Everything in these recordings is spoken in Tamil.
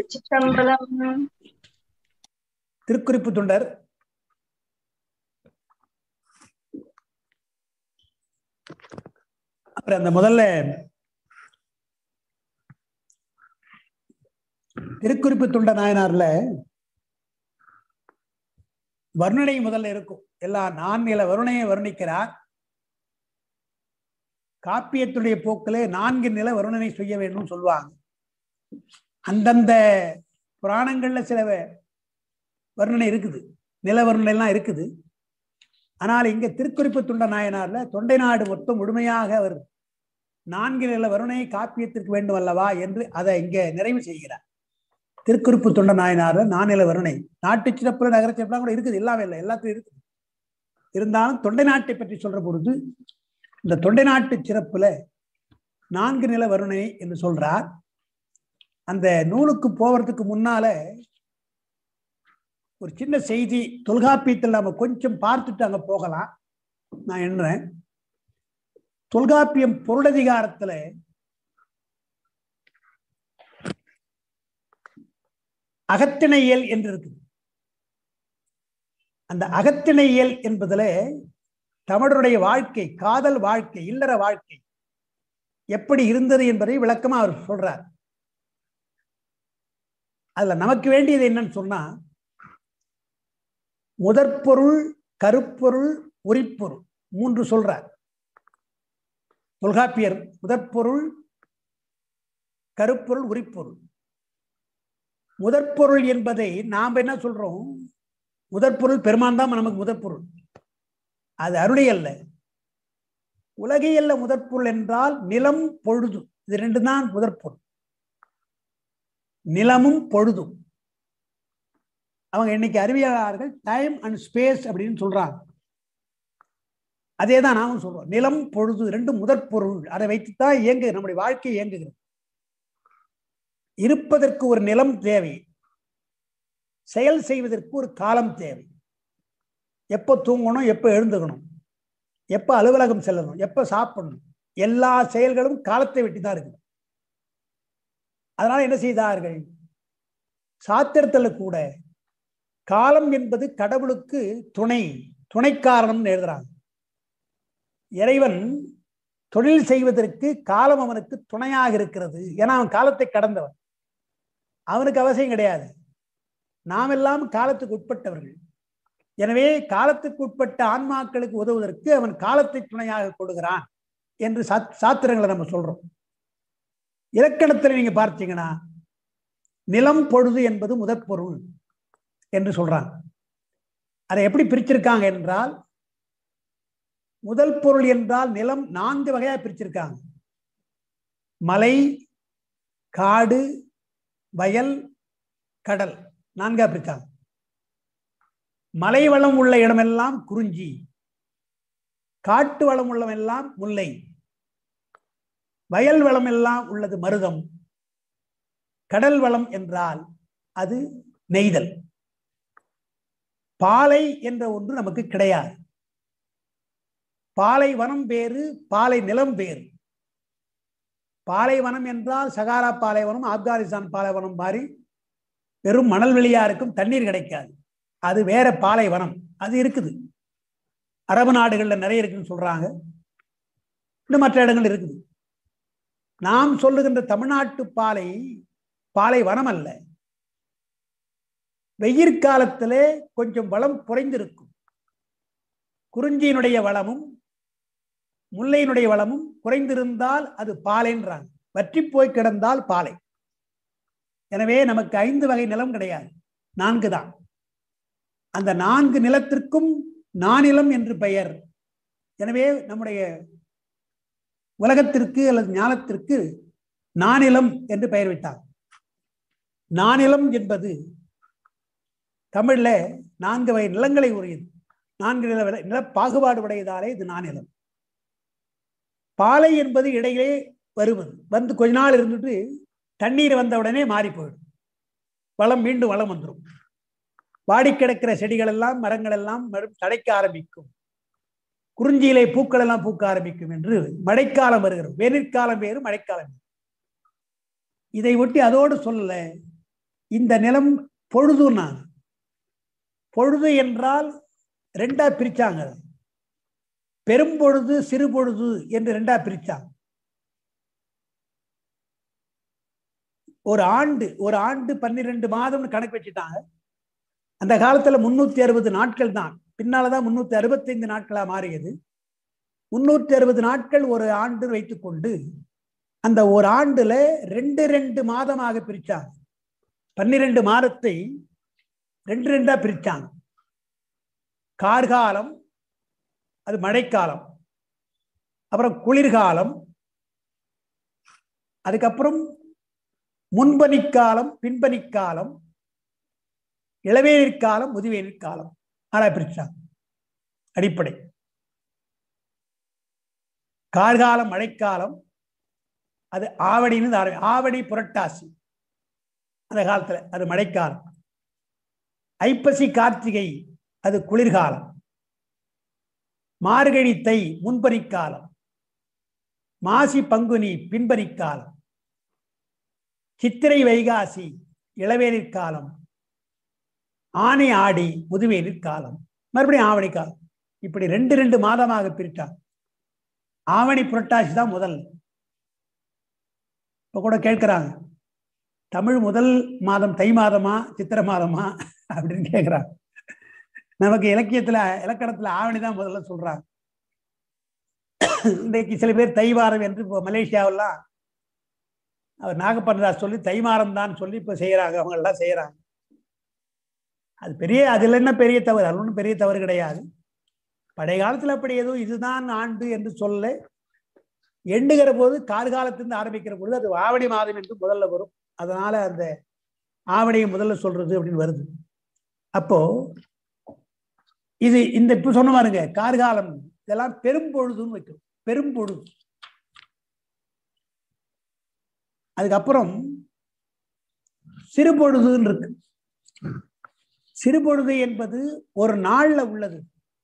திருச்சிற்றம்பலம் திருக்குறிப்பு தொண்டர் அப்புறம் அந்த முதல்ல திருக்குறிப்பு தொண்ட நாயனார்ல வர்ணனை முதல்ல இருக்கும் எல்லா நான்கில வருணையை வர்ணிக்கிறார் காப்பியத்துடைய போக்கிலே நான்கு நில வருணனை செய்ய வேண்டும் சொல்லுவாங்க அந்தந்த புராணங்கள்ல சில வர்ணனை இருக்குது நில வர்ணனை எல்லாம் இருக்குது ஆனால் இங்க திருக்குறிப்பு தொண்ட நாயனார்ல தொண்டை நாடு மொத்தம் முழுமையாக அவர் நான்கு நில வருணையை காப்பியத்திற்கு வேண்டும் அல்லவா என்று அதை இங்க நிறைவு செய்கிறார் திருக்குறிப்பு தொண்ட நாயனார்ல நானில வருணை நாட்டு சிறப்புல நகர சிறப்புலாம் கூட இருக்குது எல்லாமே இல்லை எல்லாத்தையும் இருக்குது இருந்தாலும் தொண்டை நாட்டை பற்றி சொல்ற பொழுது இந்த தொண்டை நாட்டு சிறப்புல நான்கு நில வருணை என்று சொல்றார் அந்த நூலுக்கு போவதற்கு முன்னால ஒரு சின்ன செய்தி தொல்காப்பியத்தில் நாம கொஞ்சம் பார்த்துட்டு அங்க போகலாம் நான் எண்ணுறேன் தொல்காப்பியம் பொருளதிகாரத்துல அகத்திணையல் என்று இருக்குது அந்த அகத்திணையல் என்பதுல தமிழருடைய வாழ்க்கை காதல் வாழ்க்கை இல்லற வாழ்க்கை எப்படி இருந்தது என்பதை விளக்கமா அவர் சொல்றார் அதுல நமக்கு வேண்டியது என்னன்னு சொன்னா முதற்பொருள் கருப்பொருள் உரிப்பொருள் மூன்று சொல்றார் தொல்காப்பியர் முதற்பொருள் கருப்பொருள் உரிப்பொருள் முதற்பொருள் என்பதை நாம் என்ன சொல்றோம் முதற்பொருள் பெருமான் தான் நமக்கு முதற்பொருள் அது அருளை அல்ல உலகையல்ல முதற்பொருள் என்றால் நிலம் பொழுது இது ரெண்டு தான் முதற்பொருள் நிலமும் பொழுதும் அவங்க இன்னைக்கு அறிவியலாளர்கள் டைம் அண்ட் ஸ்பேஸ் அப்படின்னு சொல்றாங்க அதே தான் நாமும் சொல்றோம் நிலம் பொழுது ரெண்டு முதற் பொருள் அதை வைத்துத்தான் இயங்கு நம்முடைய வாழ்க்கை இயங்குகிறது இருப்பதற்கு ஒரு நிலம் தேவை செயல் செய்வதற்கு ஒரு காலம் தேவை எப்போ தூங்கணும் எப்போ எழுந்துக்கணும் எப்போ அலுவலகம் செல்லணும் எப்போ சாப்பிடணும் எல்லா செயல்களும் காலத்தை வெட்டி தான் இருக்குது அதனால என்ன செய்தார்கள் சாத்திரத்துல கூட காலம் என்பது கடவுளுக்கு துணை துணை காரணம் எழுதுறாங்க இறைவன் தொழில் செய்வதற்கு காலம் அவனுக்கு துணையாக இருக்கிறது ஏன்னா அவன் காலத்தை கடந்தவன் அவனுக்கு அவசியம் கிடையாது நாம் எல்லாம் காலத்துக்கு உட்பட்டவர்கள் எனவே காலத்துக்கு உட்பட்ட ஆன்மாக்களுக்கு உதவுவதற்கு அவன் காலத்தை துணையாக கொடுகிறான் என்று சாத்திரங்களை நம்ம சொல்றோம் இலக்கணத்தில் நீங்க பார்த்தீங்கன்னா நிலம் பொழுது என்பது முதற் பொருள் என்று சொல்றாங்க அதை எப்படி பிரிச்சிருக்காங்க என்றால் முதல் பொருள் என்றால் நிலம் நான்கு வகையா பிரிச்சிருக்காங்க மலை காடு வயல் கடல் நான்கா பிரிச்சாங்க மலை வளம் உள்ள இடமெல்லாம் குறிஞ்சி காட்டு வளம் உள்ளவெல்லாம் முல்லை வயல் வளம் எல்லாம் உள்ளது மருதம் கடல் வளம் என்றால் அது நெய்தல் பாலை என்ற ஒன்று நமக்கு கிடையாது பாலை வனம் வேறு பாலை நிலம் வேறு பாலைவனம் என்றால் சகாரா பாலைவனம் ஆப்கானிஸ்தான் பாலைவனம் மாதிரி வெறும் மணல் வெளியா இருக்கும் தண்ணீர் கிடைக்காது அது வேற பாலைவனம் அது இருக்குது அரபு நாடுகள்ல நிறைய இருக்குன்னு சொல்றாங்க இன்னும் மற்ற இடங்கள் இருக்குது நாம் சொல்லுகின்ற தமிழ்நாட்டு பாலை பாலை வனம் அல்ல வெயிற்காலத்திலே கொஞ்சம் வளம் குறைந்திருக்கும் குறிஞ்சியினுடைய வளமும் முல்லையினுடைய வளமும் குறைந்திருந்தால் அது பாலைன்றாங்க வற்றி போய் கிடந்தால் பாலை எனவே நமக்கு ஐந்து வகை நிலம் கிடையாது நான்கு தான் அந்த நான்கு நிலத்திற்கும் நானிலம் என்று பெயர் எனவே நம்முடைய உலகத்திற்கு அல்லது ஞானத்திற்கு நானிலம் என்று பெயர் விட்டார் நானிலம் என்பது தமிழ்ல நான்கு வகை நிலங்களை உரியது நான்கு நில நில பாகுபாடு உடையதாலே இது நானிலம் பாலை என்பது இடையிலே வருவது வந்து கொஞ்ச நாள் இருந்துட்டு தண்ணீர் வந்த உடனே மாறி போயிடும் வளம் மீண்டும் வளம் வந்துடும் வாடி கிடக்கிற செடிகள் எல்லாம் மரங்கள் எல்லாம் தடைக்க ஆரம்பிக்கும் குறிஞ்சியிலே பூக்கள் எல்லாம் பூக்க ஆரம்பிக்கும் என்று மழைக்காலம் வருகிறது வெயிற்காலம் வேறு மழைக்காலம் வேறு இதை ஒட்டி அதோடு சொல்லல இந்த நிலம் பொழுதுன்னாங்க பொழுது என்றால் ரெண்டா பிரிச்சாங்க அதை. பெரும்பொழுது சிறு பொழுது என்று ரெண்டா பிரிச்சாங்க ஒரு ஆண்டு ஒரு ஆண்டு பன்னிரெண்டு மாதம்னு கணக்கு வச்சுட்டாங்க அந்த காலத்துல முன்னூத்தி அறுபது நாட்கள் தான் பின்னாலதான் முன்னூத்தி அறுபத்தைந்து நாட்களா மாறியது முன்னூத்தி அறுபது நாட்கள் ஒரு ஆண்டு வைத்துக்கொண்டு அந்த ஒரு ஆண்டுல ரெண்டு ரெண்டு மாதமாக பிரிச்சாங்க பன்னிரெண்டு மாதத்தை ரெண்டு ரெண்டா பிரிச்சாங்க கார்காலம் அது மழைக்காலம் அப்புறம் குளிர்காலம் அதுக்கப்புறம் முன்பனிக்காலம் பின்பனிக்காலம் இளவேனிற் காலம் முதுவேனிற் காலம் ஆனா பிரிச்சாங்க அடிப்படை கார்காலம் மழைக்காலம் அது ஆவடின்னு ஆரம்பி ஆவடி புரட்டாசி அந்த காலத்துல அது மழைக்காலம் ஐப்பசி கார்த்திகை அது குளிர்காலம் மார்கழி தை முன்பனிக்காலம் மாசி பங்குனி பின்பனிக்காலம் சித்திரை வைகாசி இளவேனிற் காலம் ஆணி ஆடி முதுவேனிற் காலம் மறுபடியும் ஆவணி காலம் இப்படி ரெண்டு ரெண்டு மாதமாக பிரித்தார் ஆவணி புரட்டாசி தான் முதல் இப்ப கூட கேட்கிறாங்க தமிழ் முதல் மாதம் தை மாதமா சித்திர மாதமா அப்படின்னு கேட்கிறாங்க நமக்கு இலக்கியத்துல இலக்கணத்துல ஆவணி தான் முதல்ல சொல்றாங்க இன்றைக்கு சில பேர் தை வாரம் என்று இப்போ மலேசியாவெல்லாம் அவர் நாகப்பண்டராஜ் சொல்லி தை மாதம் தான் சொல்லி இப்போ செய்யறாங்க அவங்க எல்லாம் செய்யறாங்க அது பெரிய அதுல என்ன பெரிய தவறு அது ஒன்றும் பெரிய தவறு கிடையாது பழைய காலத்துல அப்படி எதுவும் இதுதான் ஆண்டு என்று சொல்ல எண்ணுகிற போது கார்காலத்திலிருந்து ஆரம்பிக்கிற பொழுது அது ஆவணி மாதம் என்று முதல்ல வரும் அதனால அந்த ஆவணியை முதல்ல சொல்றது அப்படின்னு வருது அப்போ இது இந்த இப்ப சொன்ன பாருங்க கார்காலம் இதெல்லாம் பெரும்பொழுதுன்னு வைக்கும் பெரும்பொழுது அதுக்கப்புறம் சிறுபொழுதுன்னு இருக்கு சிறுபொழுது என்பது ஒரு நாள்ல உள்ளது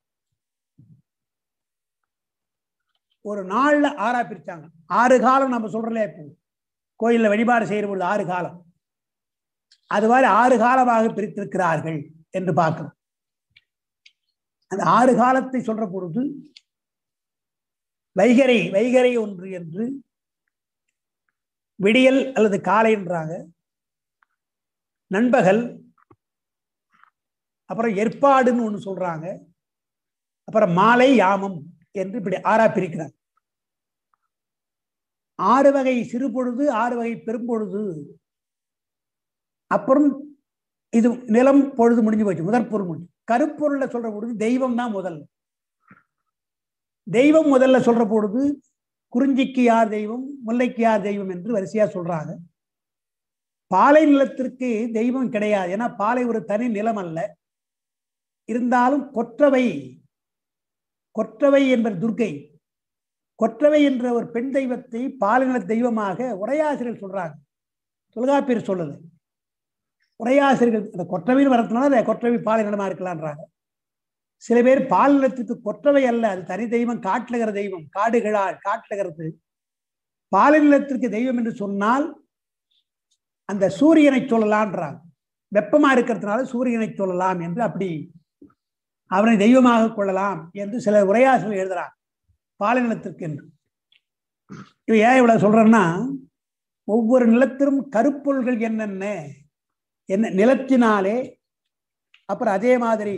ஒரு நாள்ல ஆறா பிரிச்சாங்க ஆறு காலம் நம்ம சொல்றோம்ல இப்போ கோயில்ல வழிபாடு செய்யற பொழுது ஆறு காலம் அது மாதிரி ஆறு காலமாக பிரித்திருக்கிறார்கள் என்று பார்க்கணும் அந்த ஆறு காலத்தை சொல்ற பொழுது வைகரை வைகரை ஒன்று என்று விடியல் அல்லது காலைன்றாங்க நண்பகல் அப்புறம் ஏற்பாடுன்னு ஒன்று சொல்றாங்க அப்புறம் மாலை யாமம் என்று இப்படி ஆறா பிரிக்கிறாங்க ஆறு வகை சிறு பொழுது ஆறு வகை பெரும்பொழுது அப்புறம் இது நிலம் பொழுது முடிஞ்சு போச்சு முதற் பொருள் முடிஞ்சு கருப்பொருள்ல சொல்ற பொழுது தெய்வம் தான் முதல்ல தெய்வம் முதல்ல சொல்ற பொழுது குறிஞ்சிக்கு யார் தெய்வம் முல்லைக்கு யார் தெய்வம் என்று வரிசையா சொல்றாங்க பாலை நிலத்திற்கு தெய்வம் கிடையாது ஏன்னா பாலை ஒரு தனி நிலம் அல்ல இருந்தாலும் கொற்றவை கொற்றவை என்பது துர்க்கை கொற்றவை என்ற ஒரு பெண் தெய்வத்தை பாலின தெய்வமாக உரையாசிரியர் சொல்றாங்க தொல்காப்பியர் சொல்லுது உரையாசிரியர்கள் அந்த கொற்றவைன்னு வரதுனால அதை கொற்றவை பாலினமா இருக்கலான்றாங்க சில பேர் பாலினத்துக்கு கொற்றவை அல்ல அது தனி தெய்வம் காட்டுகிற தெய்வம் காடுகளால் காட்டுகிறது பாலினத்திற்கு தெய்வம் என்று சொன்னால் அந்த சூரியனை சொல்லலான்றாங்க வெப்பமா இருக்கிறதுனால சூரியனை சொல்லலாம் என்று அப்படி அவனை தெய்வமாக கொள்ளலாம் என்று சில உரையாசிரியர் எழுதுறாங்க பாலினத்திற்கு என்று இது ஏன் இவ்வளவு சொல்றேன்னா ஒவ்வொரு நிலத்திலும் கருப்பொருள்கள் என்னென்ன என்ன நிலத்தினாலே அப்புறம் அதே மாதிரி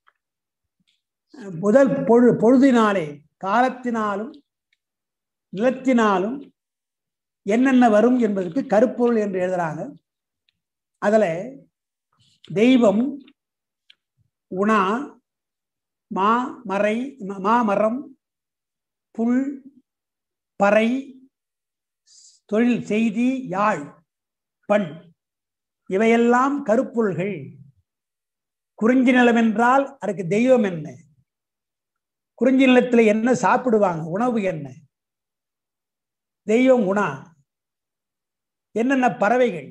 முதல் பொழு பொழுதினாலே காலத்தினாலும் நிலத்தினாலும் என்னென்ன வரும் என்பதற்கு கருப்பொருள் என்று எழுதுறாங்க அதுல தெய்வம் உணா மா மறை மாமரம் புல் பறை தொழில் செய்தி யாழ் பண் இவையெல்லாம் கருப்பொருள்கள் குறிஞ்சி நிலம் என்றால் அதுக்கு தெய்வம் என்ன குறிஞ்சி நிலத்துல என்ன சாப்பிடுவாங்க உணவு என்ன தெய்வம் உணா என்னென்ன பறவைகள்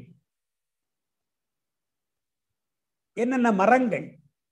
என்னென்ன மரங்கள்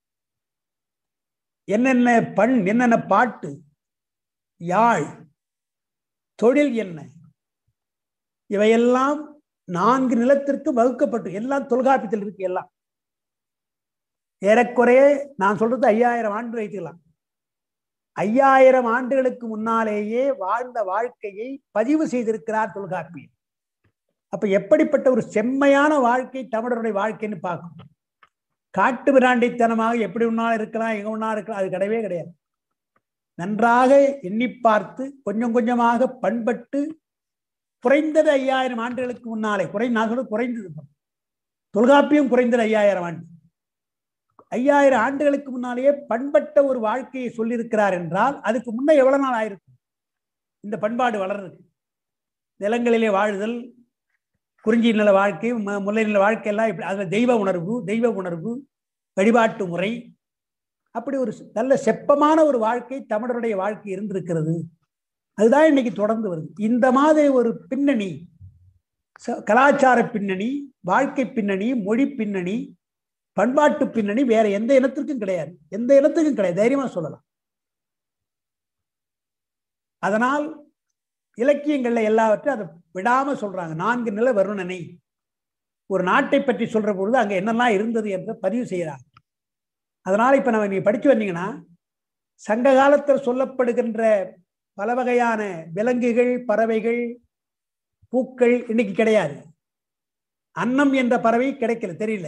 என்னென்ன பண் என்னென்ன பாட்டு யாழ் தொழில் என்ன இவையெல்லாம் நான்கு நிலத்திற்கு வகுக்கப்பட்டு எல்லாம் தொல்காப்பியத்தில் இருக்கு எல்லாம் ஏறக்குறைய நான் சொல்றது ஐயாயிரம் ஆண்டு வைத்துக்கலாம் ஐயாயிரம் ஆண்டுகளுக்கு முன்னாலேயே வாழ்ந்த வாழ்க்கையை பதிவு செய்திருக்கிறார் தொல்காப்பியர் அப்ப எப்படிப்பட்ட ஒரு செம்மையான வாழ்க்கை தமிழருடைய வாழ்க்கைன்னு பார்க்கும் காட்டு விராண்டித்தனமாக எப்படி ஒன்னாலும் இருக்கலாம் எங்க ஒன்னா இருக்கலாம் அது கிடையவே கிடையாது நன்றாக எண்ணி பார்த்து கொஞ்சம் கொஞ்சமாக பண்பட்டு குறைந்தது ஐயாயிரம் ஆண்டுகளுக்கு முன்னாலே குறை நான் சொல்றது குறைந்தது தொல்காப்பியம் குறைந்தது ஐயாயிரம் ஆண்டு ஐயாயிரம் ஆண்டுகளுக்கு முன்னாலேயே பண்பட்ட ஒரு வாழ்க்கையை சொல்லியிருக்கிறார் என்றால் அதுக்கு முன்ன எவ்வளவு நாள் ஆயிருக்கும் இந்த பண்பாடு வளர்றதுக்கு நிலங்களிலே வாழுதல் குறிஞ்சி நில வாழ்க்கை ம- முல்லை நில வாழ்க்கை எல்லாம் இப்படி அதுல தெய்வ உணர்வு தெய்வ உணர்வு வழிபாட்டு முறை அப்படி ஒரு நல்ல செப்பமான ஒரு வாழ்க்கை தமிழருடைய வாழ்க்கை இருந்திருக்கிறது அதுதான் இன்னைக்கு தொடர்ந்து வருது இந்த மாதிரி ஒரு பின்னணி ச- கலாச்சார பின்னணி வாழ்க்கை பின்னணி மொழி பின்னணி பண்பாட்டு பின்னணி வேற எந்த இனத்திற்கும் கிடையாது எந்த இனத்துக்கும் கிடையாது தைரியமா சொல்லலாம் அதனால் இலக்கியங்கள்ல எல்லாவற்றையும் அதை விடாம சொல்றாங்க நான்கு நில வருணனை ஒரு நாட்டை பற்றி சொல்ற பொழுது அங்க என்னெல்லாம் இருந்தது என்று பதிவு செய்யறாங்க அதனால இப்ப நம்ம நீங்க படிச்சு வந்தீங்கன்னா சங்க காலத்தில் சொல்லப்படுகின்ற பல வகையான விலங்குகள் பறவைகள் பூக்கள் இன்னைக்கு கிடையாது அன்னம் என்ற பறவை கிடைக்கல தெரியல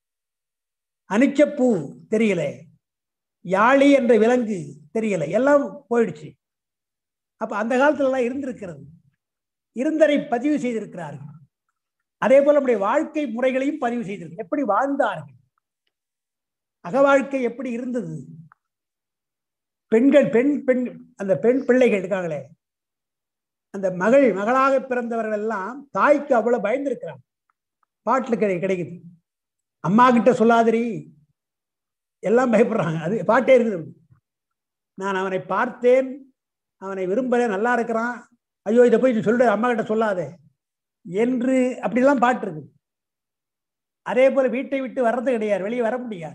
அனிச்சப்பூ தெரியல யாழி என்ற விலங்கு தெரியல எல்லாம் போயிடுச்சு அப்ப அந்த காலத்துல எல்லாம் இருந்திருக்கிறது இருந்தரை பதிவு செய்திருக்கிறார்கள் அதே போல நம்முடைய வாழ்க்கை முறைகளையும் பதிவு செய்திருக்கு எப்படி வாழ்ந்தார்கள் அக வாழ்க்கை எப்படி இருந்தது பெண்கள் பெண் பெண் அந்த பெண் பிள்ளைகள் இருக்காங்களே அந்த மகள் மகளாக பிறந்தவர்கள் எல்லாம் தாய்க்கு அவ்வளவு பயந்துருக்கிறாங்க பாட்டுல கிடை கிடைக்குது அம்மா கிட்ட சொல்லாதிரி எல்லாம் பயப்படுறாங்க அது பாட்டே இருக்குது நான் அவனை பார்த்தேன் அவனை விரும்பல நல்லா இருக்கிறான் ஐயோ இதை போய் நீ சொல்லு அம்மா கிட்ட சொல்லாதே என்று அப்படிலாம் பாட்டு இருக்கு அதே போல வீட்டை விட்டு வர்றது கிடையாது வெளியே வர முடியாது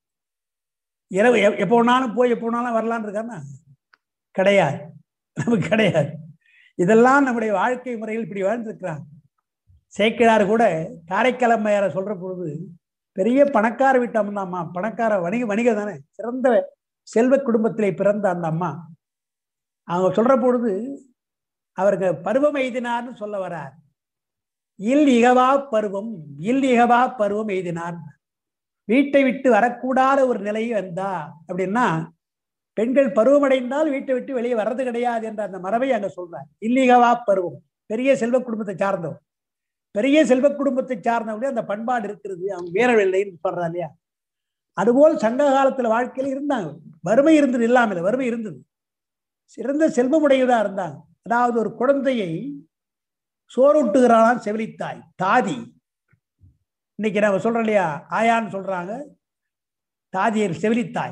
இரவு எப்- எப்போ வேணாலும் போய் எப்போ வேணாலும் வரலான்னு இருக்கான்னா கிடையாது நமக்கு கிடையாது இதெல்லாம் நம்முடைய வாழ்க்கை முறையில் இப்படி வாழ்ந்துருக்கிறாங்க சேக்கிழார் கூட காரைக்கிழமையார சொல்ற பொழுது பெரிய பணக்கார வீட்டு அம்மா அம்மா பணக்கார வணிக வணிகர் தானே சிறந்த செல்வ குடும்பத்திலே பிறந்த அந்த அம்மா அவங்க சொல்ற பொழுது அவருக்கு பருவம் எய்தினார்னு சொல்ல வரார் இல் இகவா பருவம் இல் இகவா பருவம் எய்தினார் வீட்டை விட்டு வரக்கூடாத ஒரு நிலை வந்தா அப்படின்னா பெண்கள் பருவமடைந்தால் வீட்டை விட்டு வெளியே வர்றது கிடையாது என்ற அந்த மரபை அங்க சொல்றார் இல்லிகவா பருவம் பெரிய செல்வ குடும்பத்தை சார்ந்தவர் பெரிய செல்வ குடும்பத்தை சார்ந்தவங்களே அந்த பண்பாடு இருக்கிறது அவங்க வீரவில்லைன்னு சொல்றா இல்லையா அதுபோல் சங்க காலத்துல வாழ்க்கையில இருந்தாங்க வறுமை இருந்தது இல்லாமல் வறுமை இருந்தது சிறந்த செல்வமுடையதா இருந்தாங்க அதாவது ஒரு குழந்தையை சோறுட்டுகிறாளாம் செவிலித்தாய் தாதி இன்னைக்கு நம்ம சொல்றோம் இல்லையா ஆயான்னு சொல்றாங்க தாதியர் செவிலித்தாய்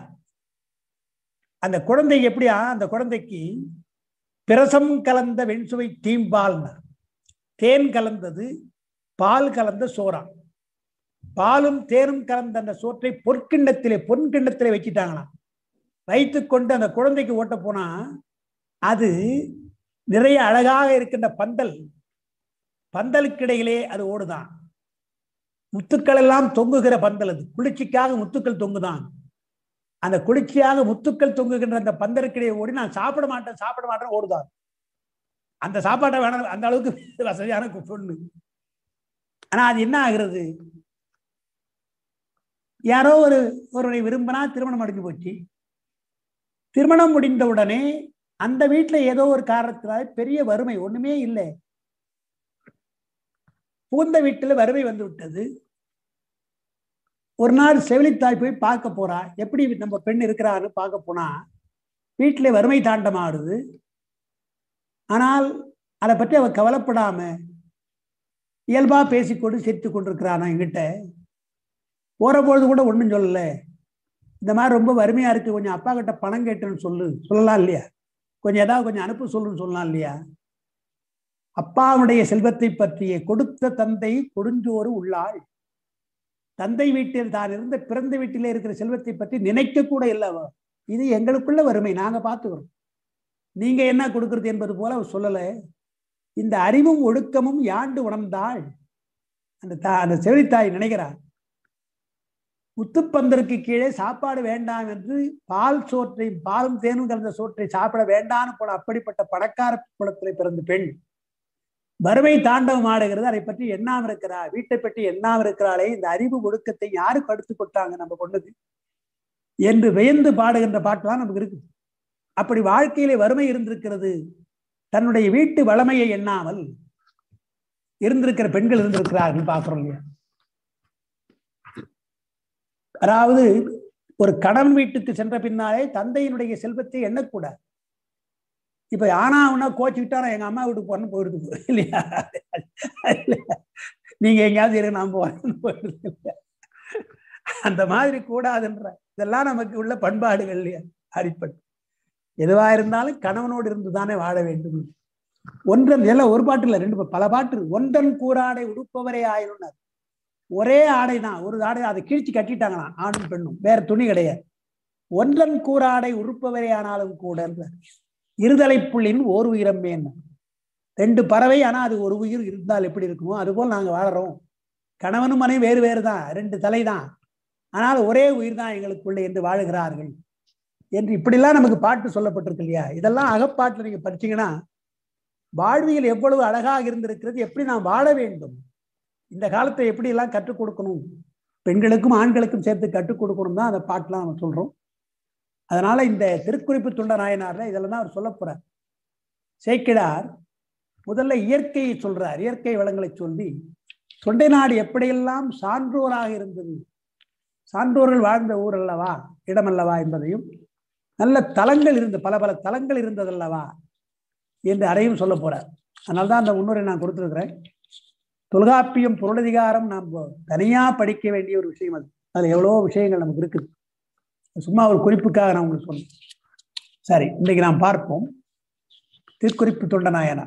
அந்த குழந்தை எப்படியா அந்த குழந்தைக்கு பிரசம் கலந்த வெண்சுவை தீம்பால்னர் தேன் கலந்தது பால் கலந்த சோறா பாலும் தேனும் கலந்த அந்த சோற்றை பொற்கிண்ணத்திலே பொன்கிண்ணத்திலே வச்சுட்டாங்களாம் வைத்துக்கொண்டு அந்த குழந்தைக்கு ஓட்ட போனா அது நிறைய அழகாக இருக்கின்ற பந்தல் பந்தலுக்கிடையிலே அது ஓடுதான் முத்துக்கள் எல்லாம் தொங்குகிற பந்தல் அது குளிர்ச்சிக்காக முத்துக்கள் தொங்குதான் அந்த குளிர்ச்சியாக முத்துக்கள் தொங்குகின்ற அந்த பந்தலுக்கிடையே ஓடி நான் சாப்பிட மாட்டேன் சாப்பிட மாட்டேன் ஓடுதான் அந்த சாப்பாட்டை வேணாம் அந்த அளவுக்கு வசதியான பொண்ணு ஆனா அது என்ன ஆகுறது யாரோ ஒரு ஒருவரை விரும்பினா திருமணம் முடிஞ்சு போச்சு திருமணம் முடிந்த உடனே அந்த வீட்டுல ஏதோ ஒரு காரணத்தினால பெரிய வறுமை ஒண்ணுமே இல்லை புகுந்த வீட்டுல வறுமை வந்து விட்டது ஒரு நாள் செவிலித்தாய் போய் பார்க்க போறா எப்படி நம்ம பெண் இருக்கிறான்னு பார்க்க போனா வீட்டிலே வறுமை தாண்டமாடுது ஆனால் அதை பற்றி அவ கவலைப்படாம இயல்பா பேசிக்கொண்டு சிரித்து கொண்டிருக்கிறானா என்கிட்ட போற பொழுது கூட ஒன்றும் சொல்லல இந்த மாதிரி ரொம்ப வறுமையா இருக்கு கொஞ்சம் அப்பா கிட்ட பணம் கேட்டேன்னு சொல்லு சொல்லலாம் இல்லையா கொஞ்சம் ஏதாவது கொஞ்சம் அனுப்ப சொல்லுன்னு சொல்லலாம் இல்லையா அப்பாவுடைய செல்வத்தை பற்றிய கொடுத்த தந்தை கொடுஞ்சோறு உள்ளாள் தந்தை வீட்டில் தான் இருந்த பிறந்த வீட்டிலே இருக்கிற செல்வத்தை பற்றி நினைக்க கூட இல்லவா இது எங்களுக்குள்ள வறுமை நாங்க பார்த்துக்கிறோம் நீங்க என்ன கொடுக்கறது என்பது போல அவர் சொல்லல இந்த அறிவும் ஒழுக்கமும் யாண்டு உணர்ந்தாள் அந்த தா அந்த செவிலித்தாய் நினைக்கிறார் முத்துப்பந்தருக்கு கீழே சாப்பாடு வேண்டாம் என்று பால் சோற்றை பாலும் தேனும் கலந்த சோற்றை சாப்பிட வேண்டாம்னு போல அப்படிப்பட்ட பணக்கார குளத்திலே பிறந்த பெண் வறுமை தாண்டவம் ஆடுகிறது அதை பற்றி எண்ணாம இருக்கிறார் வீட்டை பற்றி எண்ணாம இருக்கிறாளே இந்த அறிவு ஒடுக்கத்தை யாருக்கு அடுத்து கொட்டாங்க நம்ம கொண்டது என்று வியந்து பாடுகின்ற பாட்டுலாம் நமக்கு இருக்கு அப்படி வாழ்க்கையிலே வறுமை இருந்திருக்கிறது தன்னுடைய வீட்டு வளமையை எண்ணாமல் இருந்திருக்கிற பெண்கள் இருந்திருக்கிறார்கள் பார்க்கிறோம் இல்லையா அதாவது ஒரு கணவன் வீட்டுக்கு சென்ற பின்னாலே தந்தையினுடைய செல்வத்தை எண்ணக்கூடாது இப்ப ஆனா உன்னா கோச்சுக்கிட்டா நான் எங்க அம்மா வீட்டுக்கு போறேன்னு போயிடுது இல்லையா நீங்க எங்கேயாவது இருக்கு நான் போறேன்னு போயிடுது இல்லையா அந்த மாதிரி கூடாதுன்ற இதெல்லாம் நமக்கு உள்ள பண்பாடுகள் இல்லையா அடிப்படை எதுவா இருந்தாலும் கணவனோடு இருந்து தானே வாழ வேண்டும் ஒன்றன் எல்லாம் ஒரு பாட்டு இல்லை ரெண்டு பல பாட்டு ஒன்றன் கூறாடை உடுப்பவரே ஆயினும் ஒரே ஆடை தான் ஒரு ஆடை அதை கிழிச்சு கட்டிட்டாங்களாம் ஆணும் பெண்ணும் வேற துணி கிடையாது ஒன்றன் கூறாடை உடுப்பவரே ஆனாலும் கூட இருதலை புள்ளின் ஓர் உயிரம் என்ன ரெண்டு பறவை ஆனா அது ஒரு உயிர் இருந்தால் எப்படி இருக்குமோ அதுபோல் நாங்க வாழறோம் கணவனும் மனைவி வேறு வேறு தான் ரெண்டு தலை தான் ஆனால் ஒரே உயிர் தான் எங்களுக்குள்ளே என்று வாழுகிறார்கள் என்று இப்படிலாம் நமக்கு பாட்டு சொல்லப்பட்டிருக்கு இல்லையா இதெல்லாம் அகப்பாட்டில் நீங்க படிச்சீங்கன்னா வாழ்வியல் எவ்வளவு அழகாக இருந்திருக்கிறது எப்படி நாம் வாழ வேண்டும் இந்த காலத்தை எப்படி எல்லாம் கற்றுக் கொடுக்கணும் பெண்களுக்கும் ஆண்களுக்கும் சேர்த்து கற்றுக் கொடுக்கணும் தான் அந்த பாட்டுலாம் நம்ம சொல்றோம் அதனால இந்த திருக்குறிப்பு தொண்ட நாயனார்ல இதெல்லாம் தான் அவர் சொல்ல போறார் சேக்கிடார் முதல்ல இயற்கையை சொல்றார் இயற்கை வளங்களை சொல்லி தொண்டை நாடு எப்படியெல்லாம் சான்றோராக இருந்தது சான்றோர்கள் வாழ்ந்த ஊர் அல்லவா இடமல்லவா என்பதையும் நல்ல தலங்கள் இருந்த பல பல தலங்கள் இருந்ததல்லவா என்று அதையும் சொல்ல போறார் அதனால தான் அந்த முன்னுரை நான் கொடுத்துருக்கிறேன் தொல்காப்பியம் பொருளதிகாரம் நாம் தனியா படிக்க வேண்டிய ஒரு விஷயம் அது அதுல எவ்வளவோ விஷயங்கள் நமக்கு இருக்குது சும்மா ஒரு குறிப்புக்காக நான் உங்களுக்கு சொன்னேன் சரி இன்னைக்கு நாம் பார்ப்போம் திருக்குறிப்பு தொண்டநாயனா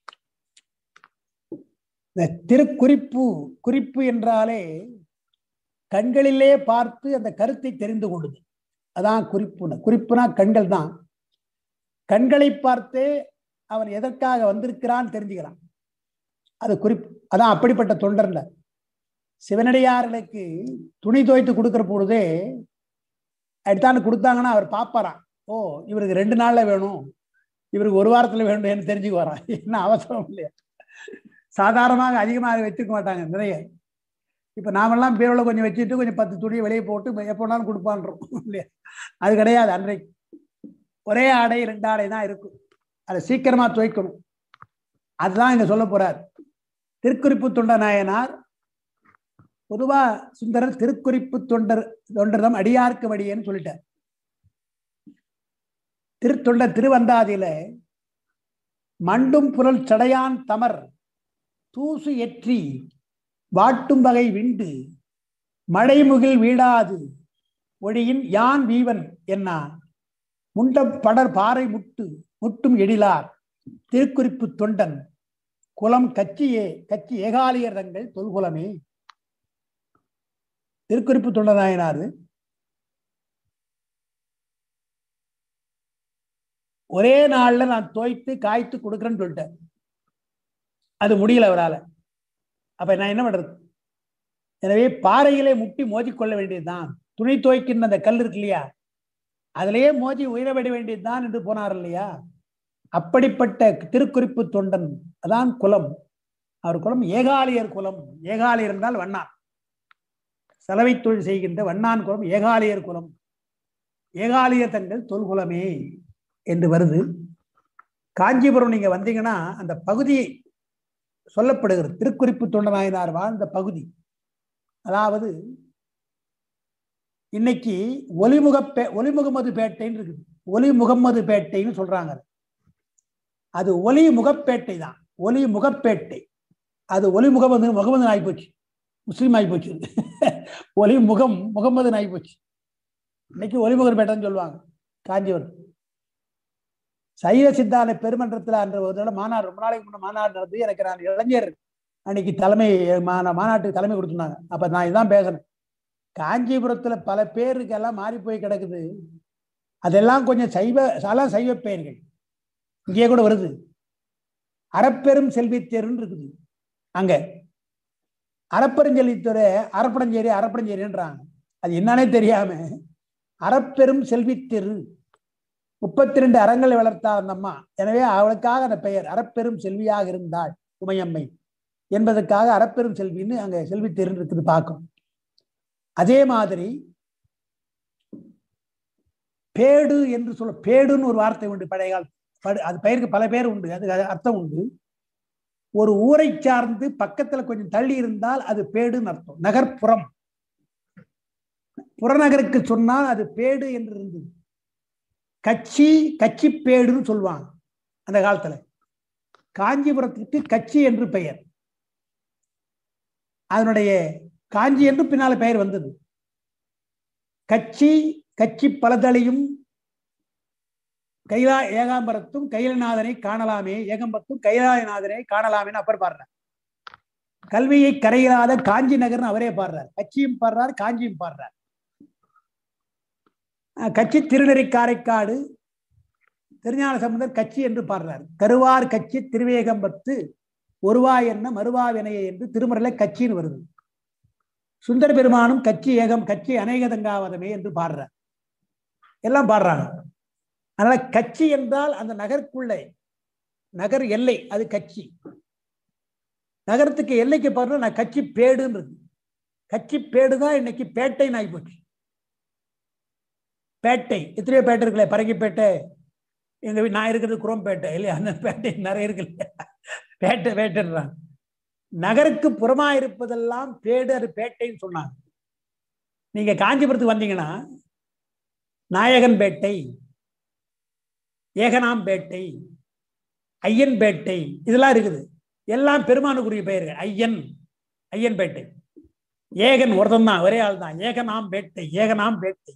இந்த திருக்குறிப்பு குறிப்பு என்றாலே கண்களிலே பார்த்து அந்த கருத்தை தெரிந்து கொள்ளுது அதான் குறிப்புன குறிப்புனா கண்கள் தான் கண்களை பார்த்தே அவன் எதற்காக வந்திருக்கிறான் தெரிஞ்சுக்கிறான் அது குறிப்பு அதான் அப்படிப்பட்ட தொண்டர்ல சிவனடியார்களுக்கு துணி துவைத்து கொடுக்கிற பொழுதே எடுத்தாந்து கொடுத்தாங்கன்னா அவர் பார்ப்பாராம் ஓ இவருக்கு ரெண்டு நாள்ல வேணும் இவருக்கு ஒரு வாரத்துல வேணும் தெரிஞ்சுக்கு வரான் என்ன அவசரம் இல்லையா சாதாரணமாக அதிகமாக வச்சிருக்க மாட்டாங்க நிறைய இப்ப நாமெல்லாம் பீரோல கொஞ்சம் வச்சுட்டு கொஞ்சம் பத்து துணியை வெளியே போட்டு எப்போ வேணாலும் கொடுப்பான்றோம் இல்லையா அது கிடையாது அன்றைக்கு ஒரே ஆடை ரெண்டு ஆடை தான் இருக்கும் அதை சீக்கிரமா துவைக்கணும் அதுதான் இங்க சொல்ல போறார் திருக்குறிப்பு தொண்ட நாயனார் பொதுவா சுந்தரர் திருக்குறிப்பு தொண்டர் தொண்டர்தம் அடியார்க்கு வடியேன்னு சொல்லிட்டார் திருத்தொண்ட திருவந்தாதியில மண்டும் புரல் சடையான் தமர் தூசு எற்றி வாட்டும் வகை விண்டு மழைமுகில் வீடாது ஒழியின் யான் வீவன் என்ன முண்ட படர் பாறை முட்டு முட்டும் எழிலார் திருக்குறிப்பு தொண்டன் குலம் கட்சியே கட்சி ஏகாலியர் தங்கள் தொல்குலமே திருக்குறிப்பு தொண்டனாயினாரு ஒரே நாள்ல நான் தோய்த்து காய்த்து கொடுக்குறேன்னு சொல்லிட்டேன் அது முடியல அவரால் அப்ப நான் என்ன பண்றது எனவே பாறையிலே முட்டி மோதிக்கொள்ள வேண்டியதுதான் துணி துவைக்கின்ற அந்த கல் இருக்கு இல்லையா அதிலேயே மோதி உயிரவிட வேண்டியதுதான் என்று போனார் இல்லையா அப்படிப்பட்ட திருக்குறிப்பு தொண்டன் அதான் குலம் அவர் குலம் ஏகாலியர் குலம் ஏகாலியர் என்றால் வண்ணான் செலவை தொழில் செய்கின்ற வண்ணான் குலம் ஏகாலியர் குலம் ஏகாலியர் தங்கள் தொல்குலமே என்று வருது காஞ்சிபுரம் நீங்க வந்தீங்கன்னா அந்த பகுதியை சொல்லப்படுகிறது திருக்குறிப்பு தொண்டனாயினார் வாழ்ந்த பகுதி அதாவது இன்னைக்கு ஒலிமுகப்பே ஒலிமுகமது பேட்டைன்னு இருக்குது ஒலி முகம்மது பேட்டைன்னு சொல்றாங்க அது ஒலி முகப்பேட்டை தான் ஒலி முகப்பேட்டை அது ஒலி முகமது முகமது ஆகிப்போச்சு முஸ்லீம் ஆகிப்போச்சு ஒலி முகம் முகமது ஆகிப்போச்சு இன்னைக்கு ஒலிமுகர் பேட்டைன்னு சொல்லுவாங்க காஞ்சிபுரம் சைவ சித்தாந்த பெருமன்றத்தில் அன்ற ஒரு தடவை மாநாடு ரொம்ப நாளைக்கு முன்ன மாநாடு நடந்து எனக்கு நான் இளைஞர் அன்னைக்கு தலைமை மாநாட்டுக்கு தலைமை கொடுத்துருந்தாங்க அப்ப நான் இதுதான் பேசுறேன் காஞ்சிபுரத்துல பல பேருக்கு எல்லாம் மாறி போய் கிடக்குது அதெல்லாம் கொஞ்சம் சைவ அதெல்லாம் சைவ பெயர்கள் இங்கே கூட வருது அறப்பெரும் செல்வி தேர்ன்னு இருக்குது அங்க அறப்பெருஞ்செல்வித்துறை அரப்படஞ்சேரி அரப்படஞ்சேரின்றாங்க அது என்னன்னே தெரியாம அறப்பெரும் செல்வித்திரு முப்பத்தி ரெண்டு அறங்களை வளர்த்தார் அந்த அம்மா எனவே அவளுக்காக அந்த பெயர் அறப்பெரும் செல்வியாக இருந்தாள் உமையம்மை என்பதற்காக அறப்பெரும் செல்வின்னு அங்க செல்வி திரு இருக்குது பார்க்கும் அதே மாதிரி பேடு என்று சொல்ல பேடுன்னு ஒரு வார்த்தை உண்டு பழைய கால படு- அது பெயருக்கு பல பேர் உண்டு அது அது அர்த்தம் உண்டு ஒரு ஊரை சார்ந்து பக்கத்துல கொஞ்சம் தள்ளி இருந்தால் அது பேடுன்னு அர்த்தம் நகர்ப்புறம் புறநகருக்கு சொன்னால் அது பேடு என்று இருந்தது கட்சி கட்சி பேடுன்னு சொல்லுவாங்க அந்த காலத்துல காஞ்சிபுரத்துக்கு கட்சி என்று பெயர் அதனுடைய காஞ்சி என்று பின்னால பெயர் வந்தது கட்சி கட்சி பலதளியும் கைலா ஏகாம்பரத்தும் கைலநாதனை காணலாமே ஏகம்பத்தும் கைலாயநாதனை காணலாமேன்னு அப்பர் பாடுறார் கல்வியை கரையிலாத காஞ்சி நகர்னு அவரே பாடுறார் கட்சியும் பாடுறார் காஞ்சியும் பாடுறார் அஹ் கட்சி திருநெறி காரைக்காடு திருஞான சம்பந்தர் கட்சி என்று பாடுறார் கருவார் கட்சி திருவேகம்பத்து ஒருவா என்ன மறுவா வினைய என்று திருமறையில கட்சின்னு வருது சுந்தர பெருமானும் கட்சி ஏகம் கட்சி அநேகதங்காவதமே என்று பாடுறார் எல்லாம் பாடுறாங்க அதனால கட்சி என்றால் அந்த நகருக்குள்ளே நகர் எல்லை அது கட்சி நகரத்துக்கு எல்லைக்கு பாருங்க நான் கட்சி பேடுன்னு இருக்கு கட்சி பேடு தான் இன்னைக்கு பேட்டைன்னு ஆகி போச்சு பேட்டை எத்தனையோ பேட்டை இருக்குல்ல பரங்கிப்பேட்டை எங்க வீ- நான் இருக்கிறது குரோம்பேட்டை இல்லையா அந்த பேட்டை நிறைய இருக்கு இல்லையா பேட்டை பேட்டைன்றாங்க நகருக்கு புறமா இருப்பதெல்லாம் பேடு அது பேட்டைன்னு சொன்னாங்க நீங்க காஞ்சிபுரத்துக்கு வந்தீங்கன்னா நாயகன்பேட்டை ஏகனாம்பேட்டை ஐயன்பேட்டை இதெல்லாம் இருக்குது எல்லாம் பெருமானுக்குரிய பெயர்கள் ஐயன் ஐயன்பேட்டை ஏகன் ஒருத்தன் தான் ஒரே ஆள் தான் ஏகனாம்பேட்டை ஏகனாம்பேட்டை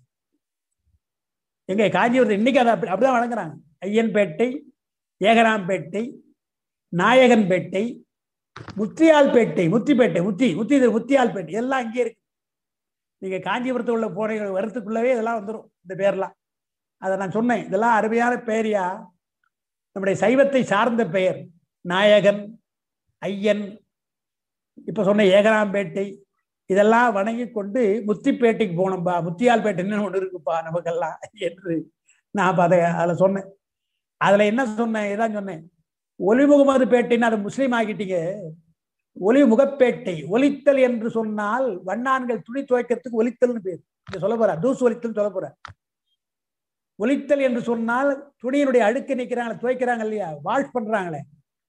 எங்க காஞ்சிபுரத்தில் இன்னைக்கு அதை அப்படி அப்படிதான் வழங்குறாங்க ஐயன்பேட்டை ஏகனாம்பேட்டை நாயகன்பேட்டை முத்தியால்பேட்டை முத்திப்பேட்டை முத்தி முத்தி முத்தியால்பேட்டை எல்லாம் இங்கே இருக்கு நீங்க காஞ்சிபுரத்து உள்ள போன வரத்துக்குள்ளவே இதெல்லாம் வந்துடும் இந்த பேர்லாம் அதை நான் சொன்னேன் இதெல்லாம் அருமையான பெயரியா நம்முடைய சைவத்தை சார்ந்த பெயர் நாயகன் ஐயன் இப்ப சொன்ன ஏகனாம்பேட்டை இதெல்லாம் வணங்கி கொண்டு முத்திப்பேட்டைக்கு போனோம்பா முத்தியால்பேட்டைன்னு ஒன்று இருக்குப்பா நமக்கெல்லாம் என்று நான் அப்ப அதை அதில் சொன்னேன் அதுல என்ன சொன்னேன் இதான் சொன்னேன் ஒலி முகமது பேட்டைன்னு அதை முஸ்லீம் ஆக்கிட்டீங்க ஒலி முகப்பேட்டை ஒலித்தல் என்று சொன்னால் வண்ணான்கள் துணி துவைக்கிறதுக்கு ஒலித்தல்னு பேர் இங்க சொல்ல போற தூசு ஒலித்தல் சொல்ல போற ஒலித்தல் என்று சொன்னால் துணியினுடைய அழுக்கு நிற்கிறாங்களே துவைக்கிறாங்க இல்லையா வாஷ் பண்றாங்களே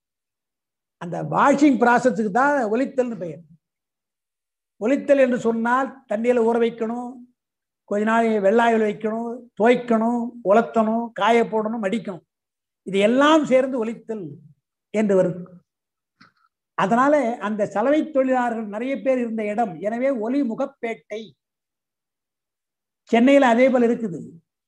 அந்த வாஷிங் ப்ராசஸுக்கு தான் ஒலித்தல்னு பெயர் ஒலித்தல் என்று சொன்னால் தண்ணியில ஊற வைக்கணும் கொஞ்ச நாள் வெள்ளாயில் வைக்கணும் துவைக்கணும் உலர்த்தணும் காய போடணும் மடிக்கணும் இது எல்லாம் சேர்ந்து ஒலித்தல் என்று வருது அதனால அந்த சலவை தொழிலாளர்கள் நிறைய பேர் இருந்த இடம் எனவே ஒலி முகப்பேட்டை சென்னையில அதே போல இருக்குது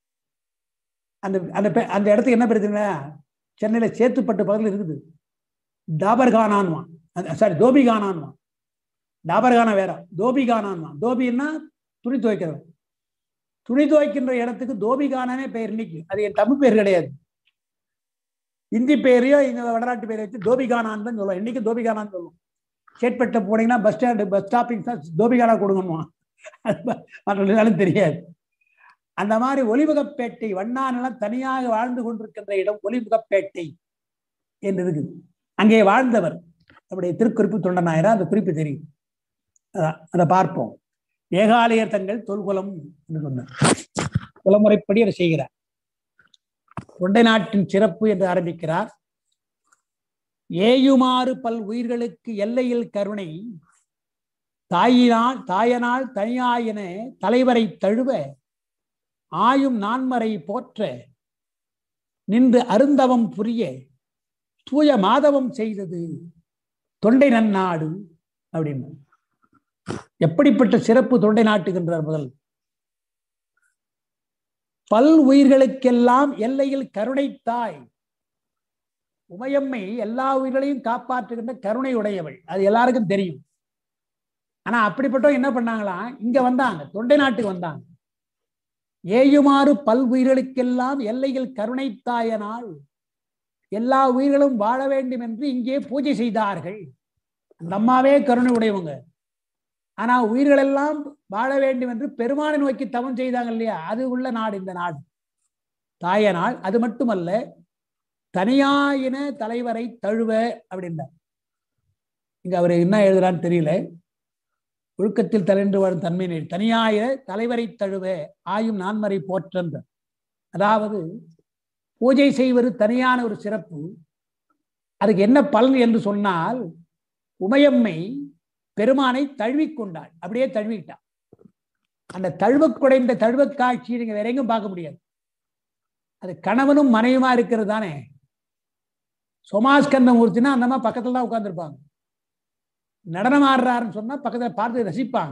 அந்த அந்த பே- அந்த இடத்துக்கு என்ன பிரச்சனை சென்னையில சேத்துப்பட்டு பக்கத்துல இருக்குது டாபர்கானான்வான் சாரி தோபிகானான்வான் டாபர்கானா வேற தோபிகானான்வான் தோபின்னா துணி துவைக்கிறவன் துணி துவைக்கின்ற இடத்துக்கு தோபிகானானே பெயர் இன்னைக்கு அது என் தமிழ் பேர் கிடையாது இந்தி பேரையோ இங்க வடநாட்டு பேரை வச்சு தோபிகானான்னு தான் சொல்லுவோம் இன்னைக்கு தோபிகானான்னு சொல்லுவோம் சேட்பட்டை போனீங்கன்னா பஸ் ஸ்டாண்டு பஸ் ஸ்டாப்பிங் தான் தோபிகானா கொடுங்கணுமா மற்றவர்களும் தெரியாது அந்த மாதிரி ஒலிமுகப்பேட்டை வண்ணானெல்லாம் தனியாக வாழ்ந்து கொண்டிருக்கின்ற இடம் ஒலிமுகப்பேட்டை என்று இருக்குது அங்கே வாழ்ந்தவர் நம்முடைய திருக்குறிப்பு தொண்டனாயிரம் அந்த குறிப்பு தெரியும் அதான் அதை பார்ப்போம் ஏகாலயர் தங்கள் தொல்குலம் என்று சொன்னார் குலமுறைப்படி அதை செய்கிறார் தொண்டை நாட்டின் சிறப்பு என்று ஆரம்பிக்கிறார் ஏயுமாறு பல் உயிர்களுக்கு எல்லையில் கருணை தாயினால் தாயனால் தனியாயின தலைவரை தழுவ ஆயும் நான்மறை போற்ற நின்று அருந்தவம் புரிய தூய மாதவம் செய்தது தொண்டை நன்னாடு அப்படின்னு எப்படிப்பட்ட சிறப்பு தொண்டை நாட்டுகின்றார் முதல் பல் உயிர்களுக்கெல்லாம் எல்லையில் கருணை தாய் உமையம்மை எல்லா உயிர்களையும் காப்பாற்றுகின்ற கருணை உடையவள் அது எல்லாருக்கும் தெரியும் ஆனா அப்படிப்பட்டவங்க என்ன பண்ணாங்களாம் இங்க வந்தாங்க தொண்டை நாட்டுக்கு வந்தாங்க ஏயுமாறு பல் உயிர்களுக்கெல்லாம் எல்லையில் கருணை தாயனால் எல்லா உயிர்களும் வாழ வேண்டும் என்று இங்கே பூஜை செய்தார்கள் அந்த அம்மாவே கருணை உடையவங்க ஆனா உயிர்கள் எல்லாம் வாழ வேண்டும் என்று பெருமானை நோக்கி தவம் செய்தாங்க இல்லையா அது உள்ள நாடு இந்த நாடு தாய நாள் அது மட்டுமல்ல தனியாயின தலைவரை தழுவ அப்படின்றார் இங்க அவர் என்ன எழுதுறான்னு தெரியல ஒழுக்கத்தில் தலைன்று வாழும் தன்மையினை தனியாய தலைவரை தழுவ ஆயும் நான்மறை போற்றன்ற அதாவது பூஜை செய்வது தனியான ஒரு சிறப்பு அதுக்கு என்ன பலன் என்று சொன்னால் உமையம்மை பெருமானை தழுவிக்கொண்டாள் அப்படியே தழுவிட்டாள் அந்த தழுவக் குடைந்த தழுவக் காட்சியை நீங்க வேற எங்கும் பார்க்க முடியாது அது கணவனும் மனைவியுமா இருக்கிறது தானே சோமாஸ்கந்த மூர்த்தினா அந்த மாதிரி பக்கத்துல தான் உட்கார்ந்துருப்பாங்க நடனம் ஆடுறாருன்னு சொன்னா பக்கத்துல பார்த்து ரசிப்பாங்க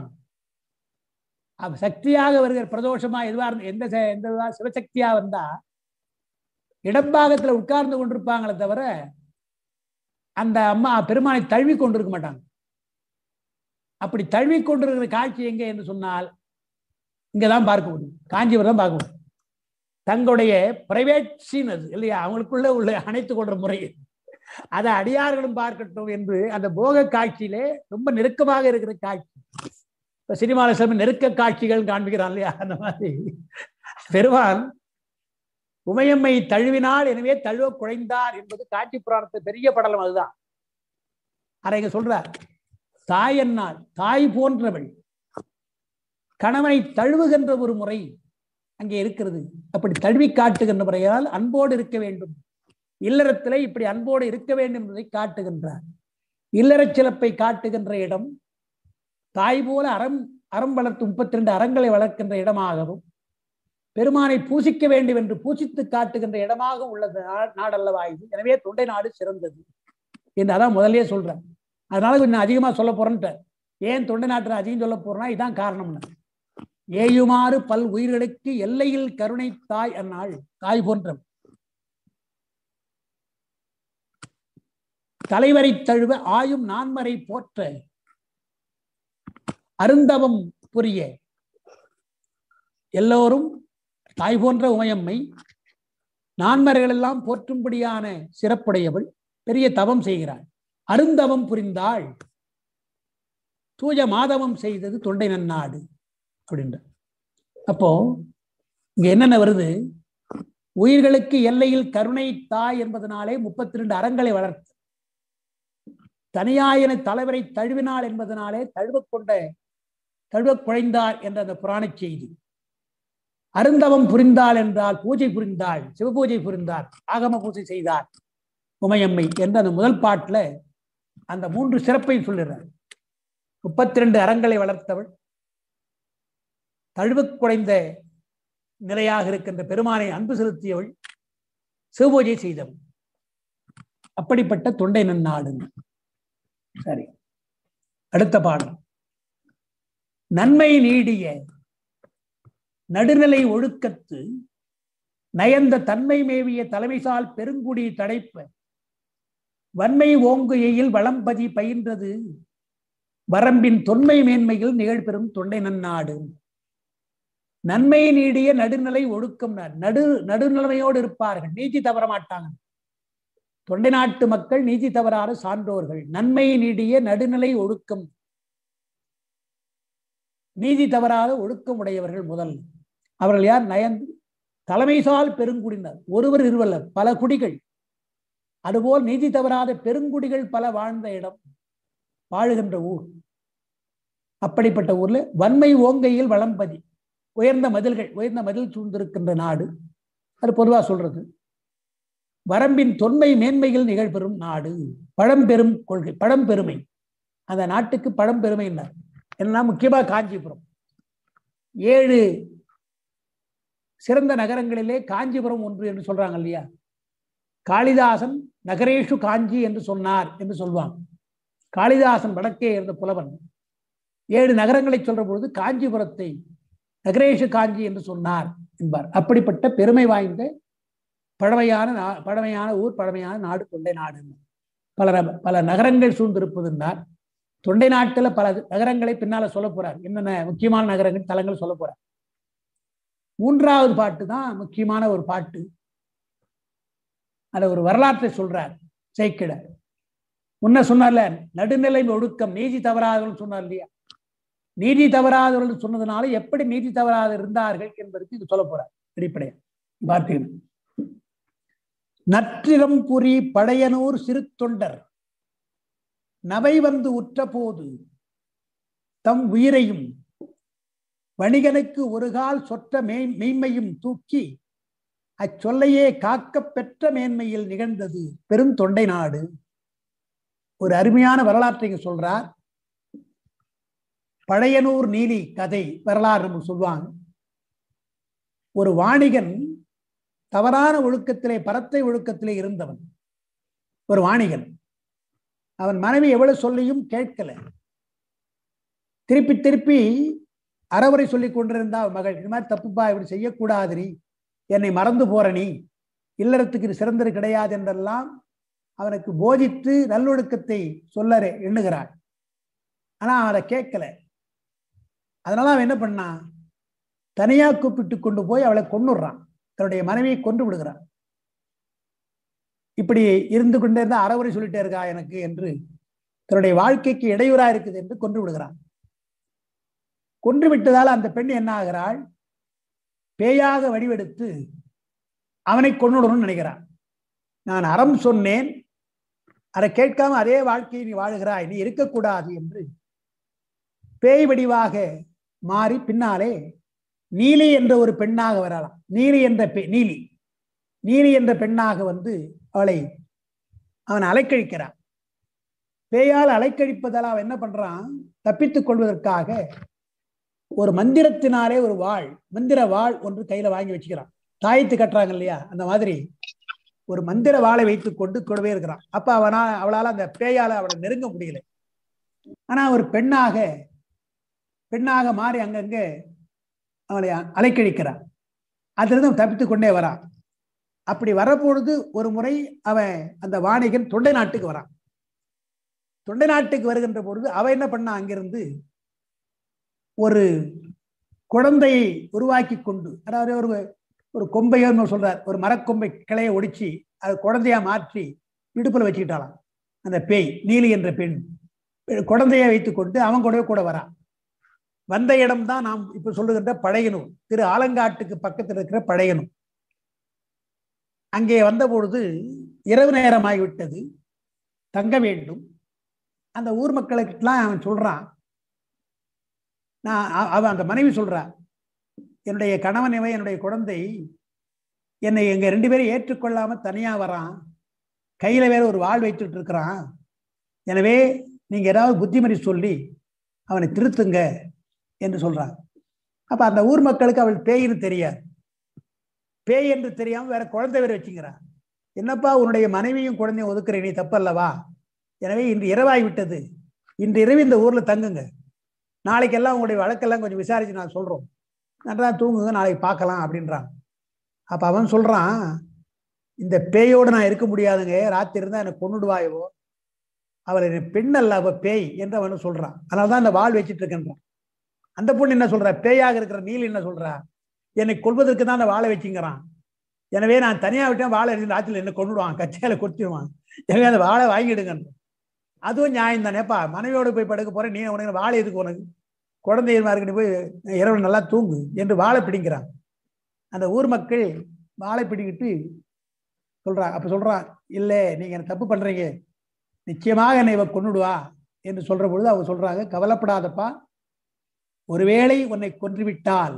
அவ சக்தியாக வருகிற பிரதோஷமா எதுவா இருந்து எந்த ச- எந்த இதுவா சிவசக்தியா வந்தா இடப்பாகத்துல உட்கார்ந்து கொண்டிருப்பாங்களே தவிர அந்த அம்மா பெருமானை தழுவி கொண்டிருக்க மாட்டாங்க அப்படி தழுவி கொண்டிருக்கிற காட்சி எங்க என்று சொன்னால் இங்கதான் பார்க்க முடியும் காஞ்சிபுரம் தான் பார்க்க முடியும் தங்களுடைய பிரைவேட் சீன் அது இல்லையா அவங்களுக்குள்ள உள்ள அணைத்து கொள்ற முறை அதை அடியார்களும் பார்க்கட்டும் என்று அந்த போக காட்சியிலே ரொம்ப நெருக்கமாக இருக்கிற காட்சி இப்ப சினிமாவில் சில நெருக்க காட்சிகள் காண்பிக்கிறான் இல்லையா அந்த மாதிரி பெருமான் உமையம்மை தழுவினாள் எனவே தழுவ குழைந்தார் என்பது காட்சி புராணத்தை பெரிய படலம் அதுதான் அதை இங்க சொல்றார் தாய் என்னாள் தாய் போன்றவள் கணவனை தழுவுகின்ற ஒரு முறை அங்கே இருக்கிறது அப்படி தழுவி காட்டுகின்ற முறையால் அன்போடு இருக்க வேண்டும் இல்லறத்திலே இப்படி அன்போடு இருக்க வேண்டும் என்பதை காட்டுகின்றார் இல்லறச் சிறப்பை காட்டுகின்ற இடம் தாய் போல அறம் அறம் வளர்த்து முப்பத்தி ரெண்டு அறங்களை வளர்க்கின்ற இடமாகவும் பெருமானை பூசிக்க வேண்டும் என்று பூசித்து காட்டுகின்ற இடமாக உள்ளது நா- நாடல்லவா இது எனவே தொண்டை நாடு சிறந்தது என்று அதான் முதல்லயே சொல்றேன் அதனால கொஞ்சம் அதிகமா சொல்ல போறேன்ட்டு ஏன் தொண்டை நாட்டில் அதிகம் சொல்ல போறேன்னா இதான் காரணம்னு ஏயுமாறு பல் உயிர்களுக்கு எல்லையில் கருணை தாய் அந்நாள் தாய் போன்ற தலைவரை தழுவ ஆயும் நான்மறை போற்ற அருந்தவம் புரிய எல்லோரும் தாய் போன்ற உமையம்மை நான்மறைகள் எல்லாம் போற்றும்படியான சிறப்புடையவள் பெரிய தவம் செய்கிறாள் அருந்தவம் புரிந்தாள் தூய மாதவம் செய்தது தொண்டை நன்னாடு அப்படின்ற அப்போ இங்க என்னென்ன வருது உயிர்களுக்கு எல்லையில் கருணை தாய் என்பதனாலே முப்பத்தி ரெண்டு அறங்களை வளர்த்து தனியாயன தலைவரை தழுவினாள் என்பதனாலே தழுவக் கொண்ட தழுவக் குழைந்தார் என்ற அந்த புராணச் செய்தி அருந்தவம் புரிந்தாள் என்றால் பூஜை புரிந்தாள் சிவபூஜை புரிந்தார் ஆகம பூஜை செய்தார் உமையம்மை என்ற அந்த முதல் பாட்டுல அந்த மூன்று சிறப்பை சொல்லுறார் முப்பத்தி ரெண்டு அறங்களை வளர்த்தவள் தழுவக் குறைந்த நிலையாக இருக்கின்ற பெருமானை அன்பு செலுத்தியவள் சிவபூஜை செய்தவள் அப்படிப்பட்ட தொண்டை நன்னாடு சரி அடுத்த பாடல் நன்மை நீடிய நடுநிலை ஒழுக்கத்து நயந்த தன்மை மேவிய தலைமைசால் பெருங்குடி தடைப்ப வன்மை ஓங்குகையில் வளம்பதி பயின்றது வரம்பின் தொன்மை மேன்மையில் நிகழ்பெறும் தொண்டை நன்னாடு நன்மை நீடிய நடுநிலை ஒழுக்கம் நடு நடுநிலைமையோடு இருப்பார்கள் நீதி தவற மாட்டாங்க தொண்டை நாட்டு மக்கள் நீதி தவறாத சான்றோர்கள் நன்மை நீடிய நடுநிலை ஒழுக்கம் நீதி தவறாத ஒழுக்கம் உடையவர்கள் முதல் அவர்கள் யார் நயந்து தலைமைசால் பெருங்குடியினர் ஒருவர் இருவல்ல பல குடிகள் அதுபோல் நீதி தவறாத பெருங்குடிகள் பல வாழ்ந்த இடம் வாழுகின்ற ஊர் அப்படிப்பட்ட ஊர்ல வன்மை ஓங்கையில் வளம்பதி உயர்ந்த மதில்கள் உயர்ந்த மதில் சூழ்ந்திருக்கின்ற நாடு அது பொதுவா சொல்றது வரம்பின் தொன்மை மேன்மைகள் நிகழ்பெறும் நாடு பழம்பெரும் கொள்கை பழம்பெருமை அந்த நாட்டுக்கு பழம்பெருமை என்ன முக்கியமா காஞ்சிபுரம் ஏழு சிறந்த நகரங்களிலே காஞ்சிபுரம் ஒன்று என்று சொல்றாங்க இல்லையா காளிதாசன் நகரேஷு காஞ்சி என்று சொன்னார் என்று சொல்வாங்க காளிதாசன் வடக்கே இருந்த புலவன் ஏழு நகரங்களை சொல்ற பொழுது காஞ்சிபுரத்தை நகரேஷு காஞ்சி என்று சொன்னார் என்பார் அப்படிப்பட்ட பெருமை வாய்ந்த பழமையான நா- பழமையான ஊர் பழமையான நாடு தொண்டை நாடு பல ர- பல நகரங்கள் சூழ்ந்திருப்பதுன்னார் தொண்டை நாட்டுல பல நகரங்களை பின்னால சொல்ல போறார் என்னென்ன முக்கியமான நகரங்கள் தலங்கள் சொல்ல போறார் மூன்றாவது பாட்டு தான் முக்கியமான ஒரு பாட்டு அதுல ஒரு வரலாற்றை சொல்றார் சேக்கிழ முன்ன சொன்னார்ல நடுநிலை ஒடுக்கம் நீதி தவறாகன்னு சொன்னார் இல்லையா நீதி தவறாதவர்கள் சொன்னதுனால எப்படி நீதி தவறாத இருந்தார்கள் என்பதற்கு இது சொல்ல போறார் அடிப்படையா பார்த்தீங்கன்னா நற்றிரம் புரி படையனூர் சிறு தொண்டர் நவை வந்து உற்ற போது தம் உயிரையும் வணிகனுக்கு ஒரு கால் சொற்ற மெய் மெய்மையும் தூக்கி அச்சொல்லையே காக்கப் பெற்ற மேன்மையில் நிகழ்ந்தது பெரும் தொண்டை நாடு ஒரு அருமையான வரலாற்றை இங்க சொல்றார் பழையனூர் நீலி கதை வரலாறு நம்ம சொல்லுவாங்க ஒரு வாணிகன் தவறான ஒழுக்கத்திலே பரத்தை ஒழுக்கத்திலே இருந்தவன் ஒரு வாணிகன் அவன் மனைவி எவ்வளவு சொல்லியும் கேட்கல திருப்பி திருப்பி அறவுரை சொல்லி கொண்டிருந்தா அவன் மகள் இது மாதிரி தப்புப்பா இப்படி செய்யக்கூடாது நீ என்னை மறந்து போற நீ இல்லறத்துக்கு இது சிறந்தது கிடையாது என்றெல்லாம் அவனுக்கு போதித்து நல்லொழுக்கத்தை சொல்ல எண்ணுகிறாள் ஆனா அவனை கேட்கல அதனால அவன் என்ன பண்ணான் தனியா கூப்பிட்டு கொண்டு போய் அவளை கொன்னுடுறான் தன்னுடைய மனைவியை கொன்று விடுகிறான் இப்படி இருந்து கொண்டே இருந்தா அறவுரை சொல்லிட்டே இருக்கா எனக்கு என்று தன்னுடைய வாழ்க்கைக்கு இடையூறா இருக்குது என்று கொன்று விடுகிறான் கொன்று விட்டதால் அந்த பெண் என்ன ஆகிறாள் பேயாக வடிவெடுத்து அவனை கொன்னுடணும்னு நினைக்கிறான் நான் அறம் சொன்னேன் அதை கேட்காம அதே வாழ்க்கையை நீ வாழுகிறாய் நீ இருக்கக்கூடாது என்று பேய் வடிவாக மாறி பின்னாலே நீலி என்ற ஒரு பெண்ணாக வரலாம் நீலி என்ற பெ நீலி நீலி என்ற பெண்ணாக வந்து அவளை அவன் அலைக்கழிக்கிறான் பேயால் அலைக்கழிப்பதால் அவன் என்ன பண்றான் தப்பித்துக் கொள்வதற்காக ஒரு மந்திரத்தினாலே ஒரு வாழ் மந்திர வாழ் ஒன்று கையில வாங்கி வச்சுக்கிறான் தாயத்து கட்டுறாங்க இல்லையா அந்த மாதிரி ஒரு மந்திர வாளை வைத்துக் கொண்டு கூடவே இருக்கிறான் அப்ப அவனா அவளால அந்த பேயால அவனை நெருங்க முடியல ஆனா ஒரு பெண்ணாக பெண்ணாக மாறி அங்கங்க அவளை அலைக்கழிக்கிறான் அதிலிருந்து அவன் தப்பித்துக் கொண்டே வரான் அப்படி வரப்பொழுது ஒரு முறை அவன் அந்த வாணிகன் தொண்டை நாட்டுக்கு வரான் தொண்டை நாட்டுக்கு வருகின்ற பொழுது அவன் என்ன பண்ணா அங்கிருந்து ஒரு குழந்தையை உருவாக்கி கொண்டு அதாவது ஒரு ஒரு கொம்பையோ சொல்றார் ஒரு மரக்கொம்பை கிளையை ஒடிச்சு அது குழந்தையா மாற்றி இடுப்புல வச்சுக்கிட்டாலாம் அந்த பேய் நீலி என்ற பெண் குழந்தையை வைத்துக்கொண்டு அவன் கூடவே கூட வரான் வந்த இடம் தான் நாம் இப்ப சொல்லுகின்ற பழையனூர் திரு ஆலங்காட்டுக்கு பக்கத்தில் இருக்கிற பழையனூர் அங்கே வந்த பொழுது இரவு நேரம் ஆகிவிட்டது தங்க வேண்டும் அந்த ஊர் மக்களுக்கெல்லாம் அவன் சொல்றான் நான் அவன் அந்த மனைவி சொல்றா என்னுடைய கணவன் இவன் என்னுடைய குழந்தை என்னை எங்க ரெண்டு பேரும் ஏற்றுக்கொள்ளாம தனியா வரான் கையில வேற ஒரு வாழ் வைத்துட்டு இருக்கிறான் எனவே நீங்க ஏதாவது புத்திமதி சொல்லி அவனை திருத்துங்க என்று சொல்றான் அப்ப அந்த ஊர் மக்களுக்கு அவள் பேயின்னு தெரியாது பேய் என்று தெரியாம வேற குழந்தை வேற வச்சுக்கிறான் என்னப்பா உன்னுடைய மனைவியும் குழந்தையும் ஒதுக்குற நீ தப்பல்லவா எனவே இன்று இரவாய் விட்டது இன்று இரவு இந்த ஊர்ல தங்குங்க நாளைக்கெல்லாம் உங்களுடைய வழக்கெல்லாம் கொஞ்சம் விசாரிச்சு நான் சொல்றோம் நன்றா தூங்குங்க நாளைக்கு பார்க்கலாம் அப்படின்றான் அப்ப அவன் சொல்றான் இந்த பேயோடு நான் இருக்க முடியாதுங்க ராத்திரி இருந்தா எனக்கு கொண்டுடுவாயோ அவள் பெண் அல்ல அவ பேய் என்று அவன் சொல்றான் அதனாலதான் இந்த வாழ் வச்சிட்டு இருக்கேன்றான் அந்த பொண்ணு என்ன சொல்ற பேயாக இருக்கிற நீல் என்ன சொல்றா என்னை கொள்வதற்கு தான் அந்த வாழை வச்சுங்கிறான் எனவே நான் தனியா விட்டேன் வாழை இருந்து ராத்திரில என்ன கொண்டுடுவான் கச்சையில கொத்திடுவான் எனவே அந்த வாழை வாங்கிடுங்க அதுவும் நியாயம் தானேப்பா மனைவியோடு போய் படுக்க போறேன் நீ உனக்கு வாழை எதுக்கு உனக்கு குழந்தையமா இருக்கு நீ போய் இரவு நல்லா தூங்கு என்று வாழை பிடிக்கிறான் அந்த ஊர் மக்கள் வாழை பிடிக்கிட்டு சொல்றான் அப்ப சொல்றான் இல்ல நீங்க என்ன தப்பு பண்றீங்க நிச்சயமாக என்னை இவ கொண்டுடுவா என்று சொல்ற பொழுது அவங்க சொல்றாங்க கவலைப்படாதப்பா ஒருவேளை உன்னை கொன்றுவிட்டால்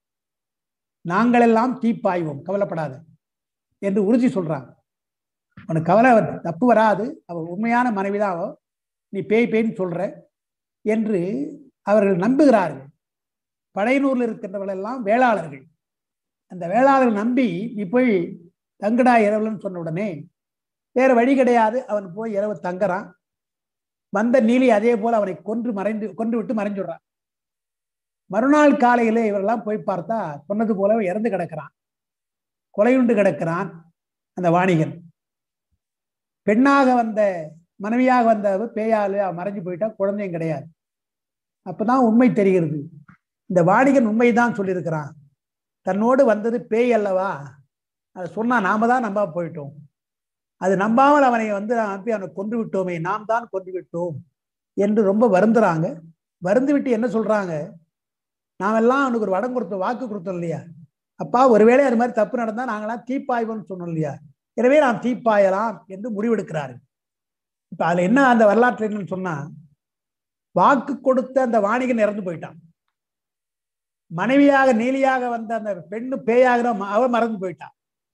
நாங்கள் எல்லாம் தீப்பாய்வோம் கவலைப்படாத என்று உறுதி சொல்றாங்க உனக்கு கவலை தப்பு வராது அவ உண்மையான மனைவிதான் அவ நீ பேய் பேய்ன்னு சொல்ற என்று அவர்கள் நம்புகிறார்கள் படையனூர்ல இருக்கின்றவர்கள் எல்லாம் வேளாளர்கள் அந்த வேளாளர்கள் நம்பி நீ போய் தங்குடா இரவுலன்னு சொன்ன உடனே வேற வழி கிடையாது அவன் போய் இரவு தங்குறான் வந்த நீலி அதே போல அவனை கொன்று மறைந்து கொன்று விட்டு மறைஞ்சுடுறான் மறுநாள் காலையில இவரெல்லாம் போய் பார்த்தா சொன்னது போல இறந்து கிடக்கிறான் கொலையுண்டு கிடக்கிறான் அந்த வாணிகன் பெண்ணாக வந்த மனைவியாக வந்த பேயாலு மறைஞ்சு போயிட்டா குழந்தையும் கிடையாது அப்பதான் உண்மை தெரிகிறது இந்த வாணிகன் உண்மைதான் சொல்லியிருக்கிறான் தன்னோடு வந்தது பேய் அல்லவா அதை சொன்னா நாம தான் நம்ப போயிட்டோம் அது நம்பாமல் அவனை வந்து அனுப்பி அவனை கொன்று விட்டோமே நாம் தான் கொன்று விட்டோம் என்று ரொம்ப வருந்துறாங்க வருந்து விட்டு என்ன சொல்றாங்க நாமெல்லாம் அவனுக்கு ஒரு வடம் கொடுத்த வாக்கு கொடுத்தோம் இல்லையா அப்பா ஒருவேளை அது மாதிரி தப்பு நடந்தா நாங்களாம் தீப்பாய்வோம்னு சொன்னோம் இல்லையா எனவே நாம் தீப்பாயலாம் என்று முடிவெடுக்கிறாரு இப்ப அதுல என்ன அந்த வரலாற்று என்னன்னு சொன்னா வாக்கு கொடுத்த அந்த வாணிகன் இறந்து போயிட்டான் மனைவியாக நீலியாக வந்த அந்த பெண்ணு பேயாகிற அவ மறந்து போயிட்டான்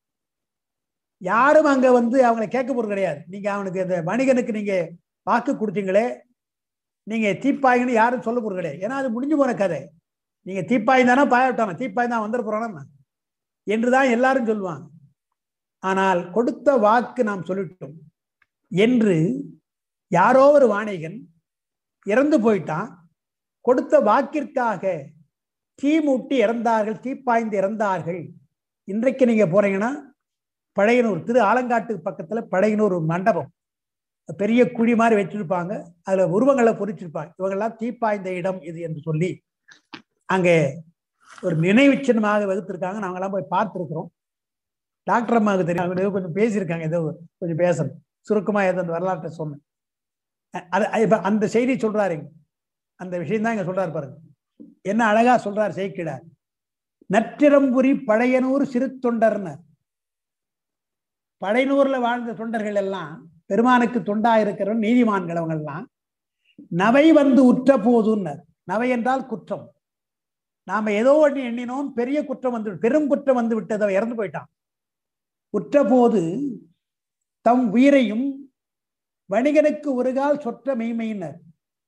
யாரும் அங்க வந்து அவங்களை கேட்க போறது கிடையாது நீங்க அவனுக்கு அந்த வணிகனுக்கு நீங்க வாக்கு கொடுத்தீங்களே நீங்க தீப்பாய்ங்கன்னு யாரும் சொல்ல போறது கிடையாது ஏன்னா அது முடிஞ்சு போன கதை நீங்க தீப்பாய் தானே பாய விட்டானா தீப்பாய் தான் வந்துட போறானா என்றுதான் எல்லாரும் சொல்லுவாங்க ஆனால் கொடுத்த வாக்கு நாம் சொல்லிட்டோம் என்று யாரோ ஒரு வாணிகன் இறந்து போயிட்டான் கொடுத்த வாக்கிற்காக தீ மூட்டி இறந்தார்கள் தீப்பாய்ந்து இறந்தார்கள் இன்றைக்கு நீங்க போறீங்கன்னா பழையனூர் திரு ஆலங்காட்டு பக்கத்துல பழையனூர் ஒரு மண்டபம் பெரிய குழி மாதிரி வச்சிருப்பாங்க அதுல உருவங்களை பொறிச்சிருப்பாங்க இவங்கெல்லாம் தீப்பாய்ந்த இடம் இது என்று சொல்லி அங்கே ஒரு நினைவு சின்னமாக வகுத்திருக்காங்க நாங்கெல்லாம் போய் பார்த்துருக்குறோம் டாக்டர் அம்மாவுக்கு தெரியும் அவங்க ஏதோ கொஞ்சம் பேசியிருக்காங்க ஏதோ கொஞ்சம் பேசணும் சுருக்கமா ஏதோ அந்த வரலாற்றை சொன்னேன் அது இப்ப அந்த செய்தி சொல்றாரு அந்த விஷயம் தான் இங்க சொல்றாரு பாருங்க என்ன அழகா சொல்றார் செய்கிடார் நற்றிரம்புரி பழையனூர் சிறு தொண்டர்னர் பழையனூர்ல வாழ்ந்த தொண்டர்கள் எல்லாம் பெருமானுக்கு தொண்டா இருக்கிறவன் நீதிமான்கள் அவங்க எல்லாம் நவை வந்து உற்ற போதுன்னர் நவை என்றால் குற்றம் நாம ஏதோ ஒன்று எண்ணினோம் பெரிய குற்றம் வந்து பெரும் குற்றம் வந்து விட்டதை இறந்து போயிட்டான் உற்ற போது தம் உயிரையும் வணிகனுக்கு ஒரு கால் சொற்ற மெய்மையினர்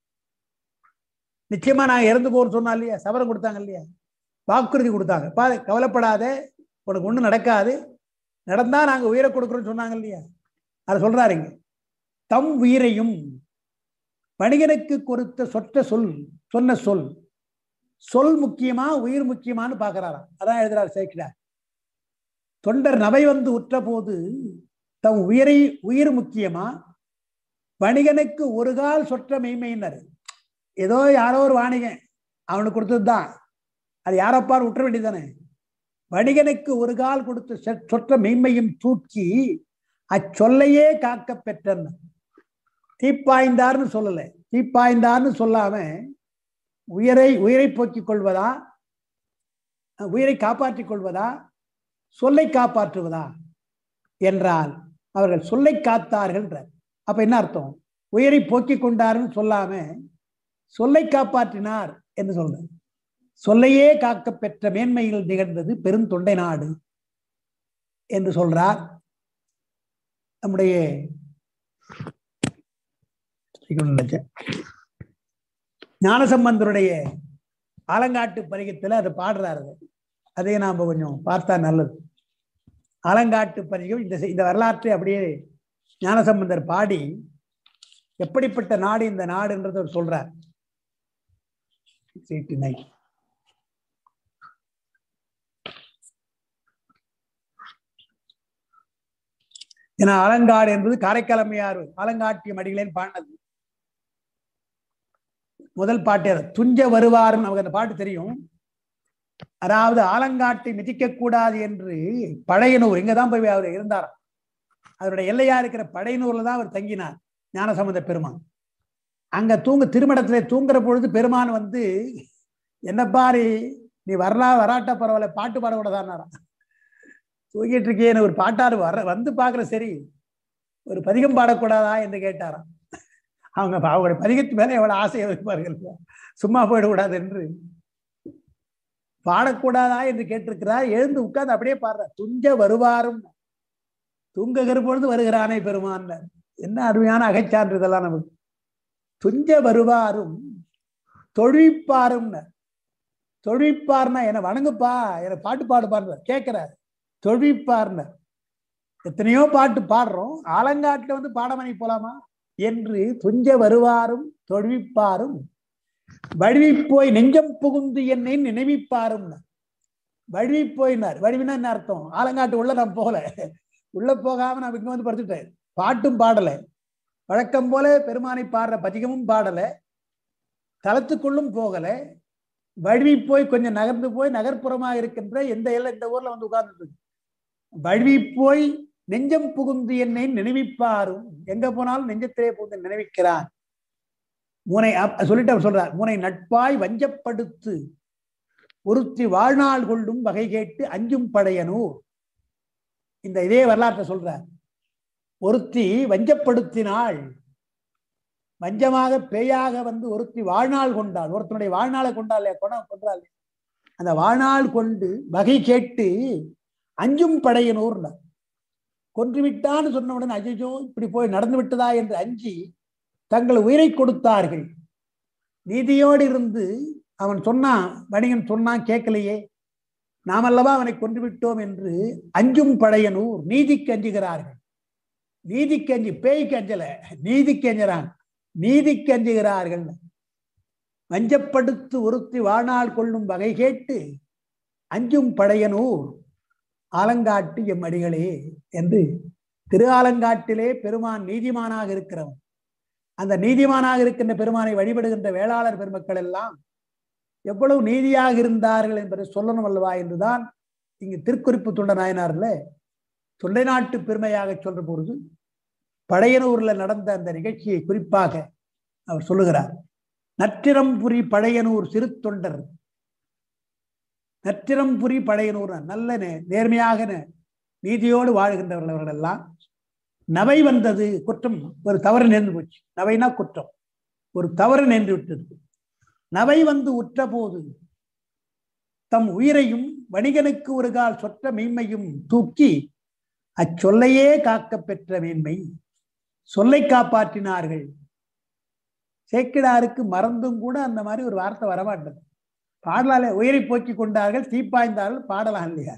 நிச்சயமா நான் இறந்து போன்னு சொன்னா இல்லையா சவரம் கொடுத்தாங்க இல்லையா வாக்குறுதி கொடுத்தாங்க பா கவலைப்படாத உனக்கு ஒண்ணும் நடக்காது நடந்தா நாங்க உயிரை கொடுக்குறோம்னு சொன்னாங்க இல்லையா அதை சொல்றாருங்க தம் உயிரையும் வணிகனுக்கு கொடுத்த சொற்ற சொல் சொன்ன சொல் சொல் முக்கியமா உயிர் முக்கியமான்னு பாக்குறாராம் அதான் எழுதுறாரு சேர்க்கிறார் தொண்டர் நபை வந்து உற்ற போது தம் உயிரை உயிர் முக்கியமா வணிகனுக்கு ஒரு கால் சொற்ற மெய்மையினர் ஏதோ யாரோ ஒரு வாணிகன் அவனுக்கு கொடுத்தது தான் அது யாரப்பார் விட்டுற வேண்டியதானே வணிகனுக்கு ஒரு கால் கொடுத்த சொற்ற மெய்மையும் தூக்கி அச்சொல்லையே காக்க பெற்றன் தீப்பாய்ந்தார்னு சொல்லலை தீப்பாய்ந்தார்னு சொல்லாம உயிரை உயிரை போக்கிக் கொள்வதா உயிரை காப்பாற்றிக் கொள்வதா சொல்லை காப்பாற்றுவதா என்றால் அவர்கள் சொல்லை காத்தார்கள் அப்ப என்ன அர்த்தம் உயிரை போக்கிக் கொண்டார்னு சொல்லாம சொல்லை காப்பாற்றினார் என்று சொல்ற சொல்லையே காக்க பெற்ற மேன்மையில் நிகழ்ந்தது பெருந்தொண்டை நாடு என்று சொல்றார் நம்முடைய ஞானசம்பந்தருடைய ஆலங்காட்டு பதிகத்துல அதை பாடுறாரு அதே நாம கொஞ்சம் பார்த்தா நல்லது ஆலங்காட்டு பதிகம் இந்த இந்த வரலாற்றை அப்படியே ஞானசம்பந்தர் பாடி எப்படிப்பட்ட நாடு இந்த நாடுன்றத அவர் சொல்றார் ஏன்னா ஆலங்காடு என்பது காரைக்காலமையார் ஆலங்காட்டிய மடிகளேன் பாடினது முதல் பாட்டு துஞ்ச வருவாரும் நமக்கு அந்த பாட்டு தெரியும் அதாவது ஆலங்காட்டை மிதிக்க கூடாது என்று பழையனூர் இங்கதான் போய் அவர் இருந்தாராம் அவருடைய எல்லையா இருக்கிற பழையனூர்ல தான் அவர் தங்கினார் ஞானசம்பந்த பெருமான் அங்க தூங்க திருமணத்துல தூங்குற பொழுது பெருமான் வந்து என்ன பாரு நீ வரலா வராட்டா பரவாயில்ல பாட்டு பாடக்கூடாதானாராம் தூங்கிட்டு இருக்கேன்னு ஒரு பாட்டாரு வர வந்து பாக்குற சரி ஒரு பதிகம் பாடக்கூடாதா என்று கேட்டாராம் அவங்க அவங்களுடைய பதிகத்து மேல எவ்வளவு ஆசையை வைப்பார்கள் சும்மா போயிடக்கூடாது என்று பாடக்கூடாதா என்று கேட்டிருக்கிறார் எழுந்து உட்கார்ந்து அப்படியே பாடுறார் துஞ்ச வருவாரும் தூங்குகிற பொழுது வருகிறானே பெருமான் என்ன அருமையான அகைச்சான்று இதெல்லாம் நமக்கு துஞ்ச வருவாரும் தொழிப்பாரும் தொழிப்பார்னா என்ன வணங்குப்பா என்ன பாட்டு பாடுப்பார் கேட்கிறார் தொழிப்பார்ன எத்தனையோ பாட்டு பாடுறோம் ஆலங்காட்டுல வந்து பாடமணி போலாமா என்று துஞ்ச வருவாரும் தொழிப்பாரும் வழுவி போய் நெஞ்சம் புகுந்து என்னை நினைவிப்பாரும் வழுவி போயினார் வழுவினா என்ன அர்த்தம் ஆலங்காட்டு உள்ள நான் போகல உள்ள போகாம நான் இங்க வந்து படுத்துட்டேன் பாட்டும் பாடல வழக்கம் போல பெருமானை பாடுற பதிகமும் பாடல தளத்துக்குள்ளும் போகல வழுவி போய் கொஞ்சம் நகர்ந்து போய் நகர்ப்புறமா இருக்கின்ற எந்த எல்லை இந்த ஊர்ல வந்து உட்கார்ந்து வழுவி போய் நெஞ்சம் புகுந்து என்னை நினைவிப்பாரும் எங்க போனாலும் நெஞ்சத்திலே புகுந்து நினைவிக்கிறான் மூனை அப்- சொல்லிட்டு அவர் சொல்றார் மூனை நட்பாய் வஞ்சப்படுத்து ஒருத்தி வாழ்நாள் கொள்ளும் வகை கேட்டு அஞ்சும் படையனூர் இந்த இதே வரலாற்றை சொல்றார் ஒருத்தி வஞ்சப்படுத்தினாள் வஞ்சமாக பேயாக வந்து ஒருத்தி வாழ்நாள் கொண்டாள் ஒருத்தனுடைய வாழ்நாளை கொண்டாள் கொண்டாள் கொண்டாள் அந்த வாழ்நாள் கொண்டு வகை கேட்டு அஞ்சும் படையனூர் கொன்று விட்டான்னு சொன்ன உடனே அஜயோ இப்படி போய் நடந்து விட்டதா என்று அஞ்சி தங்கள் உயிரை கொடுத்தார்கள் நீதியோடு இருந்து அவன் சொன்னான் வணிகன் சொன்னான் கேட்கலையே நாமல்லவா அவனை கொன்று விட்டோம் என்று அஞ்சும் படையனூர் நீதிக்கு அஞ்சுகிறார்கள் நீதிக்கு அஞ்சு பேய்க்கு அஞ்சல நீதிக்கு அஞ்சுறான் நீதிக்கு அஞ்சுகிறார்கள் வஞ்சப்படுத்து ஒருத்தி வாழ்நாள் கொள்ளும் வகை கேட்டு அஞ்சும் படையனூர் ஆலங்காட்டு எம் அடிகளே என்று திரு ஆலங்காட்டிலே பெருமான் நீதிமானாக இருக்கிறவன் அந்த நீதிமானாக இருக்கின்ற பெருமானை வழிபடுகின்ற வேளாளர் பெருமக்கள் எல்லாம் எவ்வளவு நீதியாக இருந்தார்கள் என்பதை சொல்லணும் அல்லவா என்றுதான் இங்கு திருக்குறிப்பு தொண்ட நாயனார்ல தொண்டை நாட்டு பெருமையாக சொல்ற பொழுது பழையனூர்ல நடந்த அந்த நிகழ்ச்சியை குறிப்பாக அவர் சொல்லுகிறார் நற்றிரம்புரி பழையனூர் சிறு தொண்டர் நற்றிரம்புரி பழையனூர் நல்ல நே- நேர்மையாக நே- நீதியோடு வாழ்கின்றவர்கள் அவர்கள் எல்லாம் நவை வந்தது குற்றம் ஒரு தவறு நேர்ந்து போச்சு நவைனா குற்றம் ஒரு தவறு நேர்ந்து விட்டது நவை வந்து உற்ற போது தம் உயிரையும் வணிகனுக்கு ஒரு கால் சொற்ற மெய்மையும் தூக்கி அச்சொல்லையே காக்க பெற்ற மேன்மை சொல்லை காப்பாற்றினார்கள் சேக்கிடாருக்கு மறந்தும் கூட அந்த மாதிரி ஒரு வார்த்தை வரமாட்டது பாடலாலே உயிரை போக்கி கொண்டார்கள் தீப்பாய்ந்தார்கள் பாடலாம் இல்லையா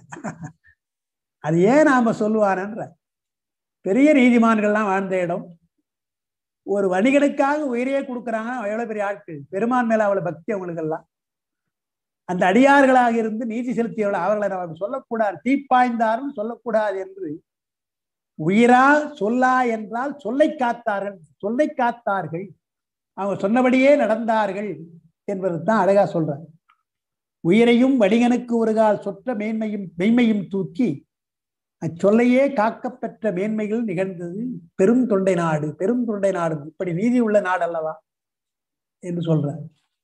அது ஏன் நாம சொல்லுவானன்ற பெரிய நீதிமான்கள்லாம் வாழ்ந்த இடம் ஒரு வணிகனுக்காக உயிரையே கொடுக்குறாங்க எவ்வளவு பெரிய ஆட்கள் பெருமான் மேல அவ்வளவு பக்தி அவங்களுக்கு எல்லாம் அந்த அடியார்களாக இருந்து நீதி செலுத்தியவர்கள் அவர்களை நம்ம சொல்லக்கூடாது தீப்பாய்ந்தாரும் சொல்லக்கூடாது என்று உயிரா சொல்லா என்றால் சொல்லை காத்தார்கள் சொல்லை காத்தார்கள் அவங்க சொன்னபடியே நடந்தார்கள் என்பது தான் அழகா சொல்றார் உயிரையும் வணிகனுக்கு ஒரு கால் சொற்ற மேன்மையும் மெய்மையும் தூக்கி அச்சொல்லையே காக்கப்பெற்ற மேன்மைகள் நிகழ்ந்தது பெரும் தொண்டை நாடு பெரும் தொண்டை நாடு இப்படி நீதி உள்ள நாடு அல்லவா என்று சொல்றார்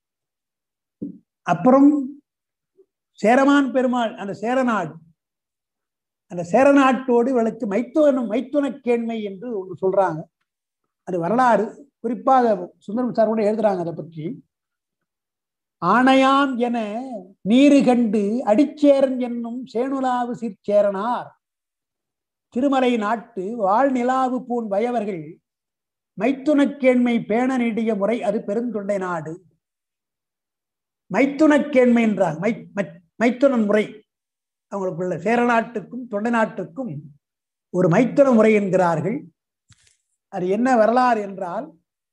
அப்புறம் சேரமான் பெருமாள் அந்த சேரநாடு அந்த சேரநாட்டோடு இவளுக்கு மைத்துவனும் மைத்துன கேண்மை என்று ஒன்று சொல்றாங்க அது வரலாறு குறிப்பாக சுந்தரம் சார் கூட எழுதுறாங்க அதை பற்றி ஆணையாம் என நீரு கண்டு அடிச்சேரன் என்னும் சேனுலாவு சீர்ச்சேரனார் திருமலை நாட்டு வாழ் நிலாவு பூன் வயவர்கள் மைத்துனக்கேண்மை பேண நீடிய முறை அது பெருந்தொண்டை நாடு மைத்துனக்கேண்மை என்றார் மை மை- மைத்துனன் முறை அவங்களுக்குள்ள சேர நாட்டுக்கும் தொண்டை நாட்டுக்கும் ஒரு மைத்துன முறை என்கிறார்கள் அது என்ன வரலாறு என்றால்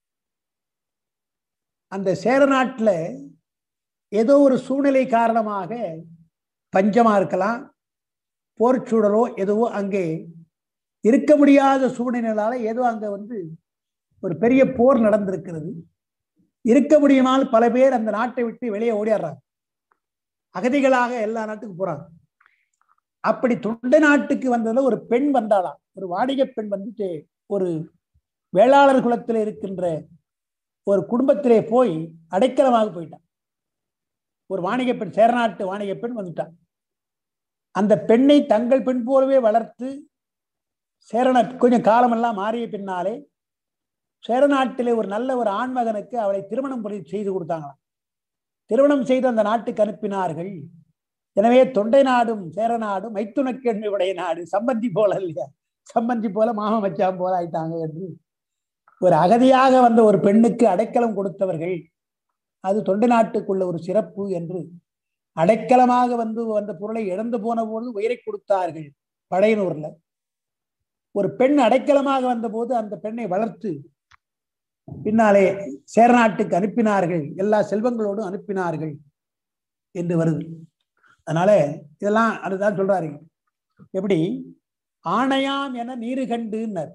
அந்த சேர நாட்டுல ஏதோ ஒரு சூழ்நிலை காரணமாக பஞ்சமா இருக்கலாம் போர் சூழலோ எதுவோ அங்கே இருக்க முடியாத சூழ்நிலையால ஏதோ அங்க வந்து ஒரு பெரிய போர் நடந்திருக்கிறது இருக்க முடியுமால் பல பேர் அந்த நாட்டை விட்டு வெளியே ஓடிடுறாங்க அகதிகளாக எல்லா நாட்டுக்கு போறாங்க அப்படி தொண்டை நாட்டுக்கு வந்ததுல ஒரு பெண் வந்தாளாம் ஒரு வாடிகை பெண் வந்துட்டு ஒரு வேளாளர் குலத்தில் இருக்கின்ற ஒரு குடும்பத்திலே போய் அடைக்கலமாக போயிட்டான் ஒரு வாணிக பெண் சேரநாட்டு வாணிக பெண் வந்துட்டான் அந்த பெண்ணை தங்கள் பெண் போலவே வளர்த்து சேரன கொஞ்சம் காலமெல்லாம் மாறிய பின்னாலே சேரநாட்டிலே ஒரு நல்ல ஒரு ஆண்மகனுக்கு அவளை திருமணம் புரி- செய்து கொடுத்தாங்களாம் திருமணம் செய்து அந்த நாட்டுக்கு அனுப்பினார்கள் எனவே தொண்டை நாடும் சேரநாடும் மைத்துனக்கெண்மை உடைய நாடு சம்பந்தி போல இல்லையா சம்பந்தி போல மாம மச்சான் போல ஆயிட்டாங்க என்று ஒரு அகதியாக வந்த ஒரு பெண்ணுக்கு அடைக்கலம் கொடுத்தவர்கள் அது தொண்டை நாட்டுக்குள்ள ஒரு சிறப்பு என்று அடைக்கலமாக வந்து அந்த பொருளை இழந்து போன போது உயிரை கொடுத்தார்கள் பழையனூர்ல ஒரு பெண் அடைக்கலமாக வந்தபோது அந்த பெண்ணை வளர்த்து பின்னாலே சேரநாட்டுக்கு அனுப்பினார்கள் எல்லா செல்வங்களோடும் அனுப்பினார்கள் என்று வருது அதனால இதெல்லாம் அதுதான் சொல்றாரு எப்படி ஆணையாம் என நீரு கண்டுன்னர்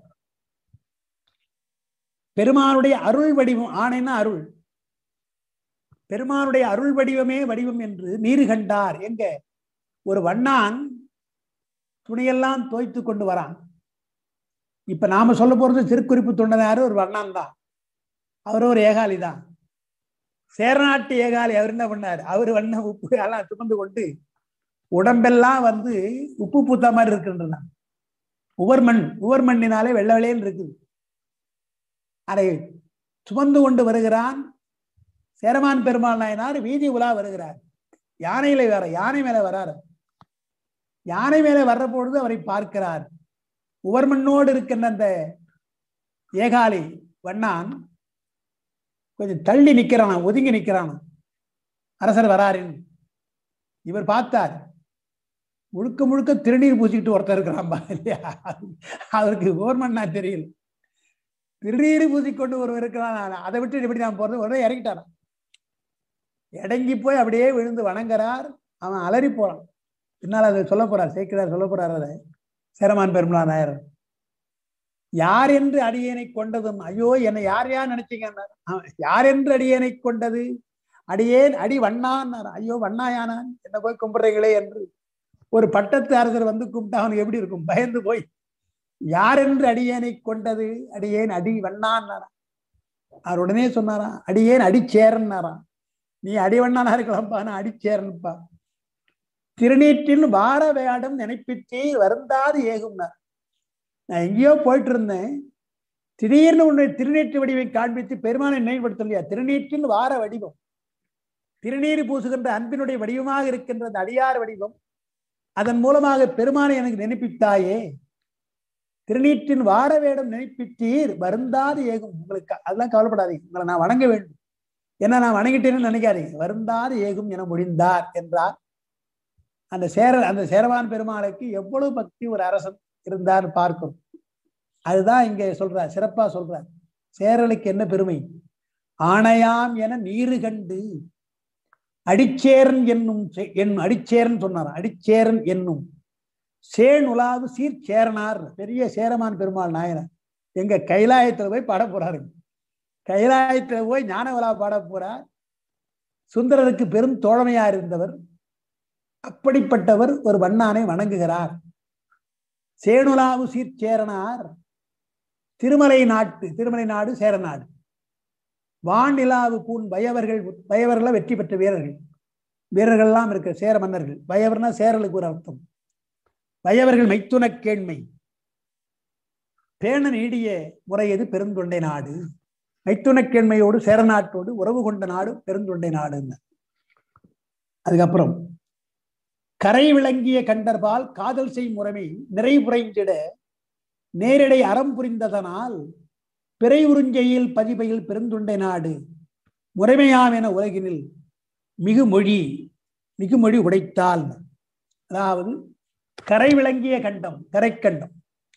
பெருமானுடைய அருள் வடிவம் ஆணைன்னா அருள் பெருமானுடைய அருள் வடிவமே வடிவம் என்று நீரு கண்டார் எங்க ஒரு வண்ணான் துணியெல்லாம் தோய்த்து கொண்டு வரான் இப்ப நாம சொல்ல போறது திருக்குறிப்பு தொண்டனாரு ஒரு வண்ணான் தான் அவர் ஒரு ஏகாலி தான் சேரநாட்டு ஏகாலி அவர் என்ன பண்ணார் அவர் வண்ண உப்பு எல்லாம் சுமந்து கொண்டு உடம்பெல்லாம் வந்து உப்பு பூத்த மாதிரி இருக்குன்றான் உவர் மண் உவர் மண்ணினாலே வெள்ள வெள்ளையன்னு இருக்குது அதை சுமந்து கொண்டு வருகிறான் சேரமான் பெருமாள் நாயனார் வீதி உலா வருகிறார் யானையில வர யானை மேல வராரு யானை மேல வர்ற பொழுது அவரை பார்க்கிறார் உவர்மண்ணோடு இருக்கின்ற அந்த ஏகாலி வண்ணான் கொஞ்சம் தள்ளி நிக்கிறானா ஒதுங்கி நிக்கிறானா அரசர் வராருன்னு இவர் பார்த்தார் முழுக்க முழுக்க திருநீர் பூசிக்கிட்டு ஒருத்தர் இருக்கிறான்பா இல்லையா அவருக்கு கவர்மெண்ட் நான் தெரியல திருநீர் பூசிக்கொண்டு ஒருவர் இருக்கிறான் அதை விட்டு எப்படி நான் போறது உடனே இறங்கிட்டாரான் இறங்கி போய் அப்படியே விழுந்து வணங்குறார் அவன் அலறி போறான் பின்னால் அதை சொல்ல போறார் சேர்க்கிறார் சொல்ல போறார் அதை சேரமான் பெருமலா நாயர் யார் என்று அடியேனை கொண்டதும் ஐயோ என்னை யார் யார் நினைச்சீங்க யார் என்று அடியேனை கொண்டது அடியேன் அடி வண்ணான் ஐயோ வண்ணாயானான் என்ன போய் கும்பிடுறீங்களே என்று ஒரு பட்டத்து அரசர் வந்து கும்பிட்டா அவனுக்கு எப்படி இருக்கும் பயந்து போய் யார் என்று அடியேனை கொண்டது அடியேன் அடி வண்ணான் அவர் உடனே சொன்னாராம் அடியேன் அடிச்சேரன்னாராம் நீ அடிவண்ணானா இருக்கலாம்ப்பா நான் அடிச்சேரன்ப்பா திருநீற்றில் வார வேடம் நினைப்பித்தே வருந்தாது ஏகும்னார் நான் எங்கேயோ போயிட்டு இருந்தேன் திடீர்னு உன்னை திருநீற்று வடிவை காண்பித்து பெருமானை நினைவுபடுத்தலையா திருநீற்றில் வார வடிவம் திருநீர் பூசுகின்ற அன்பினுடைய வடிவமாக இருக்கின்ற அந்த அடியார் வடிவம் அதன் மூலமாக பெருமானை எனக்கு நினைப்பித்தாயே திருநீற்றின் வார வேடம் நினைப்பித்தீர் வருந்தாது ஏகும் உங்களுக்கு அதெல்லாம் கவலைப்படாதீங்க உங்களை நான் வணங்க வேண்டும் என்ன நான் வணங்கிட்டேன்னு நினைக்காதீங்க வருந்தாது ஏகும் என முடிந்தார் என்றார் அந்த சேர அந்த சேரவான் பெருமாளுக்கு எவ்வளவு பக்தி ஒரு அரசன் இருந்தார் பார்க்கும் அதுதான் இங்க சொல்றார் சிறப்பா சொல்றார் சேரலுக்கு என்ன பெருமை ஆணையாம் என நீரு கண்டு அடிச்சேரன் என்னும் என் அடிச்சேரன் சொன்னார் அடிச்சேரன் என்னும் சேன் உலாவு சீர்ச்சேரனார் பெரிய சேரமான் பெருமாள் நாயனர் எங்க கைலாயத்துல போய் பாட போறாரு கைலாயத்துல போய் ஞான விழா பாட போறார் சுந்தரருக்கு பெரும் தோழமையா இருந்தவர் அப்படிப்பட்டவர் ஒரு வண்ணானை வணங்குகிறார் சேனுலாவு சீர்ச்சேரனார் திருமலை நாட்டு திருமலை நாடு சேரநாடு வானிலாவு பூன் பயவர்கள் பயவர்கள வெற்றி பெற்ற வீரர்கள் வீரர்கள்லாம் இருக்க சேர மன்னர்கள் பயவர்னா சேரலுக்கு ஒரு அர்த்தம் பயவர்கள் மைத்துன கேண்மை பேண நீடிய முறையது பெருந்தொண்டை நாடு மைத்துனக்கேண்மையோடு சேரநாட்டோடு உறவு கொண்ட நாடு பெருந்தொண்டை நாடுன்னு அதுக்கப்புறம் கரை விளங்கிய கண்டர்பால் காதல் செய் முறைமை நிறைவுரைந்திட நேரடை அறம் புரிந்ததனால் பிறை உறிஞ்சையில் பதிபையில் பெருந்துண்டை நாடு முறைமையாம் என உலகினில் மிகுமொழி மிகுமொழி உடைத்தால் அதாவது கரை விளங்கிய கண்டம் கரைக்கண்டம்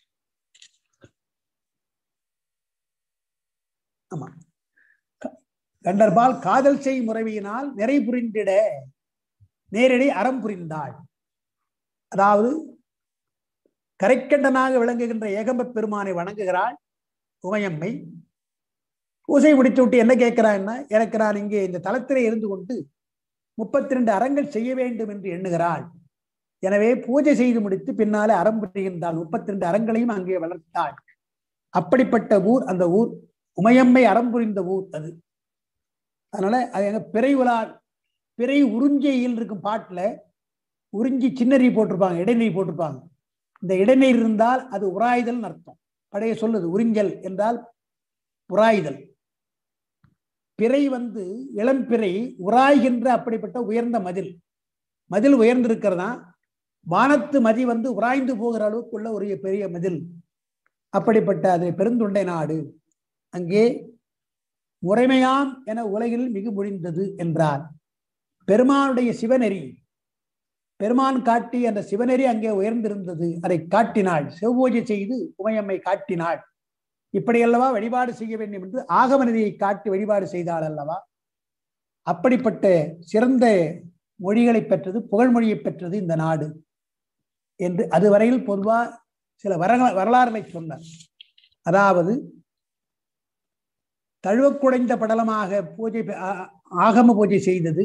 ஆமா கண்டர்பால் காதல் செய் முறைமையினால் நிறை புரிந்திட நேரடி அறம் புரிந்தாள் அதாவது கரைக்கண்டனாக விளங்குகின்ற ஏகம்ப பெருமானை வணங்குகிறாள் உமையம்மை பூசை முடித்து விட்டு என்ன கேட்கிறான்னா எனக்கு நான் இங்கே இந்த தளத்திலே இருந்து கொண்டு முப்பத்தி ரெண்டு அறங்கள் செய்ய வேண்டும் என்று எண்ணுகிறாள் எனவே பூஜை செய்து முடித்து பின்னாலே அறம் புரிகின்றாள் முப்பத்தி ரெண்டு அறங்களையும் அங்கே வளர்த்தாள் அப்படிப்பட்ட ஊர் அந்த ஊர் உமையம்மை அறம் புரிந்த ஊர் அது அதனால அது எங்க பிறை உலா பிறை உறிஞ்சியில் இருக்கும் பாட்டுல உறிஞ்சி சின்னறி போட்டிருப்பாங்க இடைநீர் போட்டிருப்பாங்க இந்த இடைநீர் இருந்தால் அது உராய்தல் அர்த்தம் பழைய சொல்லுது உறிஞ்சல் என்றால் உராய்தல் பிறை வந்து இளம்பிறை உராய்கின்ற அப்படிப்பட்ட உயர்ந்த மதில் மதில் உயர்ந்திருக்கிறதா வானத்து மதி வந்து உராய்ந்து போகிற அளவுக்குள்ள ஒரு பெரிய மதில் அப்படிப்பட்ட அது பெருந்துண்டை நாடு அங்கே முறைமையாம் என உலகில் மிக முடிந்தது என்றார் பெருமானுடைய சிவநெறி பெருமான் காட்டி அந்த சிவநெறி அங்கே உயர்ந்திருந்தது அதை காட்டினாள் செவ்வூஜை செய்து உமையம்மை காட்டினாள் இப்படியல்லவா வழிபாடு செய்ய வேண்டும் என்று ஆகம நிதியை காட்டி வழிபாடு செய்தாள் அல்லவா அப்படிப்பட்ட சிறந்த மொழிகளை பெற்றது புகழ்மொழியை பெற்றது இந்த நாடு என்று அதுவரையில் பொதுவா சில வர வரலாறுகளை சொன்னார் அதாவது தழுவக்குடைந்த படலமாக பூஜை ஆகம பூஜை செய்தது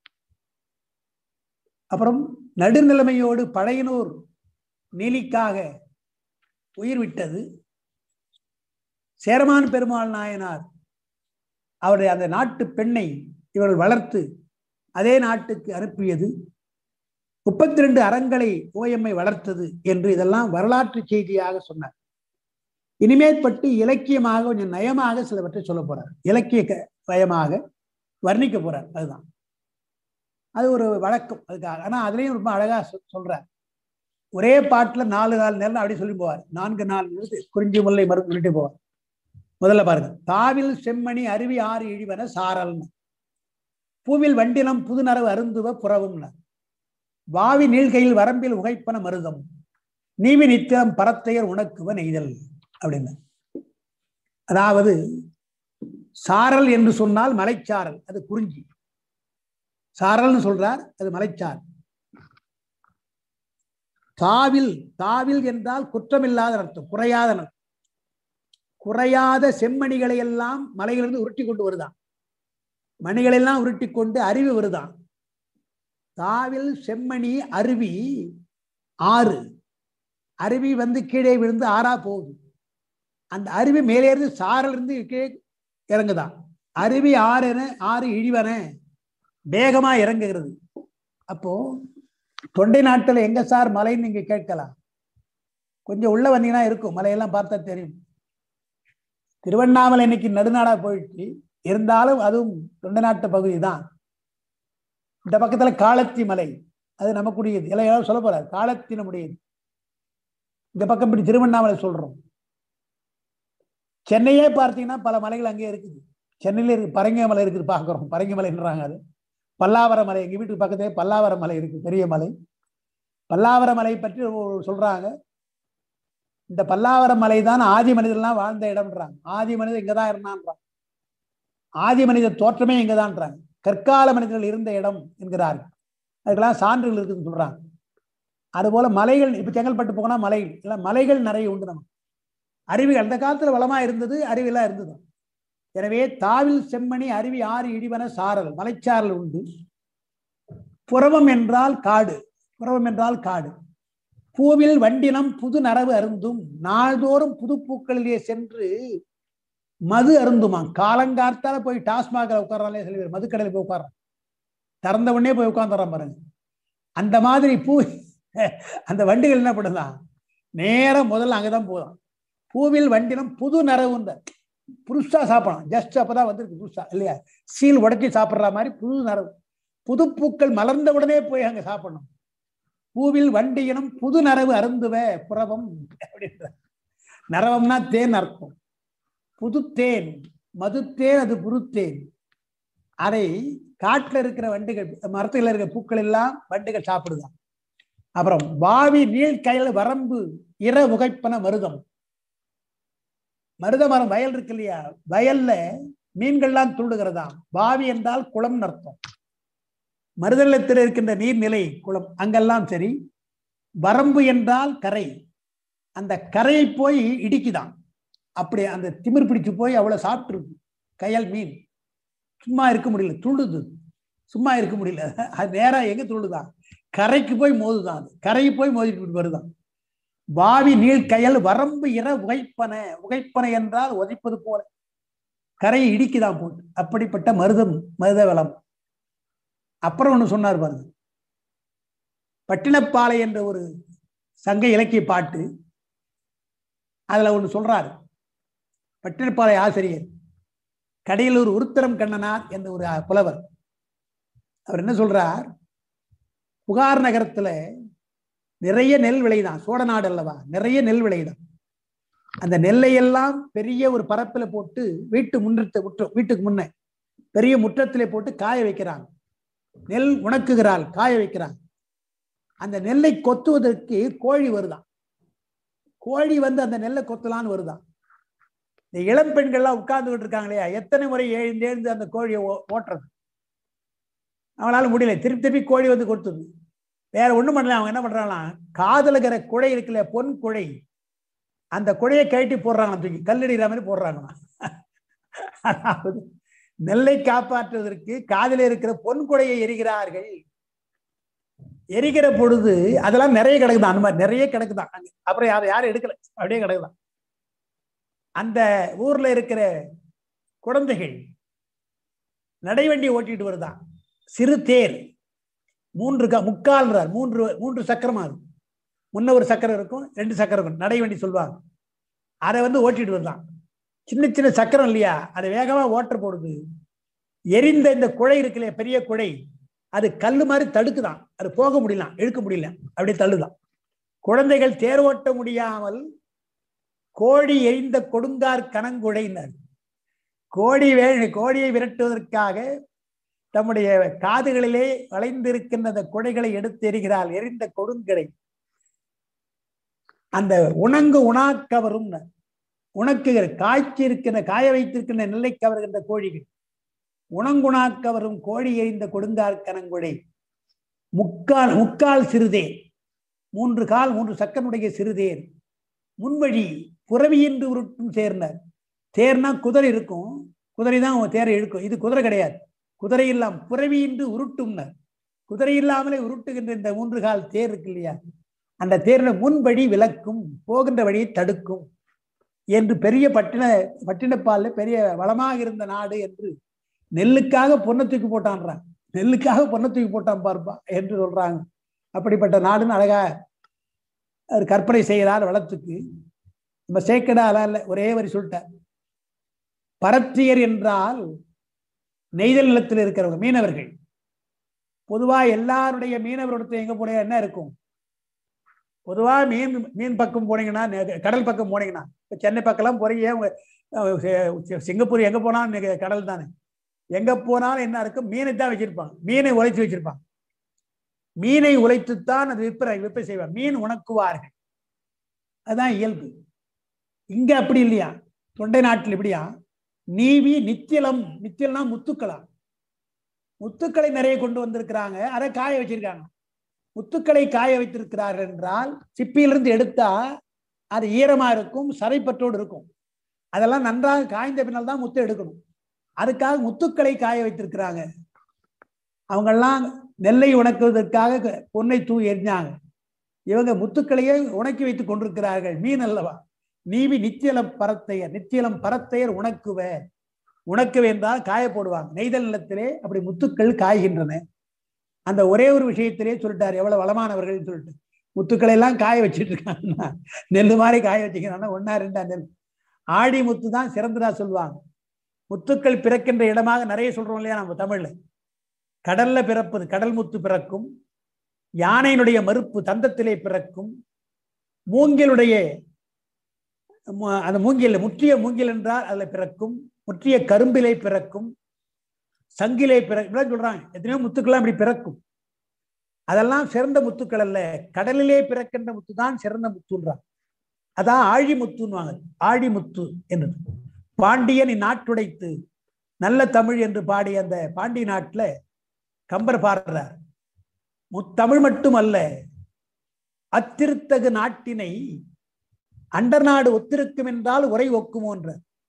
அப்புறம் நடுநிலைமையோடு பழையனூர் நீலிக்காக உயிர் விட்டது சேரமான் பெருமாள் நாயனார் அவருடைய அந்த நாட்டு பெண்ணை இவர்கள் வளர்த்து அதே நாட்டுக்கு அனுப்பியது முப்பத்தி ரெண்டு அறங்களை ஓஎம்ஐ வளர்த்தது என்று இதெல்லாம் வரலாற்று செய்தியாக சொன்னார் இனிமேற்பட்டு இலக்கியமாக கொஞ்சம் நயமாக சிலவற்றை சொல்ல போறார் இலக்கிய க- நயமாக வர்ணிக்க போறார் அதுதான் அது ஒரு வழக்கம் அதுக்காக ஆனா அதுலயும் ரொம்ப அழகா சொ- சொல்றார் ஒரே பாட்டுல நாலு நாலு நேரம் அப்படி சொல்லி போவார் நான்கு நாலு நிறுத்து குறிஞ்சி முல்லை மருந்து சொல்லிட்டு போவார் முதல்ல பாருங்க தாவில் செம்மணி அருவி ஆறு இழிவன சாரல்னு பூவில் வண்டினம் புதுநரவு அருந்துவ புறவும்ன வாவி நீள்கையில் வரம்பில் உகைப்பன மருதம் நீவி நித்திரம் பரத்தையர் உனக்குவ நெய்தல் அப்படின்னு அதாவது சாரல் என்று சொன்னால் மலைச்சாரல் அது குறிஞ்சி சாரல்னு சொல்றார் அது மலைச்சாரல் தாவில் தாவில் என்றால் குற்றமில்லாத அர்த்தம் குறையாத அர்த்தம் குறையாத செம்மணிகளை எல்லாம் மலையிலிருந்து உருட்டி கொண்டு வருதான் மணிகளை எல்லாம் உருட்டி கொண்டு அருவி வருதான் தாவில் செம்மணி அருவி ஆறு அருவி வந்து கீழே விழுந்து ஆறா போகுது அந்த அருவி மேலே இருந்து சாரல் இருந்து கீழே இறங்குதான் அருவி ஆறுன ஆறு இழிவன வேகமா இறங்குகிறது அப்போ தொண்டை நாட்டுல எங்க சார் மலைன்னு நீங்க கேட்கலாம் கொஞ்சம் உள்ள வந்தீங்கன்னா இருக்கும் மலையெல்லாம் பார்த்தா தெரியும் திருவண்ணாமலை இன்னைக்கு நடுநாடா போயிடுச்சு இருந்தாலும் அதுவும் தொண்டை நாட்டு பகுதி தான் இந்த பக்கத்துல காலத்தி மலை அது நமக்குரியது எல்லாம் யாரும் சொல்ல போறாரு காலத்தி நம்முடையது இந்த பக்கம் இப்படி திருவண்ணாமலை சொல்றோம் சென்னையே பார்த்தீங்கன்னா பல மலைகள் அங்கே இருக்குது சென்னையில இருக்கு பரங்கிய மலை இருக்குது பார்க்குறோம் பரங்கி மலைன்றாங்க அது பல்லாவர மலை எங்க வீட்டுக்கு பக்கத்தே பல்லாவர மலை இருக்கு பெரிய மலை பல்லாவர மலை பற்றி ஒரு சொல்றாங்க இந்த பல்லாவர மலை தான் ஆதி மனிதர்லாம் வாழ்ந்த இடம்ன்றாங்க ஆதி மனிதர் இங்கதான் இருந்தான்றாங்க ஆதி மனித தோற்றமே இங்கதான்றாங்க கற்கால மனிதர்கள் இருந்த இடம் என்கிறார்கள் அதுக்கெல்லாம் சான்றுகள் இருக்குன்னு சொல்றாங்க அதுபோல மலைகள் இப்ப செங்கல்பட்டு போனா மலைகள் இல்லை மலைகள் நிறைய உண்டு நமக்கு அருவிகள் அந்த காலத்துல வளமா இருந்தது அருவிலாம் இருந்தது எனவே தாவில் செம்மணி அருவி ஆறு இடிவன சாரல் மலைச்சாரல் உண்டு புறவம் என்றால் காடு புறவம் என்றால் காடு பூவில் வண்டினம் புது நரவு அருந்தும் நாள்தோறும் புது பூக்களிலே சென்று மது அருந்துமா காலங்கார்த்தால போய் டாஸ்மாகில் உட்கார்றாலே சில பேர் மதுக்கடையில் போய் உட்கார்றான் திறந்த உடனே போய் உட்காந்துறான் பாருங்க அந்த மாதிரி பூ அந்த வண்டிகள் என்ன பண்ணுதான் நேரம் முதல்ல அங்கதான் போதான் பூவில் வண்டினம் புது நரவுன்ற புதுசா சாப்பிடலாம் ஜஸ்ட் அப்பதான் வந்திருக்கு புதுசா இல்லையா சீல் உடைச்சி சாப்பிடுற மாதிரி புது நரவு புது பூக்கள் மலர்ந்த உடனே போய் அங்க சாப்பிடணும் பூவில் வண்டியினம் புது நரவு அருந்துவ புறவம் அப்படின்ற நரவம்னா தேன் அர்த்தம் புது தேன் மதுத்தேன் அது புதுத்தேன் அதை காட்டுல இருக்கிற வண்டுகள் மரத்துல இருக்கிற பூக்கள் எல்லாம் வண்டுகள் சாப்பிடுதான் அப்புறம் வாவி நீள் கையில் வரம்பு இர உகைப்பன மருதம் மருத மரம் வயல் இருக்கு இல்லையா வயல்ல மீன்கள்லாம் துள்ளுகிறதாம் வாவி என்றால் குளம் அர்த்தம் மருதநிலத்தில் இருக்கின்ற நீர்நிலை குளம் அங்கெல்லாம் சரி வரம்பு என்றால் கரை அந்த கரையை போய் இடிக்குதான் அப்படி அந்த திமிர் பிடிச்சு போய் அவ்வளவு சாப்பிட்டுருக்கு கயல் மீன் சும்மா இருக்க முடியல துள்ளுது சும்மா இருக்க முடியல அது நேரா எங்க துள்ளுதான் கரைக்கு போய் மோதுதான் அது கரைக்கு போய் மோதிட்டு வருதான் வாவி நீள் கயல் வரம்பு இற உகைப்பன உகைப்பன என்றால் உதைப்பது போல கரையை இடிக்குதான் போட்டு அப்படிப்பட்ட மருதம் மருத வளம் அப்புறம் ஒண்ணு சொன்னார் பாருங்க பட்டினப்பாலை என்ற ஒரு சங்க இலக்கிய பாட்டு அதுல ஒண்ணு சொல்றாரு பட்டினப்பாலை ஆசிரியர் கடையலூர் உருத்தரம் கண்ணனார் என்ற ஒரு புலவர் அவர் என்ன சொல்றார் புகார் நகரத்துல நிறைய நெல் விளைதான் சோழநாடு அல்லவா நிறைய நெல் விளைதான் அந்த நெல்லை எல்லாம் பெரிய ஒரு பரப்பில போட்டு வீட்டு முன்றத்தை முற்றம் வீட்டுக்கு முன்ன பெரிய முற்றத்திலே போட்டு காய வைக்கிறாங்க நெல் உணக்குகிறாள் காய வைக்கிறாங்க அந்த நெல்லை கொத்துவதற்கு கோழி வருதான் கோழி வந்து அந்த நெல்லை கொத்தலான்னு வருதான் இந்த இளம் பெண்கள்லாம் உட்கார்ந்துகிட்டு இருக்காங்க இல்லையா எத்தனை முறை எழுந்து எழுந்து அந்த கோழியை ஓட்டுறது அவங்களால முடியல திருப்பி திருப்பி கோழி வந்து கொடுத்தது வேற ஒண்ணும் பண்ணல அவங்க என்ன பண்றாங்களாம் காதலுகிற குழை இருக்குல்ல பொன் குழை அந்த குழையை கழட்டி போடுறாங்க தூக்கி கல்லடிக்கிற மாதிரி போடுறாங்க அதாவது நெல்லை காப்பாற்றுவதற்கு காதில் இருக்கிற பொன் குடையை எரிகிறார்கள் எரிகிற பொழுது அதெல்லாம் நிறைய கிடக்குதான் அந்த மாதிரி நிறைய கிடக்குதான் அப்புறம் அதை யாரும் எடுக்கல அப்படியே கிடக்குதான் அந்த ஊர்ல இருக்கிற குழந்தைகள் நடைவண்டி ஓட்டிட்டு வருதான் சிறு தேர் மூன்று க முக்கால்ன்றார் மூன்று மூன்று சக்கரமா இருக்கும் முன்ன ஒரு சக்கரம் இருக்கும் ரெண்டு சக்கரம் இருக்கும் நடைவண்டி சொல்லுவாங்க அதை வந்து ஓட்டிட்டு வருதான் சின்ன சின்ன சக்கரம் இல்லையா அதை வேகமா ஓட்ட போடுது எரிந்த இந்த குழை இருக்கு இல்லையா பெரிய குழை அது கல்லு மாதிரி தடுக்குதான் அது போக முடியலாம் இழுக்க முடியல அப்படியே தள்ளுதான் குழந்தைகள் தேர் ஓட்ட முடியாமல் கோழி எரிந்த கொடுங்கார் கணங்குழையினர் கோழி வே கோழியை விரட்டுவதற்காக தம்முடைய காதுகளிலே வளைந்திருக்கின்ற அந்த குடைகளை எடுத்து எறிகிறாள் எரிந்த கொடுங்கடை அந்த உணங்கு உணாக்கவரும் உணக்குகிற காய்ச்சி இருக்கின்ற காய வைத்திருக்கின்ற நெல்லை கவர்கின்ற கோழிகள் உணங்குணாக்கவரும் கோழி எறிந்த கொடுங்கார் கணங்குடை முக்கால் முக்கால் சிறுதேர் மூன்று கால் மூன்று சக்கனுடைய சிறுதேர் முன்வழி புறவியின்றி உருட்டும் சேர்ந்தார் தேர்னா குதிரை இருக்கும் குதிரை தான் தேரை இழுக்கும் இது குதிரை கிடையாது குதிரை இல்லாம புறவியின்றி உருட்டும்னர் குதிரை இல்லாமலே உருட்டுகின்ற இந்த மூன்று கால் தேர் இருக்கு இல்லையா அந்த தேர்ல முன்வழி விளக்கும் போகின்ற வழியை தடுக்கும் என்று பெரிய பட்டின பட்டினப்பால்ல பெரிய வளமாக இருந்த நாடு என்று நெல்லுக்காக பொண்ணை தூக்கி போட்டான்றான் நெல்லுக்காக பொண்ணை தூக்கி போட்டான் பார்ப்பா என்று சொல்றாங்க அப்படிப்பட்ட நாடுன்னு அழகா அவர் கற்பனை செய்கிறார் வளத்துக்கு நம்ம சேக்கடாலாம் இல்லை ஒரே வரி சொல்லிட்டார் பரத்தியர் என்றால் நெய்தல் நிலத்தில் இருக்கிறவங்க மீனவர்கள் பொதுவா எல்லாருடைய மீனவரிடத்துல எங்க போனா என்ன இருக்கும் பொதுவா மீன் மீன் பக்கம் போனீங்கன்னா நெ- கடல் பக்கம் போனீங்கன்னா இப்ப சென்னை பக்கம்லாம் போறீங்க உங்க அஹ், சி- சிங்கப்பூர் எங்க போனாலும் நீங்க கடல் தானே எங்க போனாலும் என்ன இருக்கும் மீனை தான் வச்சிருப்பாங்க மீனை உழைச்சு வச்சிருப்பாங்க மீனை உழைத்துத்தான் அது விற்பனை விற்பனை செய்வாங்க மீன் உணக்குவார்கள் அதுதான் இயல்பு இங்க அப்படி இல்லையா தொண்டை நாட்டில் இப்படியா நீவி நித்தியலம் நித்தியல்னா முத்துக்களா முத்துக்களை நிறைய கொண்டு வந்திருக்கிறாங்க அதை காய வச்சிருக்காங்க முத்துக்களை காய வைத்திருக்கிறார்கள் என்றால் சிப்பியிலிருந்து எடுத்தா அது ஈரமா இருக்கும் சதைப்பற்றோடு இருக்கும் அதெல்லாம் நன்றாக காய்ந்த பின்னால் தான் முத்து எடுக்கணும் அதுக்காக முத்துக்களை காய வைத்திருக்கிறாங்க அவங்கெல்லாம் நெல்லை உணக்குவதற்காக பொன்னை தூ எரிஞ்சாங்க இவங்க முத்துக்களையே உணக்கி வைத்துக் கொண்டிருக்கிறார்கள் மீன் அல்லவா நீவி நித்தியலம் பரத்தையர் நித்தியலம் பரத்தையர் உணக்குவ உணக்குவ என்றால் காய போடுவாங்க நெய்தல் நிலத்திலே அப்படி முத்துக்கள் காய்கின்றன அந்த ஒரே ஒரு விஷயத்திலே சொல்லிட்டார் எவ்வளவு வளமானவர்கள் சொல்லிட்டு முத்துக்களை எல்லாம் காய வச்சிட்டு இருக்காங்கன்னா நெல் மாதிரி காய வச்சுக்கிறாங்கன்னா ஒன்னா ரெண்டா நெல் ஆடி முத்து தான் சிறந்ததா சொல்லுவாங்க முத்துக்கள் பிறக்கின்ற இடமாக நிறைய சொல்றோம் இல்லையா நம்ம தமிழ்ல கடல்ல பிறப்பது கடல் முத்து பிறக்கும் யானையினுடைய மறுப்பு தந்தத்திலே பிறக்கும் மூங்கிலுடைய மு- அந்த மூங்கில் முற்றிய மூங்கில் என்றால் அதுல பிறக்கும் முற்றிய கரும்பிலே பிறக்கும் சங்கிலே பிற இப்படிலாம் சொல்றாங்க எத்தனையோ முத்துக்கள்லாம் இப்படி பிறக்கும் அதெல்லாம் சிறந்த முத்துக்கள் அல்ல கடலிலே பிறக்கின்ற முத்து தான் சிறந்த முத்துன்றாங்க அதான் ஆழி முத்துன்னுவாங்க ஆழி முத்து என்றது பாண்டியன் இந்நாட்டுடைத்து நல்ல தமிழ் என்று பாடிய அந்த பாண்டி நாட்டுல கம்பர் பாடுறார் முத்தமிழ் மட்டுமல்ல அத்திருத்தகு நாட்டினை அண்டர் நாடு ஒத்திருக்கும் என்றால் உரை ஒக்குமோன்ற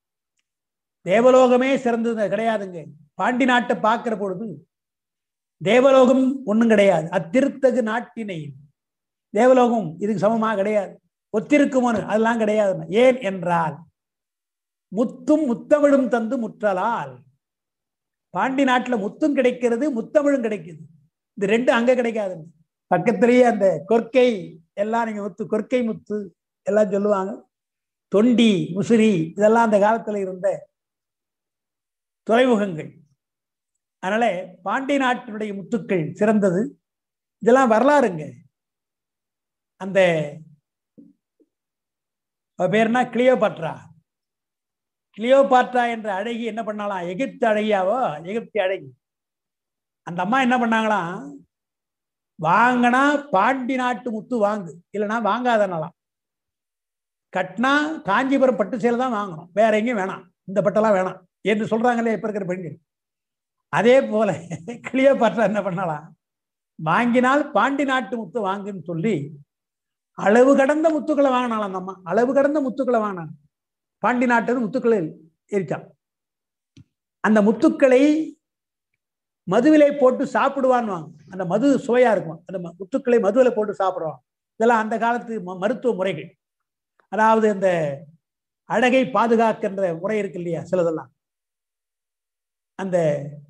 தேவலோகமே சிறந்தது கிடையாதுங்க பாண்டி நாட்டை பார்க்கிற பொழுது தேவலோகம் ஒண்ணும் கிடையாது அத்திருத்தகு நாட்டினை தேவலோகம் இதுக்கு சமமா கிடையாது ஒத்திருக்குமோன்னு அதெல்லாம் கிடையாது ஏன் என்றால் முத்தும் முத்தமிழும் தந்து முற்றலால் பாண்டி நாட்டுல முத்தும் கிடைக்கிறது முத்தமிழும் கிடைக்குது இது ரெண்டு அங்க கிடைக்காது பக்கத்திலேயே அந்த கொற்கை எல்லாம் நீங்க முத்து கொற்கை முத்து எல்லாம் சொல்லுவாங்க தொண்டி முசிறி இதெல்லாம் அந்த காலத்துல இருந்த துறைமுகங்கள் அதனால பாண்டி நாட்டினுடைய முத்துக்கள் சிறந்தது இதெல்லாம் வரலாறுங்க அந்த அவ பேர்னா கிளியோபாட்ரா கிளியோபாட்ரா என்ற அழகி என்ன பண்ணாலாம் எகிப்து அழகியாவோ எகிப்து அழகி அந்த அம்மா என்ன பண்ணாங்களாம் வாங்கினா பாண்டி நாட்டு முத்து வாங்கு இல்லைன்னா வாங்காதனாலாம் கட்டினா காஞ்சிபுரம் பட்டு சேலை தான் வாங்கணும் வேற எங்கேயும் வேணாம் இந்த பட்டெல்லாம் வேணாம் என்று சொல்றாங்களே இப்ப இருக்கிற பெண்கள் அதே போல கிளியோபாட்ரா என்ன பண்ணலாம் வாங்கினால் பாண்டி நாட்டு முத்து வாங்குன்னு சொல்லி அளவு கடந்த முத்துக்களை வாங்கினாலாம் அந்த அம்மா அளவு கடந்த முத்துக்களை வாங்கினாங்க பாண்டி நாட்டு முத்துக்களை எரிச்சான் அந்த முத்துக்களை மதுவிலை போட்டு சாப்பிடுவான்னு அந்த மது சுவையா இருக்கும் அந்த ம- முத்துக்களை மதுவில போட்டு சாப்பிடுவான் இதெல்லாம் அந்த காலத்து ம- மருத்துவ முறைகள் அதாவது இந்த அழகை பாதுகாக்கின்ற முறை இருக்கு இல்லையா சிலதெல்லாம் அந்த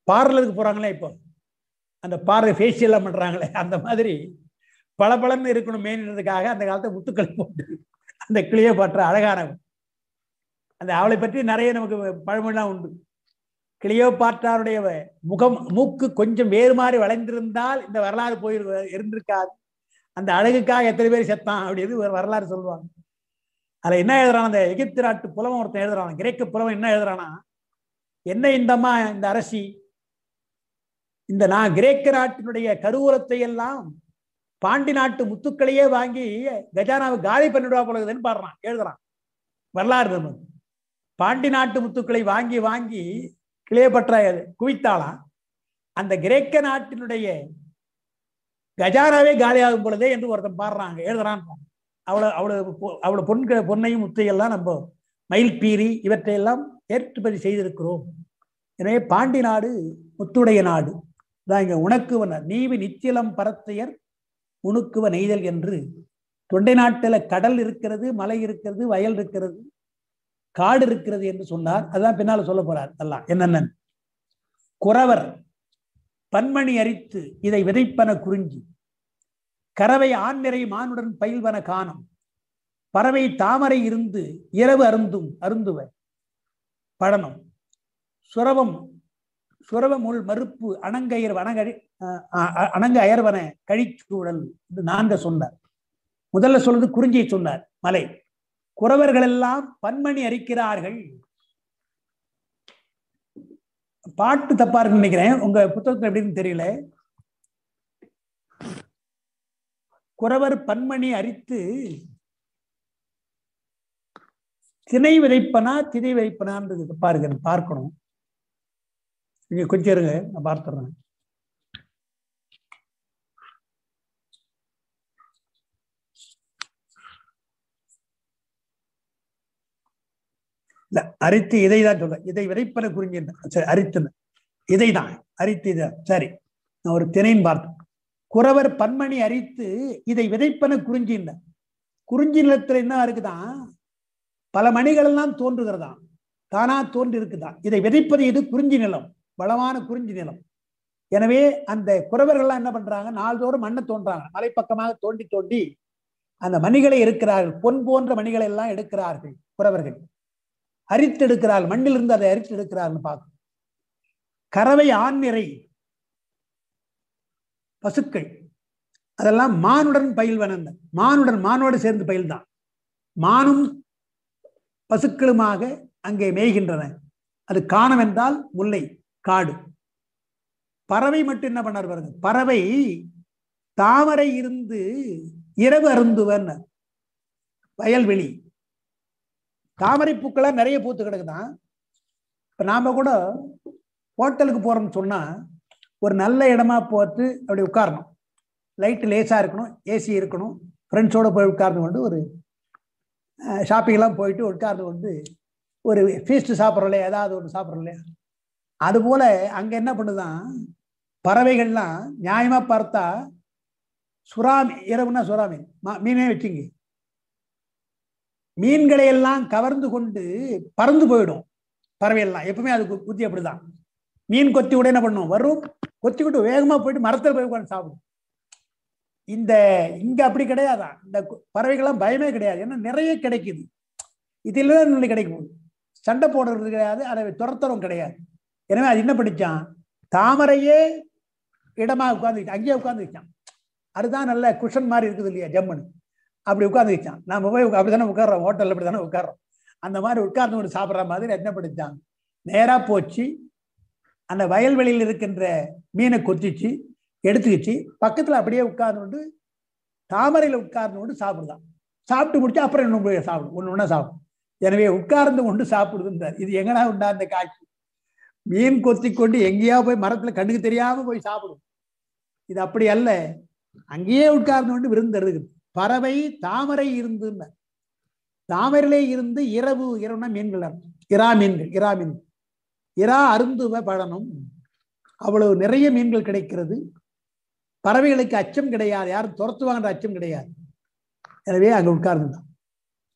பார்லருக்கு போறாங்களே இப்போ அந்த பார்வை ஃபேஷியல்லாம் பண்றாங்களே அந்த மாதிரி பளபளன்னு இருக்கணும் மேன்றதுக்காக அந்த காலத்தை முத்துக்களை போட்டு அந்த கிளியை பற்ற அழகானவன் அந்த அவளை பற்றி நிறைய நமக்கு பழமொழிலாம் உண்டு கிளியோபாற்றாருடைய முகம் மூக்கு கொஞ்சம் வேறு மாதிரி வளைந்திருந்தால் இந்த வரலாறு போய் இருந்திருக்காது அந்த அழகுக்காக எத்தனை பேர் செத்தான் அப்படின்னு ஒரு வரலாறு சொல்லுவாங்க அதுல என்ன எழுதுறான் அந்த எகிப்து நாட்டு புலவன் ஒருத்தன் எழுதுறான் கிரேக்க புலவன் என்ன எழுதுறானா என்ன இந்தம்மா இந்த அரசி இந்த நான் கிரேக்க நாட்டினுடைய கருவூலத்தை எல்லாம் பாண்டி நாட்டு முத்துக்களையே வாங்கி கஜானாவை காலி பண்ணிடுவா போலகுதுன்னு பாடுறான் எழுதுறான் வரலாறு நம்ம பாண்டி நாட்டு முத்துக்களை வாங்கி வாங்கி கிளியப்பற்ற குவித்தாளாம் அந்த கிரேக்க நாட்டினுடைய கஜானாவே காலியாகும் பொழுதே என்று ஒருத்தன் பாடுறாங்க எழுதுறான் அவ்வளவு அவ்வளவு பொ- அவ்வளவு பொன் பொன்னையும் முத்தையெல்லாம் நம்ம மயில் பீரி இவற்றையெல்லாம் ஏற்றுமதி செய்திருக்கிறோம் எனவே பாண்டி நாடு முத்துடைய நாடு தான் இங்க உனக்குவன நீவி நித்திலம் பரத்தையர் உணுக்குவ நெய்தல் என்று தொண்டை நாட்டுல கடல் இருக்கிறது மலை இருக்கிறது வயல் இருக்கிறது காடு இருக்கிறது என்று சொன்னார் அதான் பின்னால சொல்ல போறார் எல்லாம் என்னென்ன குறவர் பன்மணி அரித்து இதை விதைப்பன குறிஞ்சி கறவை ஆண் நிறை மானுடன் பயில்வன காணம் பறவை தாமரை இருந்து இரவு அருந்தும் அருந்துவ பழனம் சுரவம் சுரவம் உள் மறுப்பு அணங்கயர் வனகழி அஹ் அஹ் அணங்க அயர்வன கழிச்சூழல் என்று நான்க சொன்னார் முதல்ல சொல்றது குறிஞ்சியை சொன்னார் மலை குறவர்கள் எல்லாம் பன்மணி அரிக்கிறார்கள் பாட்டு தப்பா இருக்குன்னு நினைக்கிறேன் உங்க புத்தகத்துல எப்படின்னு தெரியல குறவர் பன்மணி அரித்து திணை விதைப்பனா திணை விதைப்பனான்றது தப்பா இருக்கு எனக்கு பார்க்கணும் நீங்க கொஞ்சம் இருங்க நான் பார்த்துறேன் இல்ல அரித்து இதை தான் சொல்றேன் இதை விதைப்பன குறிஞ்சி சரி அரித்துன்னு இதை தான் அரித்து இதை சரி நான் ஒரு திணைன்னு பார்த்தேன் குறவர் பன்மணி அரித்து இதை விதைப்பன குறிஞ்சின்ன குறிஞ்சி நிலத்துல என்ன இருக்குதான் பல மணிகள் எல்லாம் தோன்றுகிறதாம் தானா தோன்றி இருக்குதான் இதை விதைப்பது இது குறிஞ்சி நிலம் வளமான குறிஞ்சி நிலம் எனவே அந்த குறவர்கள்லாம் என்ன பண்றாங்க நாள்தோறும் மண்ணை தோன்றாங்க மலைப்பக்கமாக தோண்டி தோண்டி அந்த மணிகளை இருக்கிறார்கள் பொன் போன்ற மணிகளை எல்லாம் எடுக்கிறார்கள் குறவர்கள் அரித்து எடுக்கிறார்கள் மண்ணிலிருந்து அதை அரித்து எடுக்கிறார்கள் பார்க்கும் கறவை ஆண் நிறை பசுக்கள் அதெல்லாம் மானுடன் பயில்வன மானுடன் மானோடு சேர்ந்து பயில்தான் மானும் பசுக்களுமாக அங்கே மேய்கின்றன அது காணம் என்றால் முல்லை காடு பறவை மட்டும் என்ன பண்ணார் பாருங்க பறவை தாமரை இருந்து இரவு அருந்துவன் வயல்வெளி தாமரை பூக்கெல்லாம் நிறைய பூத்து கிடக்குதான் இப்ப நாம கூட ஹோட்டலுக்கு போறோம்னு சொன்னா ஒரு நல்ல இடமா போட்டு அப்படி உட்காரணும் லைட்டு லேசா இருக்கணும் ஏசி இருக்கணும் ஃப்ரெண்ட்ஸோட போய் உட்கார்ந்து கொண்டு ஒரு ஷாப்பிங்லாம் போயிட்டு உட்கார்ந்து கொண்டு ஒரு ஃபீஸ்ட் சாப்பிட்றோம் இல்லையா ஏதாவது ஒன்று சாப்பிட்றோம் இல்லையா அதுபோல அங்க என்ன பண்ணுதான் பறவைகள்லாம் நியாயமா பார்த்தா சுறாமி இரவுனா சுறாமீன் மா- மீனே வச்சுங்க மீன்களை எல்லாம் கவர்ந்து கொண்டு பறந்து போயிடும் பறவை எல்லாம் எப்பவுமே அது கு- புத்தி அப்படிதான் மீன் கொத்தி விட என்ன பண்ணும் வரும் கொத்தி விட்டு வேகமா போயிட்டு மரத்துல போய் உட்காந்து சாப்பிடும் இந்த இங்க அப்படி கிடையாதான் இந்த கு- பறவைகள்லாம் பயமே கிடையாது ஏன்னா நிறைய கிடைக்குது இதுல இன்னும் கிடைக்க போகுது சண்டை போடுறது கிடையாது அதை துரத்துறவும் கிடையாது எனவே அது என்ன படிச்சான் தாமரையே இடமா உட்காந்து அங்கேயே உட்காந்து வச்சான் அதுதான் நல்ல குஷன் மாதிரி இருக்குது இல்லையா ஜம்முன்னு அப்படி உட்காந்து வச்சான் நாம போய் உட்கா- அப்படித்தானே உட்கார்றோம் ஹோட்டல்ல அப்படி தானே உட்கார்றோம் அந்த மாதிரி உட்கார்ந்து கொண்டு சாப்பிட்ற மாதிரி என்ன படிச்சான் நேரா போச்சு அந்த வயல்வெளியில் இருக்கின்ற மீனை கொத்திச்சு எடுத்துக்கிச்சு பக்கத்துல அப்படியே உட்கார்ந்து கொண்டு தாமரையில உட்கார்ந்து கொண்டு சாப்பிடுதான் சாப்பிட்டு முடிச்சு அப்புறம் இன்னும் போய் சாப்பிடும் ஒண்ணு ஒண்ணா சாப்பிடும் எனவே உட்கார்ந்து கொண்டு சாப்பிடுதுன்றார் இது எங்கடா உண்டா அந்த காட்சி மீன் கொத்தி கொண்டு எங்கேயா போய் மரத்துல கண்ணுக்கு தெரியாம போய் சாப்பிடும் இது அப்படி அல்ல அங்கேயே உட்கார்ந்து கொண்டு விருந்தருது பறவை தாமரை இருந்து தாமரையிலே இருந்து இரவு இரவுனா மீன்கள் அர்த்தம். இரா மீன்கள் இரா மீன்கள் இரா அருந்துவ பழனம் அவ்வளவு நிறைய மீன்கள் கிடைக்கிறது பறவைகளுக்கு அச்சம் கிடையாது யாரும் துரத்துவாங்கன்ற அச்சம் கிடையாது எனவே அங்க உட்கார்ந்துட்டான்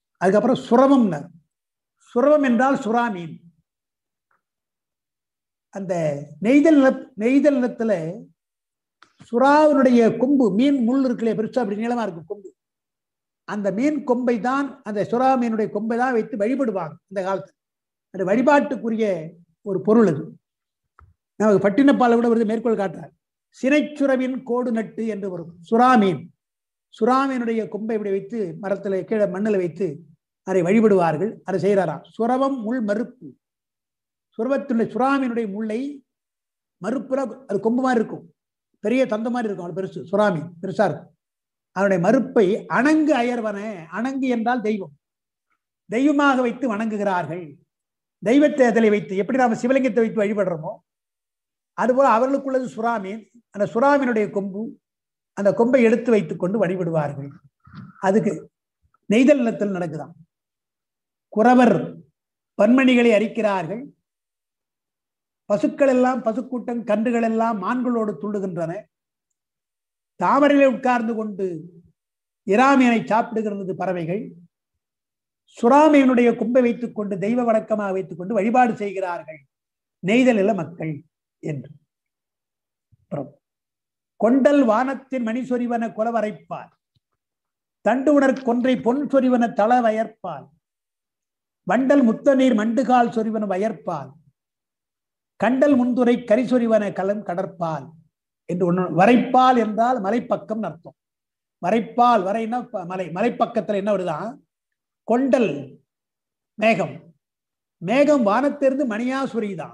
அதுக்கப்புறம் சுரவம்னர் சுரவம் என்றால் சுறா மீன் அந்த நெய்தல் நில நெய்தல் நிலத்துல சுறாவினுடைய கொம்பு மீன் முள் இருக்குல்லையே பெருசா அப்படி நீளமா இருக்கு கொம்பு அந்த மீன் கொம்பை தான் அந்த சுறா மீனுடைய கொம்பை தான் வைத்து வழிபடுவாங்க இந்த காலத்துல அது வழிபாட்டுக்குரிய ஒரு பொருள் அது நமக்கு பட்டினப்பால கூட வருது மேற்கோள் காட்டுறார் சினைச்சுறவின் கோடு நட்டு என்று வரும் சுறா மீன் சுறா மீனுடைய கொம்பை இப்படி வைத்து மரத்துல கீழே மண்ணில் வைத்து அதை வழிபடுவார்கள் அதை செய்கிறாராம் சுரவம் முள் மறுப்பு சுரவத்துள்ள சுறாமீனுடைய முல்லை மறுப்புற அது கொம்பு மாதிரி இருக்கும் பெரிய தந்த மாதிரி இருக்கும் அது பெருசு சுறாமி பெருசா இருக்கும் அதனுடைய மறுப்பை அணங்கு அயர்வன அணங்கு என்றால் தெய்வம் தெய்வமாக வைத்து வணங்குகிறார்கள் தெய்வத்தை அதில் வைத்து எப்படி நாம சிவலிங்கத்தை வைத்து வழிபடுறோமோ அதுபோல அவர்களுக்குள்ளது சுறாமீன் அந்த சுறாமீனுடைய கொம்பு அந்த கொம்பை எடுத்து வைத்துக் கொண்டு வழிபடுவார்கள் அதுக்கு நெய்தல் நிலத்தில் நடக்குதாம் குறவர் பன்மணிகளை அரிக்கிறார்கள் பசுக்கள் எல்லாம் பசுக்கூட்டம் கன்றுகள் எல்லாம் மான்களோடு துள்ளுகின்றன தாமரையிலே உட்கார்ந்து கொண்டு இராமியனை சாப்பிடுகிறது பறவைகள் சுறாமையினுடைய கும்பை வைத்துக் கொண்டு தெய்வ வழக்கமாக வைத்துக் கொண்டு வழிபாடு செய்கிறார்கள் நெய்தல் நில மக்கள் என்று அப்புறம் கொண்டல் வானத்தின் மணி சொரிவன குலவரைப்பார் தண்டு உணர் கொன்றை பொன் சொரிவன தள வயற்பால் வண்டல் முத்தநீர் மண்டுகால் சொரிவன வயற்பால் கண்டல் முந்துரை கரி சொரிவன கலம் கடற்பால் என்று ஒன்று வரைப்பால் என்றால் மலைப்பக்கம் அர்த்தம் வரைப்பால் வரைனா ப- மலை மலைப்பக்கத்துல என்ன வருதான் கொண்டல் மேகம் மேகம் வானத்திலிருந்து மணியா சுரிதான்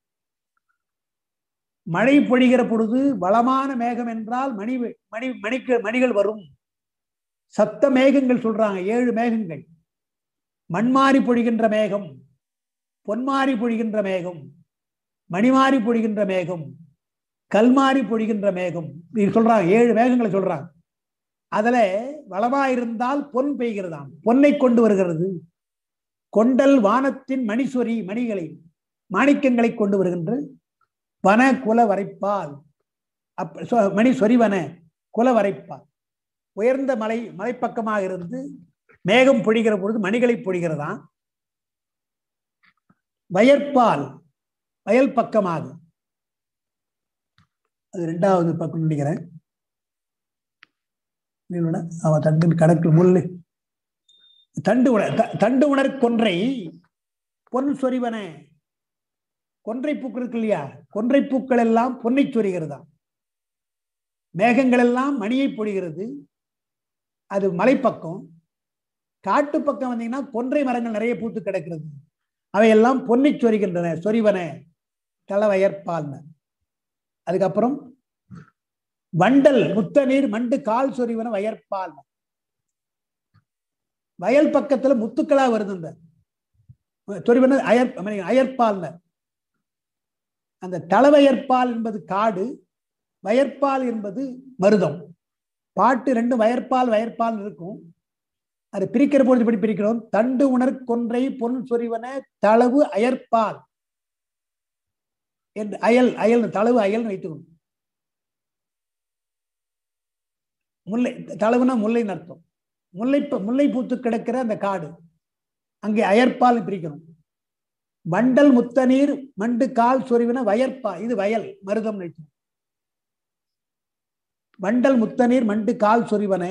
மழை பொழிகிற பொழுது வளமான மேகம் என்றால் மணி மணி மணிக்கு மணிகள் வரும் சத்த மேகங்கள் சொல்றாங்க ஏழு மேகங்கள் மண்மாறி பொழிகின்ற மேகம் பொன்மாறி பொழிகின்ற மேகம் மணிமாறி பொழிகின்ற மேகம் கல்மாறி பொழிகின்ற மேகம் இது சொல்றாங்க ஏழு மேகங்களை சொல்றாங்க அதுல வளமா இருந்தால் பொன் பெய்கிறதாம் பொன்னை கொண்டு வருகிறது கொண்டல் வானத்தின் மணிஸ்வரி மணிகளை மாணிக்கங்களை கொண்டு வருகின்ற வன குல வரைப்பால் அப்ப சொ- மணி சொரிவன குல வரைப்பால் உயர்ந்த மலை மலைப்பக்கமாக இருந்து மேகம் பொழிகிற பொழுது மணிகளை பொழிகிறதாம் வயற்பால் வயல் பக்கமாக அது ரெண்டாவது பக்கம் நினைக்கிறேன் இல்லைன்னா, அவன் தண்டு கணக்கு முள்ளு தண்டு உணர் த- தண்டு உணர் கொன்றை பொன் சொரிவன கொன்றை பூக்கள் இருக்கு இல்லையா கொன்றை பூக்கள் எல்லாம் பொன்னை சொரிகிறதா மேகங்கள் எல்லாம் மணியை பொழிகிறது அது மலைப்பக்கம் காட்டு பக்கம் வந்தீங்கன்னா கொன்றை மரங்கள் நிறைய பூத்து கிடக்கிறது அவையெல்லாம் பொன்னை சொரிகின்றன சொரிவன தளவயற்பால்ன அதுக்கப்புறம் வண்டல் முத்த நீர் மண்டு கால் சொரிவன வயற்பால் வயல் பக்கத்துல முத்துக்களா வருது இந்த சொரிவன அயற் I mean, அயற்பால்ன அந்த தளவயற்பால் என்பது காடு வயற்பால் என்பது மருதம் பாட்டு ரெண்டு வயற்பால் வயற்பால் இருக்கும் அது பிரிக்கிற பொழுது எப்படி பிரிக்கிறோம் தண்டு உணர் கொன்றை பொன் சொரிவன தளவு அயற்பால் என்று அயல் அயல் தளவு அயல்னு வைத்துக்கணும் முல்லை தளவுனா முல்லைன்னு அர்த்தம் முல்லை ப- முல்லை பூத்து கிடக்கிற அந்த காடு அங்கே அயற்பால் பிரிக்கணும் வண்டல் முத்தநீர் மண்டு கால் சொரிவின வயற்பா இது வயல் மருதம் வைக்கணும் வண்டல் முத்தநீர் மண்டு கால் சொரிவனே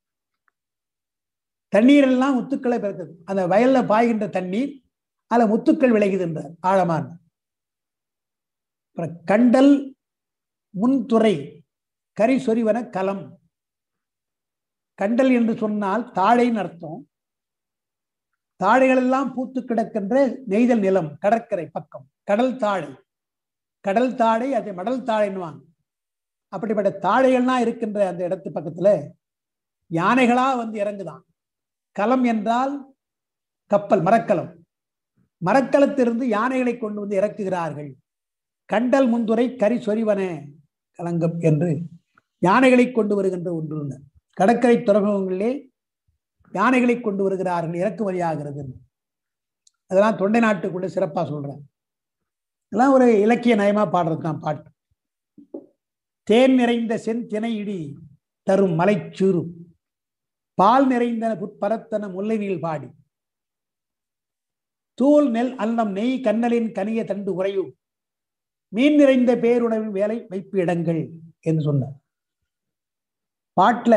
தண்ணீர் எல்லாம் முத்துக்களை பிறக்குது அந்த வயல்ல பாய்கின்ற தண்ணீர் அதுல முத்துக்கள் விளைகுதுன்றார் ஆழமான் அப்புறம் கண்டல் முன்துறை கரி சொரிவன கலம் கண்டல் என்று சொன்னால் தாழைன்னு அர்த்தம் தாழைகள் எல்லாம் பூத்து கிடக்கின்ற நெய்தல் நிலம் கடற்கரை பக்கம் கடல் தாழை கடல் தாழை அதை மடல் தாழைன்னுவாங்க அப்படிப்பட்ட தாழைகள்லாம் இருக்கின்ற அந்த இடத்து பக்கத்துல யானைகளா வந்து இறங்குதான் களம் என்றால் கப்பல் மரக்கலம் மரக்கலத்திலிருந்து யானைகளை கொண்டு வந்து இறக்குகிறார்கள் கண்டல் முந்துரை கரி சொரிவன கலங்கம் என்று யானைகளை கொண்டு வருகின்ற ஒன்று கடற்கரை துறைமுகங்களிலே யானைகளை கொண்டு வருகிறார்கள் இறக்குமதி ஆகிறது அதெல்லாம் தொண்டை நாட்டுக்குள்ள சிறப்பா சொல்றேன் இதெல்லாம் ஒரு இலக்கிய நயமா பாடுறது தான் பாட்டு தேன் நிறைந்த செந்தினை இடி தரும் மலைச்சீறு பால் நிறைந்த புற்பரத்தன முல்லை நீள் பாடி தூள் நெல் அல்லம் நெய் கண்ணலின் கனிய தண்டு உறையும் மீன் நிறைந்த பேருணவின் வேலை வைப்பு இடங்கள் என்று சொன்னார் பாட்டுல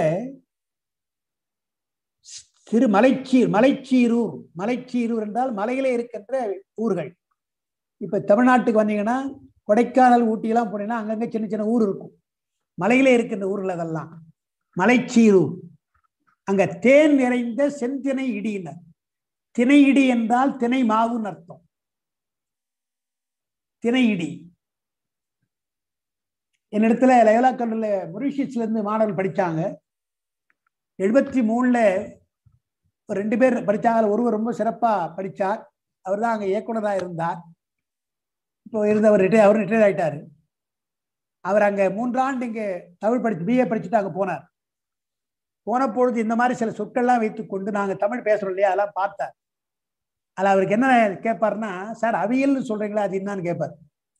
திரு மலைச்சீர் மலைச்சீரூர் மலைச்சீரூர் என்றால் மலையிலே இருக்கின்ற ஊர்கள் இப்ப தமிழ்நாட்டுக்கு வந்தீங்கன்னா கொடைக்கானல் ஊட்டியெல்லாம் போனீங்கன்னா அங்கங்க சின்ன சின்ன ஊர் இருக்கும் மலையிலே இருக்கின்ற ஊர்கள் அதெல்லாம் மலைச்சீரூர் அங்க தேன் நிறைந்த செந்தினை இடியினர் திணை இடி என்றால் திணை மாவுன்னு அர்த்தம் திணை இடி என்னிடத்துல லயோலா கல்லூரியில் மொரிஷியஸ்ல இருந்து மாணவர்கள் படிச்சாங்க எழுபத்தி மூணுல ஒரு ரெண்டு பேர் படிச்சாங்க ஒருவர் ரொம்ப சிறப்பா படிச்சார் அவர் தான் அங்க இயக்குனராக இருந்தார் இப்போ இருந்தவர் ரிட்டையர் அவர் ரிட்டையர் ஆயிட்டாரு அவர் அங்க மூன்றாண்டு இங்க தமிழ் படிச்சு பிஏ படிச்சுட்டு அங்க போனார் போன பொழுது இந்த மாதிரி சில சொற்கள்லாம் வைத்துக்கொண்டு நாங்க தமிழ் பேசுறோம் இல்லையா அதெல்லாம் பார்த்தார் அதில் அவருக்கு என்ன கேட்பாருன்னா சார் அவியல்னு சொல்றீங்களா அது என்னன்னு கேட்பார்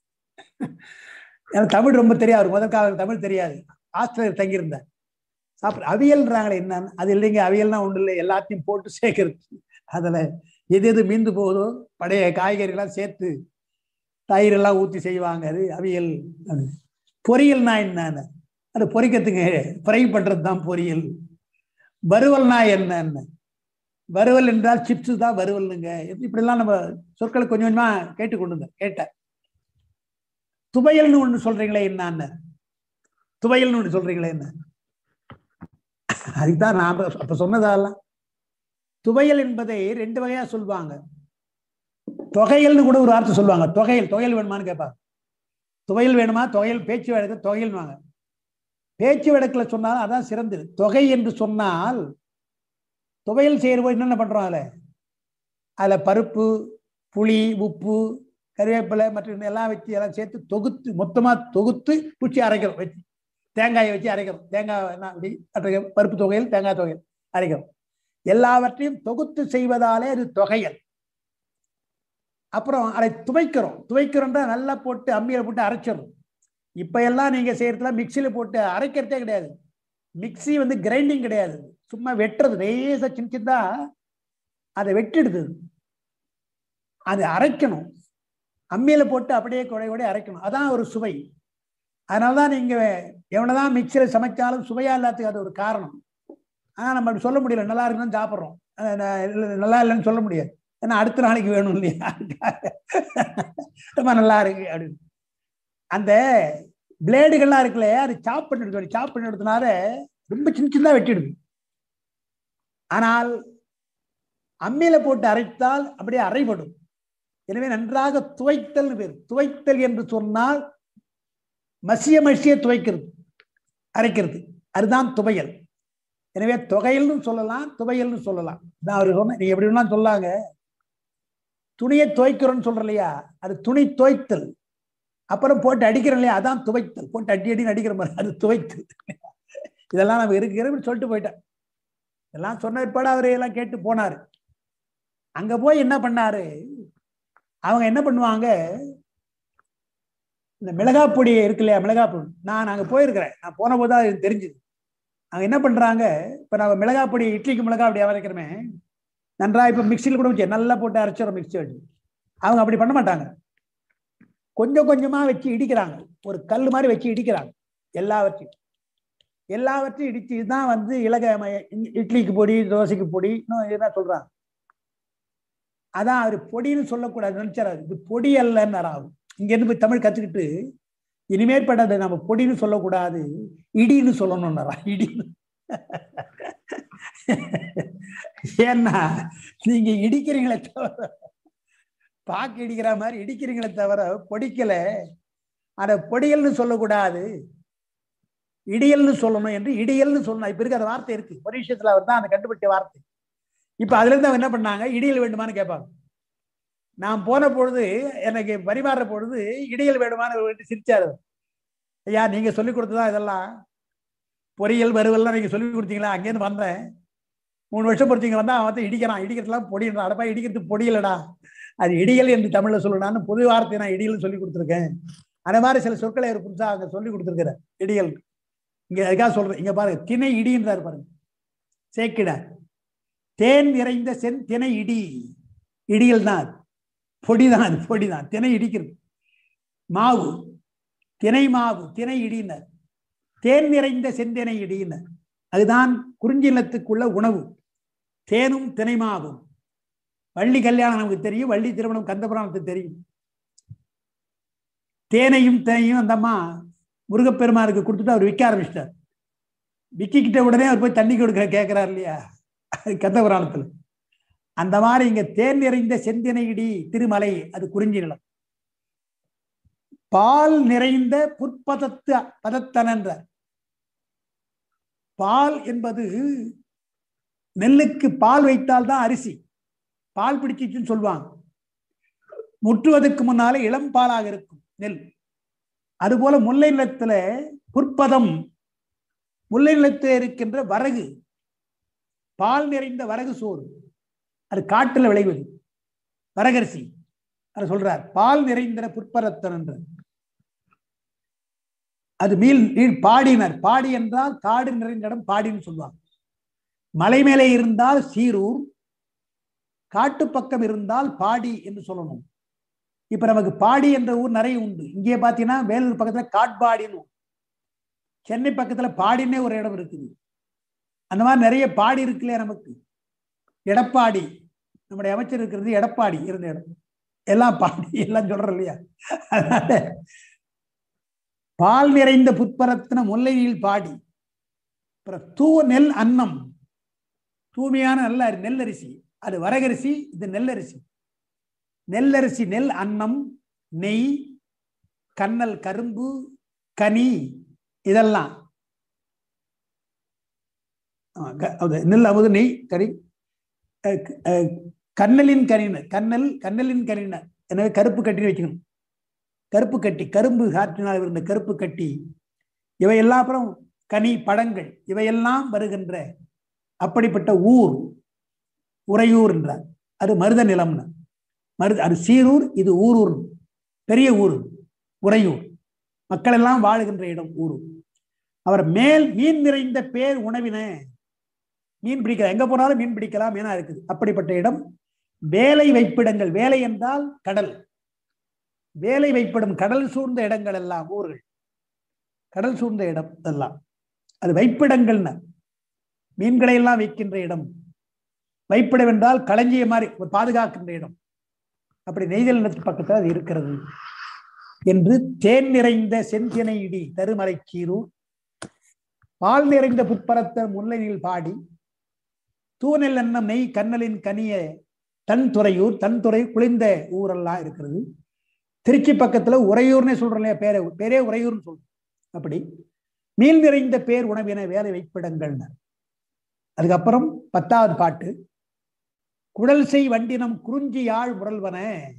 எனக்கு தமிழ் ரொம்ப தெரியாது அவர் முதல் காலம் தமிழ் தெரியாது ஆஸ்திரேலியா தங்கியிருந்தார் சாப்பிட அவியல்ன்றாங்களே என்னன்னு அது இல்லைங்க அவியல்னா ஒண்ணு இல்லை எல்லாத்தையும் போட்டு சேர்க்கறது அதுல எது எது மீந்து போகுதோ பழைய காய்கறிலாம் சேர்த்து தயிர் எல்லாம் ஊற்றி செய்வாங்க அது அவியல் அது பொரியல்னா என்னன்னு அது பொரிக்கிறதுக்கு ஃப்ரை பண்றது தான் பொரியல் வறுவல்னா என்னன்னு வறுவல் என்றால் சிப்ஸ் தான் வறுவல்னுங்க இப்படிலாம் நம்ம சொற்களை கொஞ்சம் கொஞ்சமா கேட்டு கொண்டு வந்தேன் கேட்டேன் துவையல்னு ஒண்ணு சொல்றீங்களே என்னன்னு துவையல்னு ஒண்ணு சொல்றீங்களே என்ன அதுதான் நான் அப்ப சொன்னதெல்லாம் துவையல் என்பதை ரெண்டு வகையா சொல்லுவாங்க தொகையல்னு கூட ஒரு வார்த்தை சொல்லுவாங்க தொகையல் தொகையல் வேணுமான்னு கேட்பாங்க துவையல் வேணுமா தொகையல் பேச்சு வழக்கு தொகையல்வாங்க பேச்சு வழக்கில் சொன்னாலும் அதான் சிறந்தது தொகை என்று சொன்னால் துவையல் செய்யறபோது என்னென்ன பண்றோம் அதில் அதில் பருப்பு புளி உப்பு கருவேப்பிலை மற்றும் எல்லாம் வச்சு எல்லாம் சேர்த்து தொகுத்து மொத்தமாக தொகுத்து பூச்சி அரைக்கிறோம் வச்சு தேங்காயை வச்சு அரைக்கிறோம் தேங்காய் என்ன அப்படி அரைக்கிறோம் பருப்பு தொகையல் தேங்காய் தொகையல் அரைக்கிறோம் எல்லாவற்றையும் தொகுத்து செய்வதாலே அது தொகையல் அப்புறம் அதை துவைக்கிறோம் துவைக்கிறோம்னா நல்லா போட்டு அம்மியில் போட்டு அரைச்சிடணும் இப்ப எல்லாம் நீங்க செய்யறதுல மிக்சியில போட்டு அரைக்கிறதே கிடையாது மிக்சி வந்து கிரைண்டிங் கிடையாது சும்மா வெட்டுறது லேசா சின்ன சின்னதா அதை வெட்டிடுது அது அரைக்கணும் அம்மியில போட்டு அப்படியே குறை கூட அரைக்கணும் அதான் ஒரு சுவை அதனாலதான் நீங்க எவனதான் மிக்சியில சமைச்சாலும் சுவையா இல்லாததுக்கு அது ஒரு காரணம் ஆனா நம்ம அப்படி சொல்ல முடியல நல்லா இருக்குன்னு சாப்பிட்றோம் நல்லா இல்லைன்னு சொல்ல முடியாது ஏன்னா அடுத்த நாளைக்கு வேணும் இல்லையா ரொம்ப நல்லா இருக்கு அப்படின்னு அந்த பிளேடுகள்லாம் இருக்குல்ல அது சாப் பண்ணி எடுத்து சாப் பண்ணி எடுத்தனால ரொம்ப சின்ன சின்னதா வெட்டிடுது ஆனால் அம்மியில போட்டு அரைத்தால் அப்படியே அரைப்படும் எனவே நன்றாக துவைத்தல் பேர் துவைத்தல் என்று சொன்னால் மசிய மசிய துவைக்கிறது அரைக்கிறது அதுதான் துவையல் எனவே தொகையல்னு சொல்லலாம் துவையல்னு சொல்லலாம் நான் அவர் சொன்ன நீங்க எப்படி வேணாலும் சொல்லாங்க துணியை துவைக்கிறோம்னு சொல்ற இல்லையா அது துணி துவைத்தல் அப்புறம் போட்டு அடிக்கிறோம் இல்லையா அதான் துவைத்தல் போட்டு அடி அடி அடிக்கிற மாதிரி அது துவைத்தல் இதெல்லாம் நம்ம இருக்கிற சொல்லிட்டு போயிட்டேன் இதெல்லாம் சொன்ன பிற்பாடு அவர் எல்லாம் கேட்டு போனாரு அங்க போய் என்ன பண்ணாரு அவங்க என்ன பண்ணுவாங்க இந்த மிளகாய் பொடி இருக்கு இல்லையா மிளகாய் பொடி நான் அங்கே போயிருக்கிறேன் நான் போன போது தான் எனக்கு தெரிஞ்சுது அவங்க என்ன பண்றாங்க இப்போ நம்ம மிளகாய் பொடி இட்லிக்கு மிளகாய் அப்படி அரைக்கிறோமே நன்றா இப்போ மிக்சியில் கூட வச்சு நல்லா போட்டு அரைச்சிடும் மிக்சி வச்சு அவங்க அப்படி பண்ண மாட்டாங்க கொஞ்சம் கொஞ்சமா வச்சு இடிக்கிறாங்க ஒரு கல் மாதிரி வச்சு இடிக்கிறாங்க எல்லாவற்றையும் எல்லாவற்றையும் இடிச்சு இதுதான் வந்து இலக இட்லிக்கு பொடி தோசைக்கு பொடி இன்னும் இதுதான் சொல்றாங்க அதான் அவர் பொடின்னு சொல்லக்கூடாது நினைச்சாரு இது பொடி அல்லன்னு ஆகும் இங்க இருந்து போய் தமிழ் கத்துக்கிட்டு இனிமேற்பட்டதை நம்ம பொடின்னு சொல்லக்கூடாது இடின்னு சொல்லணும்னாரா இடின்னு ஏன்னா நீங்க இடிக்கிறீங்களே தவிர பாக்கு இடிக்கிற மாதிரி இடிக்கிறீங்களே தவிர பொடிக்கல அதை பொடியல்னு சொல்லக்கூடாது இடியல்னு சொல்லணும் என்று இடியல்னு சொல்லணும் இப்ப இருக்க அந்த வார்த்தை இருக்கு ஒரு விஷயத்துல அவர் தான் அந்த கண்டுபிடிச்ச வார்த்தை இப்ப அதுல இருந்து அவங்க என்ன பண்ணாங்க இடியல் வேண்டுமான்னு கேட்பாங்க நான் போன பொழுது எனக்கு பரிமாற பொழுது இடியல் வேண்டுமான்னு சிரிச்சாரு ஐயா நீங்க சொல்லி கொடுத்ததா இதெல்லாம் பொறியியல் வறுவல்லாம் நீங்க சொல்லி கொடுத்தீங்களா அங்கேருந்து வந்தேன் மூணு வருஷம் பொறுத்தீங்க வந்தா அவன் வந்து இடிக்கிறான் இடிக்கிறதுலாம் பொடின்றான் அடப்பா இடிக்கிறது பொடியலடா அது இடியல் என்று தமிழ்ல சொல்லணும்னு பொது வார்த்தை நான் இடியல் சொல்லி கொடுத்துருக்கேன் அந்த மாதிரி சில சொற்களை அவர் புதுசா அங்க சொல்லி கொடுத்துருக்கிறேன் இடியல் இங்க அதுக்காக சொல்றேன் இங்க பாருங்க திணை இடின்றாரு பாருங்க சேக்கிடார் தேன் நிறைந்த சென் திணை இடி இடியல் தான் அது பொடிதான் அது பொடிதான் திணை இடிக்கிறது மாவு தினை மாவு தினை இடினர் தேன் நிறைந்த செந்தினை இடினர் அதுதான் குறிஞ்சி நிலத்துக்குள்ள உணவு தேனும் தினைமாவும் வள்ளி கல்யாணம் நமக்கு தெரியும் வள்ளி திருமணம் கந்தபுராணத்துக்கு தெரியும் தேனையும் தேனையும் அந்த அம்மா முருகப்பெருமானுக்கு கொடுத்துட்டு அவர் விற்க ஆரம்பிச்சிட்டார் விக்கிக்கிட்ட உடனே அவர் போய் தண்ணி கொடுக்க கேட்கிறார் இல்லையா கந்தபுராணத்துல அந்த மாதிரி இங்க தேன் நிறைந்த செந்தினை இடி திருமலை அது குறிஞ்சி நிலம் பால் நிறைந்த புற்பதத்து பதத்தனன்ற பால் என்பது நெல்லுக்கு பால் வைத்தால் தான் அரிசி பால் பிடிச்சிச்சுன்னு சொல்லுவாங்க முற்றுவதற்கு முன்னாலே இளம் பாலாக இருக்கும் நெல் அதுபோல முல்லை நிலத்துல புற்பதம் முல்லை நிலத்தில் இருக்கின்ற வரகு பால் நிறைந்த வரகு சோறு அது காட்டுல விளைவது வரகரிசி அதை சொல்றார் பால் நிறைந்த புற்பரத்தன் என்ற அது மீள் நீள் பாடினர் பாடி என்றால் காடு நிறைந்த இடம் பாடின்னு சொல்லுவாங்க மலை மேலே இருந்தால் சீரூர் காட்டு பக்கம் இருந்தால் பாடி என்று சொல்லணும் இப்ப நமக்கு பாடி என்ற ஊர் நிறைய உண்டு இங்கே பாத்தீங்கன்னா வேலூர் பக்கத்துல காட்பாடின்னு சென்னை பக்கத்துல பாடினே ஒரு இடம் இருக்குது அந்த மாதிரி நிறைய பாடி இருக்குல்லையா நமக்கு எடப்பாடி நம்முடைய அமைச்சர் இருக்கிறது எடப்பாடி இருந்த இடம் எல்லாம் பாடி எல்லாம் சொல்றோம் இல்லையா அதனால பால் நிறைந்த புட்பரத்தின முல்லையில் பாடி அப்புறம் தூவ நெல் அன்னம் தூய்மையான நல்ல நெல்லரிசி அது வரகரிசி இது நெல்லரிசி நெல்லரிசி நெல் அன்னம் நெய் கண்ணல் கரும்பு கனி இதெல்லாம் நெல் அமுது நெய் கறி கண்ணலின் கனினர் கண்ணல் கண்ணலின் கனினர் எனவே கருப்பு கட்டின்னு வச்சுக்கணும் கருப்பு கட்டி கரும்பு காற்றினால் இருந்த கருப்பு கட்டி இவையெல்லாம் அப்புறம் கனி பழங்கள் இவையெல்லாம் வருகின்ற அப்படிப்பட்ட ஊர் உறையூர் என்றார் அது மருத நிலம்னு மருத அது சீரூர் இது ஊரூர் பெரிய ஊர் உறையூர் மக்கள் எல்லாம் வாழுகின்ற இடம் ஊர் அவர் மேல் மீன் நிறைந்த பேர் உணவின மீன் பிடிக்கலாம் எங்க போனாலும் மீன் பிடிக்கலாம் என இருக்குது அப்படிப்பட்ட இடம் வேலை வைப்பிடங்கள் வேலை என்றால் கடல் வேலை வைப்பிடம் கடல் சூழ்ந்த இடங்கள் எல்லாம் ஊர்கள் கடல் சூழ்ந்த இடம் எல்லாம் அது வைப்பிடங்கள்னு மீன்களை எல்லாம் வைக்கின்ற இடம் வைப்பிடம் என்றால் களஞ்சிய மாதிரி பாதுகாக்கின்ற இடம் அப்படி நெய்தல் நிலத்து பக்கத்தில் அது இருக்கிறது என்று தேன் நிறைந்த செந்தினை இடி தருமலை கீரூர் பால் நிறைந்த புட்பரத்த முல்லையில் பாடி தூணல் எண்ணம் நெய் கண்ணலின் கனிய தன் துறையூர் தன் துறை குளிர்ந்த ஊரெல்லாம் இருக்கிறது திருச்சி பக்கத்துல உறையூர்னே சொல்றோம் இல்லையா பேரே பேரே உறையூர்னு சொல்றோம் அப்படி மீன் நிறைந்த பேர் உணவின வேலை வைப்பிடங்கள் அதுக்கப்புறம் பத்தாவது பாட்டு குடல் செய் வண்டினம் குறிஞ்சி யாழ் முரல்வன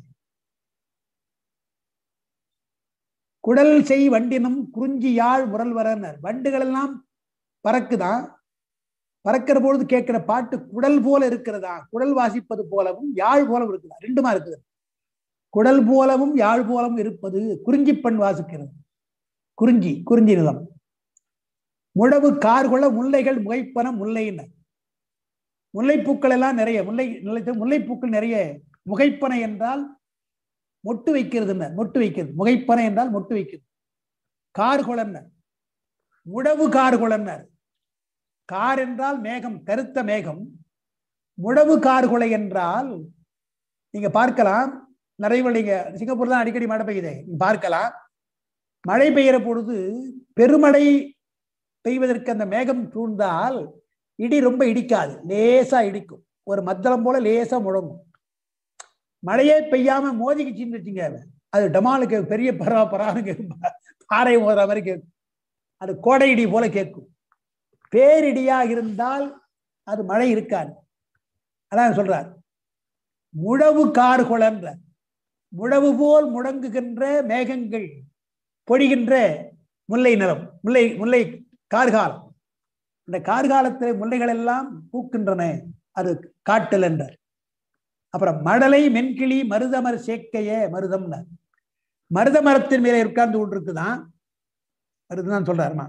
குடல் செய் வண்டினம் குறிஞ்சி யாழ் முரல்வரனர் வண்டுகள் எல்லாம் பறக்குதான் பறக்கிற பொழுது கேட்கிற பாட்டு குடல் போல இருக்கிறதா குடல் வாசிப்பது போலவும் யாழ் போலவும் இருக்குதா ரெண்டுமா இருக்குது குடல் போலவும் யாழ் போலவும் இருப்பது குறிஞ்சி பெண் வாசிக்கிறது குறிஞ்சி குறிஞ்சி நிலம் முழவு கார்குள முல்லைகள் முகைப்பன முல்லைன்னு முல்லைப்பூக்கள் எல்லாம் நிறைய முல்லை நிலத்தில் முல்லைப்பூக்கள் நிறைய முகைப்பனை என்றால் மொட்டு வைக்கிறது மொட்டு வைக்கிறது முகைப்பனை என்றால் மொட்டு வைக்கிறது கார்குளன்னர் முழவு கார்குளன்னர் கார் என்றால் மேகம் கருத்த மேகம் முழவு கார்குலை என்றால் நீங்க பார்க்கலாம் நிறைய நீங்க சிங்கப்பூர் தான் அடிக்கடி மழை பெய்யுது நீங்க பார்க்கலாம் மழை பெய்கிற பொழுது பெருமழை பெய்வதற்கு அந்த மேகம் சூழ்ந்தால் இடி ரொம்ப இடிக்காது லேசா இடிக்கும் ஒரு மத்தளம் போல லேசா முழங்கும் மழையே பெய்யாம மோதிக்குச்சின்னு வச்சுங்க அது டமாலுக்கு பெரிய பரா பரான்னு கேட்கும் பாறை மோதுற மாதிரி கேட்கும் அது கோடை இடி போல கேட்கும் பேரிடியா இருந்தால் அது மழை இருக்காது அதான் சொல்றார் முழவு கார்குளன்ற முழவு போல் முழங்குகின்ற மேகங்கள் பொழிகின்ற முல்லை நிறம் முல்லை முல்லை கார்காலம் இந்த கார்காலத்தில் முல்லைகள் எல்லாம் பூக்கின்றன அது காட்டல் என்றார் அப்புறம் மடலை மென்கிளி மருதமர் சேக்கைய மருதம் மருத மரத்தின் மேலே உட்கார்ந்து கொண்டிருக்குதான் மருதம் சொல்றாருமா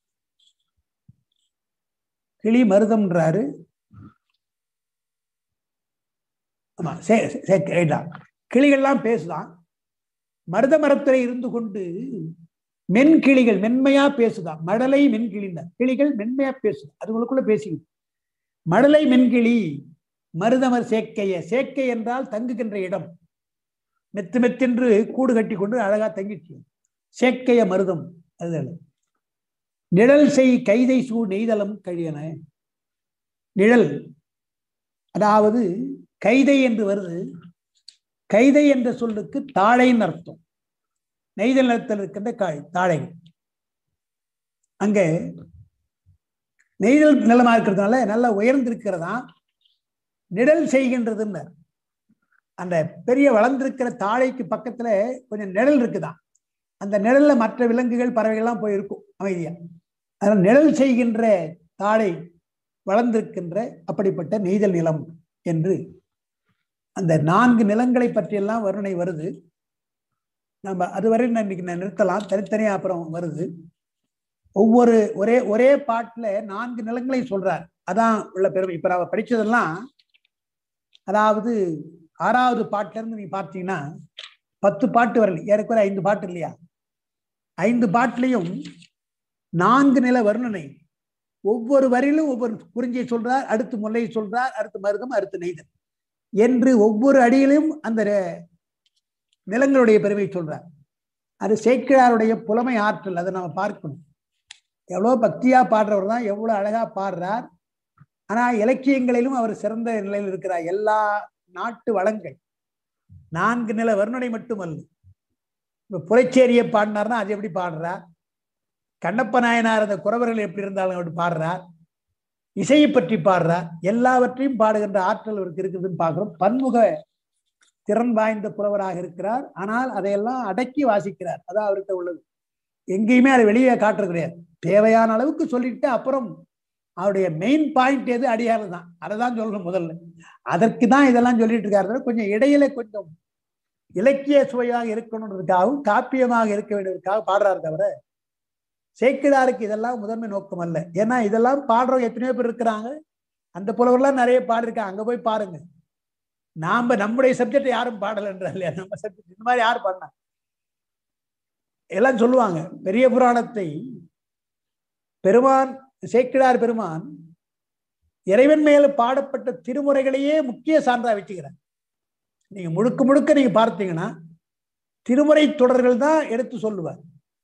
கிளி மருதம்ன்றாரு ஆமா சே கிளிகள்லாம் பேசுதான் மருத மரத்திலே இருந்து கொண்டு மென்கிளிகள் மென்மையா பேசுதான் மடலை மென்கிளிந்த கிளிகள் மென்மையா பேசுது அதுங்களுக்குள்ள பேசிக்குது மடலை மென்கிளி மருதமர் சேக்கைய சேக்கை என்றால் தங்குகின்ற இடம் மெத்து மெத்தென்று கூடு கட்டி கொண்டு அழகா தங்கிச்சு சேக்கைய மருதம் அதுதான் நிழல் செய் கைதை சூ நெய்தலம் கழியன நிழல் அதாவது கைதை என்று வருது கைதை என்ற சொல்லுக்கு தாழைன்னு அர்த்தம் நெய்தல் நிலத்தில் இருக்கின்ற காய் தாழை அங்க நெய்தல் நிலமா இருக்கிறதுனால நல்லா உயர்ந்திருக்கிறதா நிழல் செய்கின்றதுன்னு அந்த பெரிய வளர்ந்திருக்கிற தாழைக்கு பக்கத்துல கொஞ்சம் நிழல் இருக்குதான் அந்த நிழல்ல மற்ற விலங்குகள் பறவைகள்லாம் போய் இருக்கும் அமைதியா அதனால் நிழல் செய்கின்ற தாழை வளர்ந்திருக்கின்ற அப்படிப்பட்ட நெய்தல் நிலம் என்று அந்த நான்கு நிலங்களை பற்றியெல்லாம் வர்ணனை வருது நம்ம அதுவரை நான் இன்னைக்கு நான் நிறுத்தலாம் தனித்தனியா அப்புறம் வருது ஒவ்வொரு ஒரே ஒரே பாட்டுல நான்கு நிலங்களையும் சொல்றார் அதான் உள்ள பெருமை இப்ப நம்ம படிச்சதெல்லாம் அதாவது ஆறாவது பாட்டுல இருந்து நீங்க பார்த்தீங்கன்னா பத்து பாட்டு வரல ஏறக்குறை ஐந்து பாட்டு இல்லையா ஐந்து பாட்டுலையும் நான்கு நில வர்ணனை ஒவ்வொரு வரியிலும் ஒவ்வொரு குறிஞ்சியை சொல்றார் அடுத்து முல்லையை சொல்றார் அடுத்து மருதம் அடுத்து நெய்தல் என்று ஒவ்வொரு அடியிலும் அந்த நிலங்களுடைய பெருமை சொல்றார் அது சேக்கிழாருடைய புலமை ஆற்றல் அதை நம்ம பார்க்கணும் எவ்வளோ பக்தியா பாடுறவர் தான் எவ்வளவு அழகா பாடுறார் ஆனா இலக்கியங்களிலும் அவர் சிறந்த நிலையில் இருக்கிறார் எல்லா நாட்டு வளங்கள் நான்கு நில வர்ணனை மட்டுமல்ல இப்ப புலைச்சேரியை பாடினார்னா அது எப்படி பாடுறார் கண்ணப்ப நாயனார் அந்த குறவர்கள் எப்படி இருந்தாலும் அப்படி பாடுறார் இசையை பற்றி பாடுறார் எல்லாவற்றையும் பாடுகின்ற ஆற்றல் அவருக்கு இருக்குதுன்னு பார்க்கிறோம் பன்முக திறன் வாய்ந்த புலவராக இருக்கிறார் ஆனால் அதையெல்லாம் அடக்கி வாசிக்கிறார் அதான் அவர்கிட்ட உள்ளது எங்கேயுமே அதை வெளியே காட்டுறது கிடையாது தேவையான அளவுக்கு சொல்லிட்டு அப்புறம் அவருடைய மெயின் பாயிண்ட் எது அடியாறு தான் அதை தான் சொல்லணும் முதல்ல அதற்கு தான் இதெல்லாம் சொல்லிட்டு இருக்காரு கொஞ்சம் இடையில கொஞ்சம் இலக்கிய சுவையாக இருக்கணுன்றதுக்காகவும் காப்பியமாக இருக்க வேண்டியதற்காக பாடுறாரு தவிர சேக்கிடாருக்கு இதெல்லாம் முதன்மை நோக்கம் அல்ல ஏன்னா இதெல்லாம் பாடுறவங்க எத்தனையோ பேர் இருக்கிறாங்க அந்த புலவர்லாம் நிறைய பாடிருக்காங்க அங்க போய் பாருங்க நாம நம்முடைய சப்ஜெக்ட் யாரும் பாடலன்ற இல்லையா நம்ம சப்ஜெக்ட் இந்த மாதிரி யார் பண்ணா எல்லாம் சொல்லுவாங்க பெரிய புராணத்தை பெருமான் சேக்கிடார் பெருமான் இறைவன் மேல பாடப்பட்ட திருமுறைகளையே முக்கிய சான்றா வச்சுக்கிறார் நீங்க முழுக்க முழுக்க நீங்க பார்த்தீங்கன்னா திருமுறை தொடர்கள் தான் எடுத்து சொல்லுவார்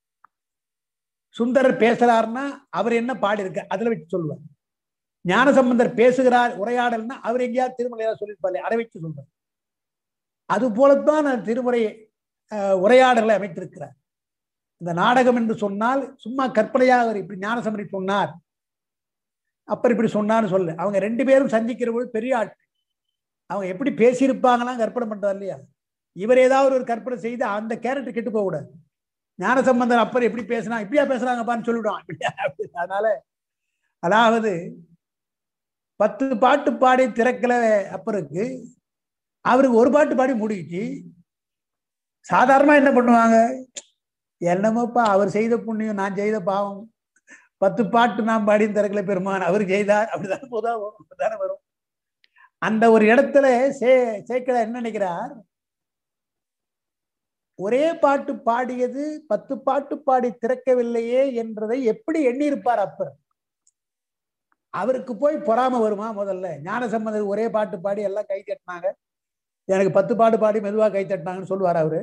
சுந்தரர் பேசுறாருன்னா அவர் என்ன பாடியிருக்க அதுல வச்சு சொல்லுவார் ஞானசம்பந்தர் பேசுகிறார் உரையாடல்னா அவர் எங்கேயாவது திருமலையா சொல்லியிருப்பாரு அதை வச்சு சொல்றார் அது போலத்தான் திருமுறை உரையாடலை அமைத்திருக்கிறார் இந்த நாடகம் என்று சொன்னால் சும்மா கற்பனையாக அவர் இப்படி ஞானசம்பரி சொன்னார் அப்பர் இப்படி சொன்னார்னு சொல்லு அவங்க ரெண்டு பேரும் சந்திக்கிற போது பெரிய ஆட்கள் அவங்க எப்படி பேசியிருப்பாங்களாம் கற்பனை பண்றாரு இல்லையா இவர் ஏதாவது ஒரு கற்பனை செய்து அந்த கேரக்டர் கெட்டு போக கூடாது ஞானசம்பந்தர் அப்பர் எப்படி பேசினா இப்படியா பேசுறாங்கப்பான்னு சொல்லிவிடுவான் இப்படியா அதனால அதாவது பத்து பாட்டு பாடி திறக்கல அப்பருக்கு அவருக்கு ஒரு பாட்டு பாடி முடிச்சு சாதாரணமா என்ன பண்ணுவாங்க என்னமோப்பா அவர் செய்த புண்ணியம் நான் செய்த பாவம் பத்து பாட்டு நான் பாடி திறக்கல பெருமான் அவர் செய்தார் அப்படிதான் போதா வரும் தானே வரும் அந்த ஒரு இடத்துல சே சேக்கடா என்ன நினைக்கிறார் ஒரே பாட்டு பாடியது பத்து பாட்டு பாடி திறக்கவில்லையே என்றதை எப்படி எண்ணியிருப்பார் அப்பர் அவருக்கு போய் பொறாம வருமா முதல்ல ஞான சம்பந்தர் ஒரே பாட்டு பாடி எல்லாம் கை தட்டினாங்க எனக்கு பத்து பாட்டு பாடி மெதுவா கை தட்டினாங்கன்னு சொல்லுவார் அவரு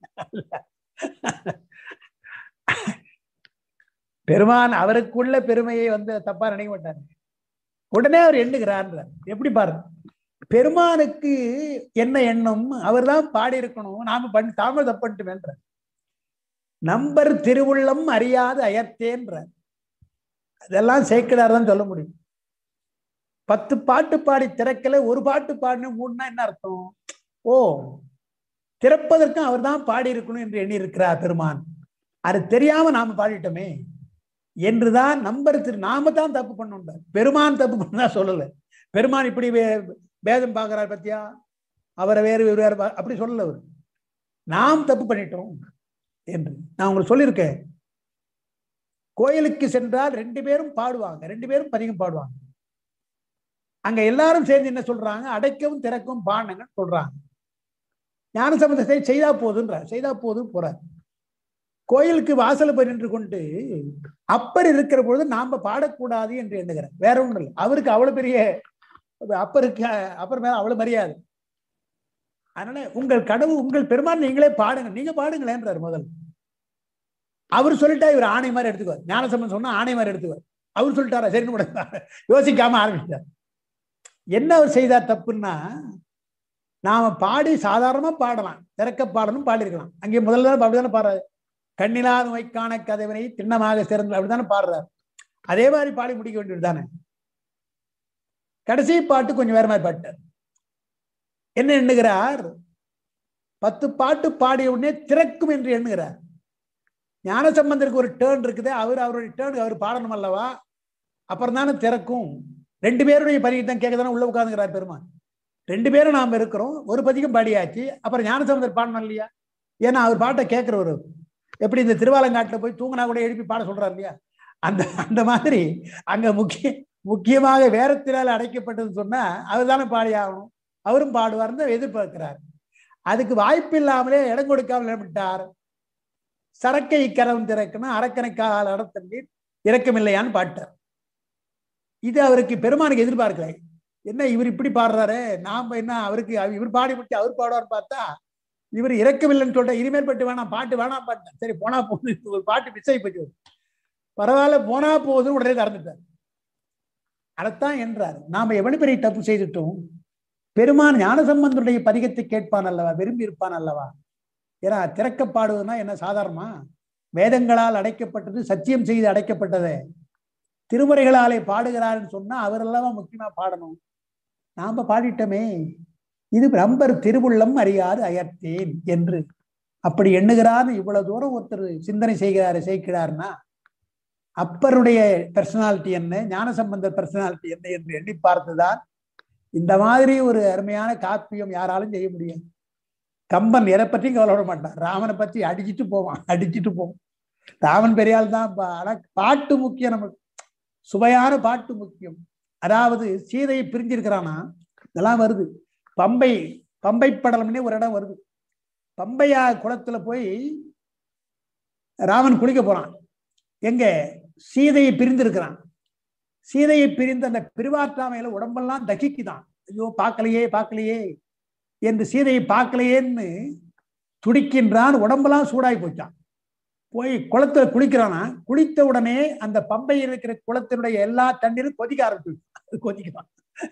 பெருமான் அவருக்குள்ள பெருமையை வந்து தப்பா நினைக்க மாட்டாரு உடனே அவர் எண்ணுகிறார் எப்படி பாருங்க பெருமானுக்கு என்ன எண்ணம் அவர் தான் பாடி இருக்கணும் நாம பண்ணி தாம தப்பட்டுமேன்ற நம்பர் திருவுள்ளம் அறியாது அயர்த்தேன்ற அதெல்லாம் சேர்க்கிறார் தான் சொல்ல முடியும் பத்து பாட்டு பாடி திறக்கல ஒரு பாட்டு பாடின மூணுனா என்ன அர்த்தம் ஓ திறப்பதற்கும் அவர் தான் பாடி இருக்கணும் என்று எண்ணி இருக்கிறார் பெருமான் அது தெரியாம நாம பாடிட்டோமே என்றுதான் நம்பர் திரு நாம தான் தப்பு பண்ணோம் பெருமான் தப்பு பண்ணா சொல்லல பெருமான் இப்படி பேதம் பார்க்கிறார் பத்தியா அவரை வேறு வேறு அப்படி சொல்லல அவர் நாம் தப்பு பண்ணிட்டோம் என்று நான் உங்களுக்கு சொல்லியிருக்கேன் கோயிலுக்கு சென்றால் ரெண்டு பேரும் பாடுவாங்க ரெண்டு பேரும் பதிகம் பாடுவாங்க அங்க எல்லாரும் சேர்ந்து என்ன சொல்றாங்க அடைக்கவும் திறக்கவும் பாடுங்கன்னு சொல்றாங்க ஞான சம்பந்தத்தை செய்தா போதுன்றார் செய்தா போதும் போறார் கோயிலுக்கு வாசல் போய் நின்று கொண்டு அப்பர் இருக்கிற பொழுது நாம பாடக்கூடாது என்று எண்ணுகிறார் வேற ஒண்ணும் இல்லை அவருக்கு அவ்வளவு பெரிய அப்பருக்கு அப்பர் மேல அவ்வளவு மரியாதை அதனால உங்கள் கடவுள் உங்கள் பெருமான் நீங்களே பாடுங்க நீங்க பாடுங்களேன்றார் முதல் அவர் சொல்லிட்டா இவர் ஆணை மாதிரி எடுத்துக்குவார் ஞானசம்பந்தம் சொன்னா ஆணை மாதிரி எடுத்துக்குவார் அவர் சொல்லிட்டாரா சரின்னு கூட யோசிக்காம ஆரம்பிச்சார் என்ன அவர் செய்தார் தப்புன்னா நாம பாடி சாதாரணமா பாடலாம் திறக்க பாடணும் பாடிருக்கலாம் அங்கே முதல்ல தான் அப்படிதானே பாடுறாரு கண்ணிலா நோய்க்கான கதைவனை திண்ணமாக சிறந்த அப்படிதானே பாடுறாரு அதே மாதிரி பாடி முடிக்க வேண்டியது தானே கடைசி பாட்டு கொஞ்சம் வேற மாதிரி பாட்டார் என்ன எண்ணுகிறார் பத்து பாட்டு பாடிய உடனே திறக்கும் என்று எண்ணுகிறார் ஞானசம்பந்தருக்கு ஒரு டேர்ன் இருக்குது அவர் அவருடைய டேர்ன் அவர் பாடணும் அல்லவா அப்புறம் தானே திறக்கும் ரெண்டு பேருடைய பதிவு தான் கேட்க தானே உள்ள உட்காந்துக்கிறார் பெருமான் ரெண்டு பேரும் நாம் இருக்கிறோம் ஒரு பதிக்கும் பாடியாச்சு அப்புறம் ஞானசம்பந்தர் பாடணும் இல்லையா ஏன்னா அவர் பாட்டை கேட்கிறவர் எப்படி இந்த திருவாலங்காட்டில் போய் தூங்கினா கூட எழுப்பி பாட சொல்றாரு இல்லையா அந்த அந்த மாதிரி அங்க முக்கிய முக்கியமாக வேரத்தினால் அடைக்கப்பட்டதுன்னு சொன்னா அவர் தானே பாடி ஆகணும் அவரும் பாடுவார்னு எதிர்பார்க்கிறார் அதுக்கு வாய்ப்பு இல்லாமலே இடம் கொடுக்காமல் விட்டார் சரக்கை கரம் திறக்கணும் அரக்கணைக்கால் அடத்தண்ணி இறக்கமில்லையான்னு பாட்டார் இது அவருக்கு பெருமானுக்கு எதிர்பார்க்கல என்ன இவர் இப்படி பாடுறாரு நாம என்ன அவருக்கு இவர் பாடி முடிச்சு அவர் பாடுவார்னு பார்த்தா இவர் இறக்கவில்லைன்னு சொல்லிட்டு இனிமேல் பட்டு வேணாம் பாட்டு வேணாம் பாட்டேன் சரி போனா போகுது ஒரு பாட்டு மிஸ் ஆகி போச்சு பரவாயில்ல போனா போகுதுன்னு உடனே திறந்துட்டார் அதைத்தான் என்றார் நாம எவ்வளவு பெரிய தப்பு செய்துட்டோம் பெருமான் ஞானசம்பந்தருடைய பதிகத்தை கேட்பான் அல்லவா விரும்பி இருப்பான் அல்லவா ஏன்னா திறக்க பாடுவதுன்னா என்ன சாதாரணமா வேதங்களால் அடைக்கப்பட்டது சத்தியம் செய்து அடைக்கப்பட்டது திருமுறைகளாலே பாடுகிறாருன்னு சொன்னா அவர் அல்லவா முக்கியமா பாடணும் நாம பாடிட்டோமே இது ரம்பர் திருவுள்ளம் அறியாது அயர்த்தேன் என்று அப்படி எண்ணுகிறார் இவ்வளவு தூரம் ஒருத்தர் சிந்தனை செய்கிறாரு செய்கிறார்னா அப்பருடைய பர்சனாலிட்டி என்ன ஞானசம்பந்தர் பர்சனாலிட்டி என்ன என்று எண்ணி பார்த்துதான் இந்த மாதிரி ஒரு அருமையான காப்பியம் யாராலும் செய்ய முடியாது கம்பன் எதை பற்றியும் கவலைப்பட மாட்டான் ராமனை பத்தி அடிச்சுட்டு போவான் அடிச்சுட்டு போவான் ராமன் பெரியால் தான் ஆனா பாட்டு முக்கியம் நமக்கு சுவையான பாட்டு முக்கியம் அதாவது சீதையை பிரிஞ்சிருக்கிறானா இதெல்லாம் வருது பம்பை பம்பை படலம்னே ஒரு இடம் வருது பம்பையா குளத்துல போய் ராமன் குளிக்க போறான் எங்க சீதையை பிரிந்திருக்கிறான் சீதையை பிரிந்த அந்த பிரிவாற்றாமையில உடம்பெல்லாம் தகிக்குதான் ஐயோ பார்க்கலையே பார்க்கலையே என்று சீதையை பார்க்கலையேன்னு துடிக்கின்றான் உடம்பெல்லாம் சூடாகி போச்சான் போய் குளத்துல குளிக்கிறானா குளித்த உடனே அந்த பம்பையில் இருக்கிற குளத்தினுடைய எல்லா தண்ணீரும் கொதிக்க ஆரம்பிச்சு கொதிக்கிறான்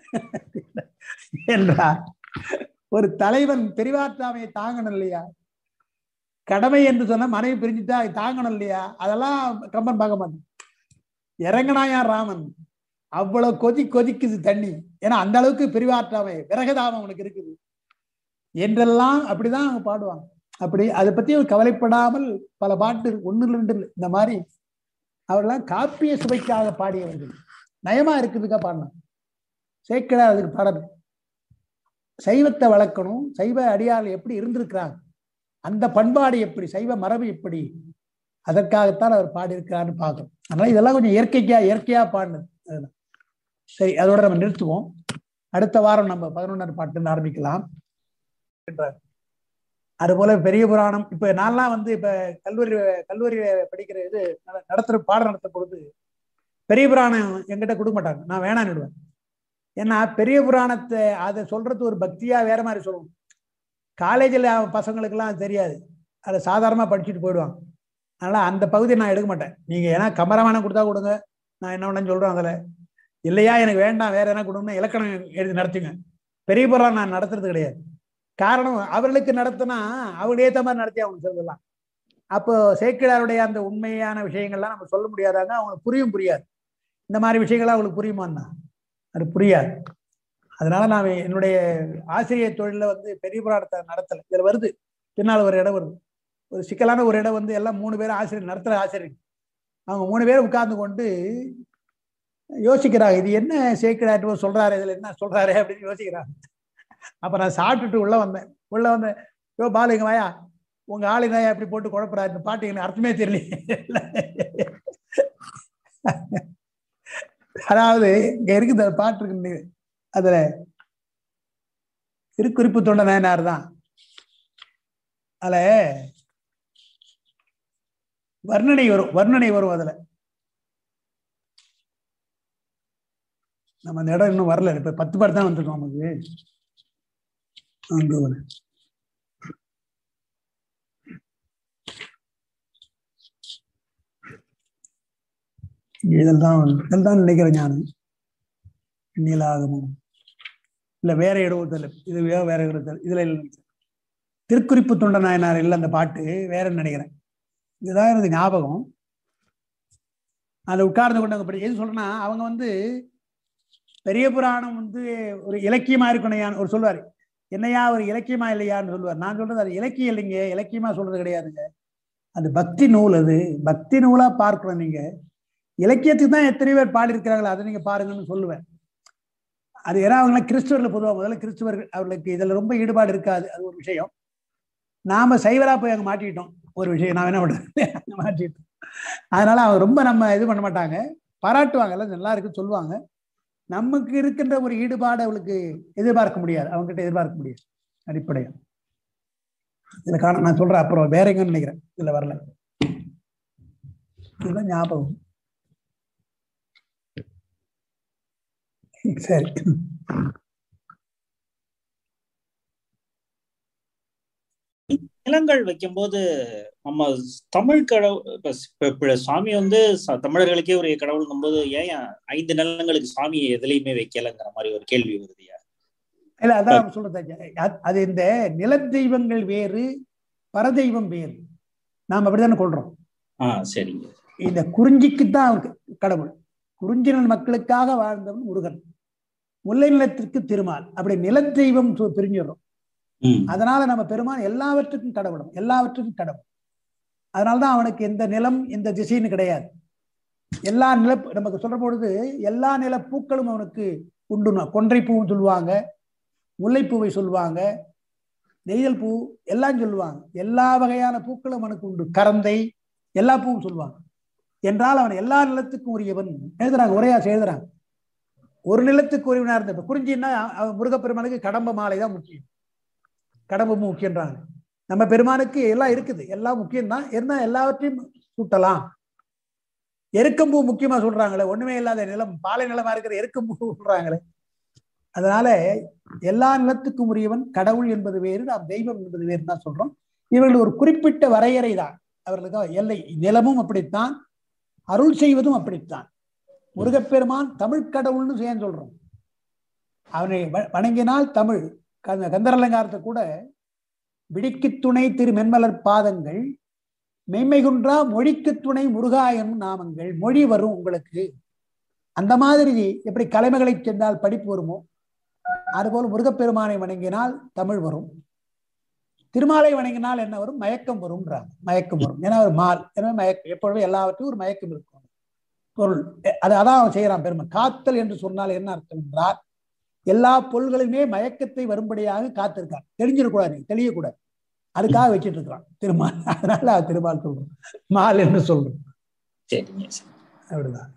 என்றார் ஒரு தலைவன் பெரிவாற்றாமையை தாங்கணும் இல்லையா கடமை என்று சொன்ன மனைவி பிரிஞ்சுட்டா தாங்கணும் இல்லையா அதெல்லாம் கம்பன் பார்க்க மாட்டான் இறங்கினாயா ராமன் அவ்வளவு கொதி கொதிக்குது தண்ணி ஏன்னா அந்த அளவுக்கு பிரிவாற்றாமை விறகதாமம் அவனுக்கு இருக்குது என்றெல்லாம் அப்படிதான் அவங்க பாடுவாங்க அப்படி அதை பத்தி அவர் கவலைப்படாமல் பல பாட்டு ஒன்று ரெண்டு இந்த மாதிரி அவர்லாம் காப்பிய சுவைக்காக பாடியவர்கள் நயமா இருக்குதுக்கா பாடினான் சேக்கடா அதுக்கு பாடணும் சைவத்தை வளர்க்கணும் சைவ அடியாள் எப்படி இருந்திருக்கிறாங்க அந்த பண்பாடு எப்படி சைவ மரபு எப்படி அதற்காகத்தான் அவர் பாடியிருக்கிறான்னு பார்க்கணும் அதனால இதெல்லாம் கொஞ்சம் இயற்கைக்கா இயற்கையா பாடினது அதுதான் சரி அதோட நம்ம நிறுத்துவோம் அடுத்த வாரம் நம்ம பதினொன்றாம் பாட்டுன்னு ஆரம்பிக்கலாம் அதுபோல பெரிய புராணம் இப்ப நான்லாம் வந்து இப்ப கல்லூரி கல்லூரி படிக்கிற இது நடத்துற பாடம் நடத்த பொழுது பெரிய புராணம் என்கிட்ட கொடுக்க மாட்டாங்க நான் வேணான்னுடுவேன் ஏன்னா பெரிய புராணத்தை அதை சொல்றது ஒரு பக்தியா வேற மாதிரி சொல்லணும் காலேஜில் பசங்களுக்கெல்லாம் தெரியாது அதை சாதாரணமாக படிச்சுட்டு போயிடுவாங்க அதனால அந்த பகுதியை நான் எடுக்க மாட்டேன் நீங்க ஏன்னா கமரமானம் கொடுத்தா கொடுங்க நான் என்ன வேணாலும் சொல்றேன் அதில் இல்லையா எனக்கு வேண்டாம் வேற என்ன கொடுங்க இலக்கணம் எழுதி நடத்துங்க பெரிய புராணம் நான் நடத்துறது கிடையாது காரணம் அவர்களுக்கு நடத்தினா அவங்களே ஏற்ற மாதிரி நடத்தி அவங்க சொல்லலாம் அப்போ சேக்கிடாருடைய அந்த உண்மையான விஷயங்கள்லாம் நம்ம சொல்ல முடியாதாங்க அவங்களுக்கு புரியும் புரியாது இந்த மாதிரி விஷயங்கள்லாம் அவங்களுக்கு புரியுமான்னா அது புரியாது அதனால நான் என்னுடைய ஆசிரியர் தொழில வந்து பெரிய புராணத்தை நடத்தலை இதுல வருது பின்னால் ஒரு இடம் வருது ஒரு சிக்கலான ஒரு இடம் வந்து எல்லாம் மூணு பேர் ஆசிரியர் நடத்துற ஆசிரியர் அவங்க மூணு பேர் உட்கார்ந்து கொண்டு யோசிக்கிறாங்க இது என்ன சேக்கிடாட்டு சொல்றாரு இதுல என்ன சொல்றாரு அப்படின்னு யோசிக்கிறாங்க அப்ப நான் சாப்பிட்டுட்டு உள்ள வந்தேன் உள்ள வந்தேன் யோ பாலு இங்க வாயா உங்க ஆளு தான் எப்படி போட்டு குழப்பறாரு இந்த பாட்டு எனக்கு அர்த்தமே தெரியல அதாவது இங்க இருக்குது பாட்டு இருக்கு அதுல திருக்குறிப்பு தொண்ட நாயனார் தான் அதுல வர்ணனை வரும் வர்ணனை வரும் அதுல நம்ம அந்த இடம் இன்னும் வரல இப்ப பத்து பேர் தான் வந்திருக்கோம் நமக்கு அங்க ஒரு இதில் தான் இதில் தான் நினைக்கிறேன் நான் நீலாகமும் இல்ல வேற இடத்துல இது வேற வேற இடத்துல இதுல இல்லை நினைக்கிறேன். திருக்குறிப்பு தொண்ட நாயனார் இல்லை அந்த பாட்டு வேறன்னு நினைக்கிறேன் இதுதான் எனக்கு ஞாபகம் அதில் உட்கார்ந்து கொண்டு அங்கே படி எது சொல்றேன்னா அவங்க வந்து பெரிய புராணம் வந்து ஒரு இலக்கியமா இருக்கணையான்னு ஒரு சொல்லுவார் என்னையா ஒரு இலக்கியமா இல்லையான்னு சொல்லுவார் நான் சொல்றது அது இலக்கியம் இல்லைங்க இலக்கியமா சொல்றது கிடையாதுங்க அது பக்தி நூல் அது பக்தி நூலா பார்க்கணும் நீங்க இலக்கியத்துக்கு தான் எத்தனை பேர் பாடியிருக்கிறாங்களோ அதை நீங்க பாருங்கன்னு சொல்லுவேன் அது ஏன்னா அவங்களாம் கிறிஸ்துவர்கள் பொதுவாக முதல்ல கிறிஸ்துவர்கள் அவர்களுக்கு இதுல ரொம்ப ஈடுபாடு இருக்காது அது ஒரு விஷயம் நாம சைவரா போய் அங்க மாட்டிக்கிட்டோம் ஒரு விஷயம் நான் என்ன பண்றேன் அங்க மாட்டிட்டோம் அதனால அவங்க ரொம்ப நம்ம இது பண்ண மாட்டாங்க பாராட்டுவாங்க எல்லாம் நல்லா இருக்கு சொல்லுவாங்க நமக்கு இருக்கின்ற ஒரு ஈடுபாடு அவளுக்கு எதிர்பார்க்க முடியாது அவங்க கிட்ட எதிர்பார்க்க முடியாது அடிப்படையா இதுல காண நான் சொல்றேன் அப்புறம் வேற எங்கன்னு நினைக்கிறேன் இதுல வரல இதுதான் ஞாபகம் சரி நிலங்கள் வைக்கும்போது நம்ம தமிழ் கடவுள் இப்ப இப்ப- இப்ப சாமி வந்து ச- தமிழர்களுக்கே ஒரு கடவுள்ங்கும் போது ஏன் ஐந்து நிலங்களுக்கு சாமி எதுலையுமே வைக்கலங்கிற மாதிரி ஒரு கேள்வி வருதுயா இல்ல அதான் சொல்றது அது- அது இந்த நில தெய்வங்கள் வேறு பரதெய்வம் வேறு நாம் அப்படித்தானே கொள்றோம் ஆஹ் சரிங்க இந்த குறிஞ்சிக்கு தான் கடவுள் குறிஞ்சினல் மக்களுக்காக வாழ்ந்தவன் முருகன் முல்லை நிலத்திற்கு திருமால் அப்படி நிலத்தெய்வம் சொ- பிரிஞ்சிடுறோம் ம் அதனால நம்ம பெருமான் எல்லாவற்றுக்கும் கடவுளும் எல்லாவற்றுக்கும் கடவுள் அதனால்தான் அவனுக்கு எந்த நிலம் எந்த திசைன்னு கிடையாது எல்லா நில நமக்கு சொல்ற பொழுது எல்லா நில பூக்களும் அவனுக்கு உண்டுனா கொன்றை பூவும் சொல்லுவாங்க முல்லைப்பூவை சொல்லுவாங்க நெய்தல் பூ எல்லாம் சொல்லுவாங்க எல்லா வகையான பூக்களும் அவனுக்கு உண்டு கரந்தை எல்லா பூவும் சொல்லுவாங்க என்றால் அவன் எல்லா நிலத்துக்கும் உரியவன் எழுதுறாங்க உரையாசி எழுதுறாங்க ஒரு நிலத்துக்கு உரியவனா இருந்த இப்ப குறிஞ்சின்னா அவன் முருகப்பெருமானுக்கு கடம்ப மாலை தான் முக்கியம் கடம்பு முக்கியன்றாங்க நம்ம பெருமானுக்கு எல்லாம் இருக்குது எல்லாம் முக்கியம்தான் இருந்தா எல்லாவற்றையும் சூட்டலாம் எருக்கம்பூ முக்கியமா சொல்றாங்களே ஒண்ணுமே இல்லாத நிலம் பாலை நிலமா இருக்கிற எருக்கம்பூ சொல்றாங்களே அதனால எல்லா நிலத்துக்கும் உரியவன் கடவுள் என்பது வேறு நாம் தெய்வம் என்பது வேறு தான் சொல்றோம் இவர்கள் ஒரு குறிப்பிட்ட வரையறை தான் அவர்களுக்கு எல்லை நிலமும் அப்படித்தான் அருள் செய்வதும் அப்படித்தான் முருகப்பெருமான் தமிழ் கடவுள்னு ஏன் சொல்றோம் அவனை வ- வணங்கினால் தமிழ் கந்த கந்தரலங்காரத்தை கூட விடிக்கு துணை திரு மென்மலர் பாதங்கள் மெய்மை குன்றா மொழிக்கு துணை முருகாயன் நாமங்கள் மொழி வரும் உங்களுக்கு அந்த மாதிரி எப்படி கலைமைகளை சென்றால் படிப்பு வருமோ அதுபோல் முருகப்பெருமானை வணங்கினால் தமிழ் வரும் திருமாலை வணங்கினால் என்ன வரும் மயக்கம் வரும்ன்றாங்க மயக்கம் வரும் ஏன்னா ஒரு மால் எனவே மயக்கம் எப்பொழுதும் எல்லாவற்றையும் ஒரு மயக்கம் இருக்கும் பொருள் எ- அது அதான் அவன் செய்யறான் பெருமை காத்தல் என்று சொன்னால் என்ன அர்த்தம் என்றால் எல்லா பொருள்களுமே மயக்கத்தை வரும்படியாக காத்திருக்கான் தெரிஞ்சிடக்கூடாது நீ தெளியக்கூடாது அதுக்காக வச்சிட்டு இருக்கிறான் திருமால் அதனால அவன் திருமால் சொல்றோம் மால் என்று சொல்றோம் சரிங்க சரி. அப்படிதான்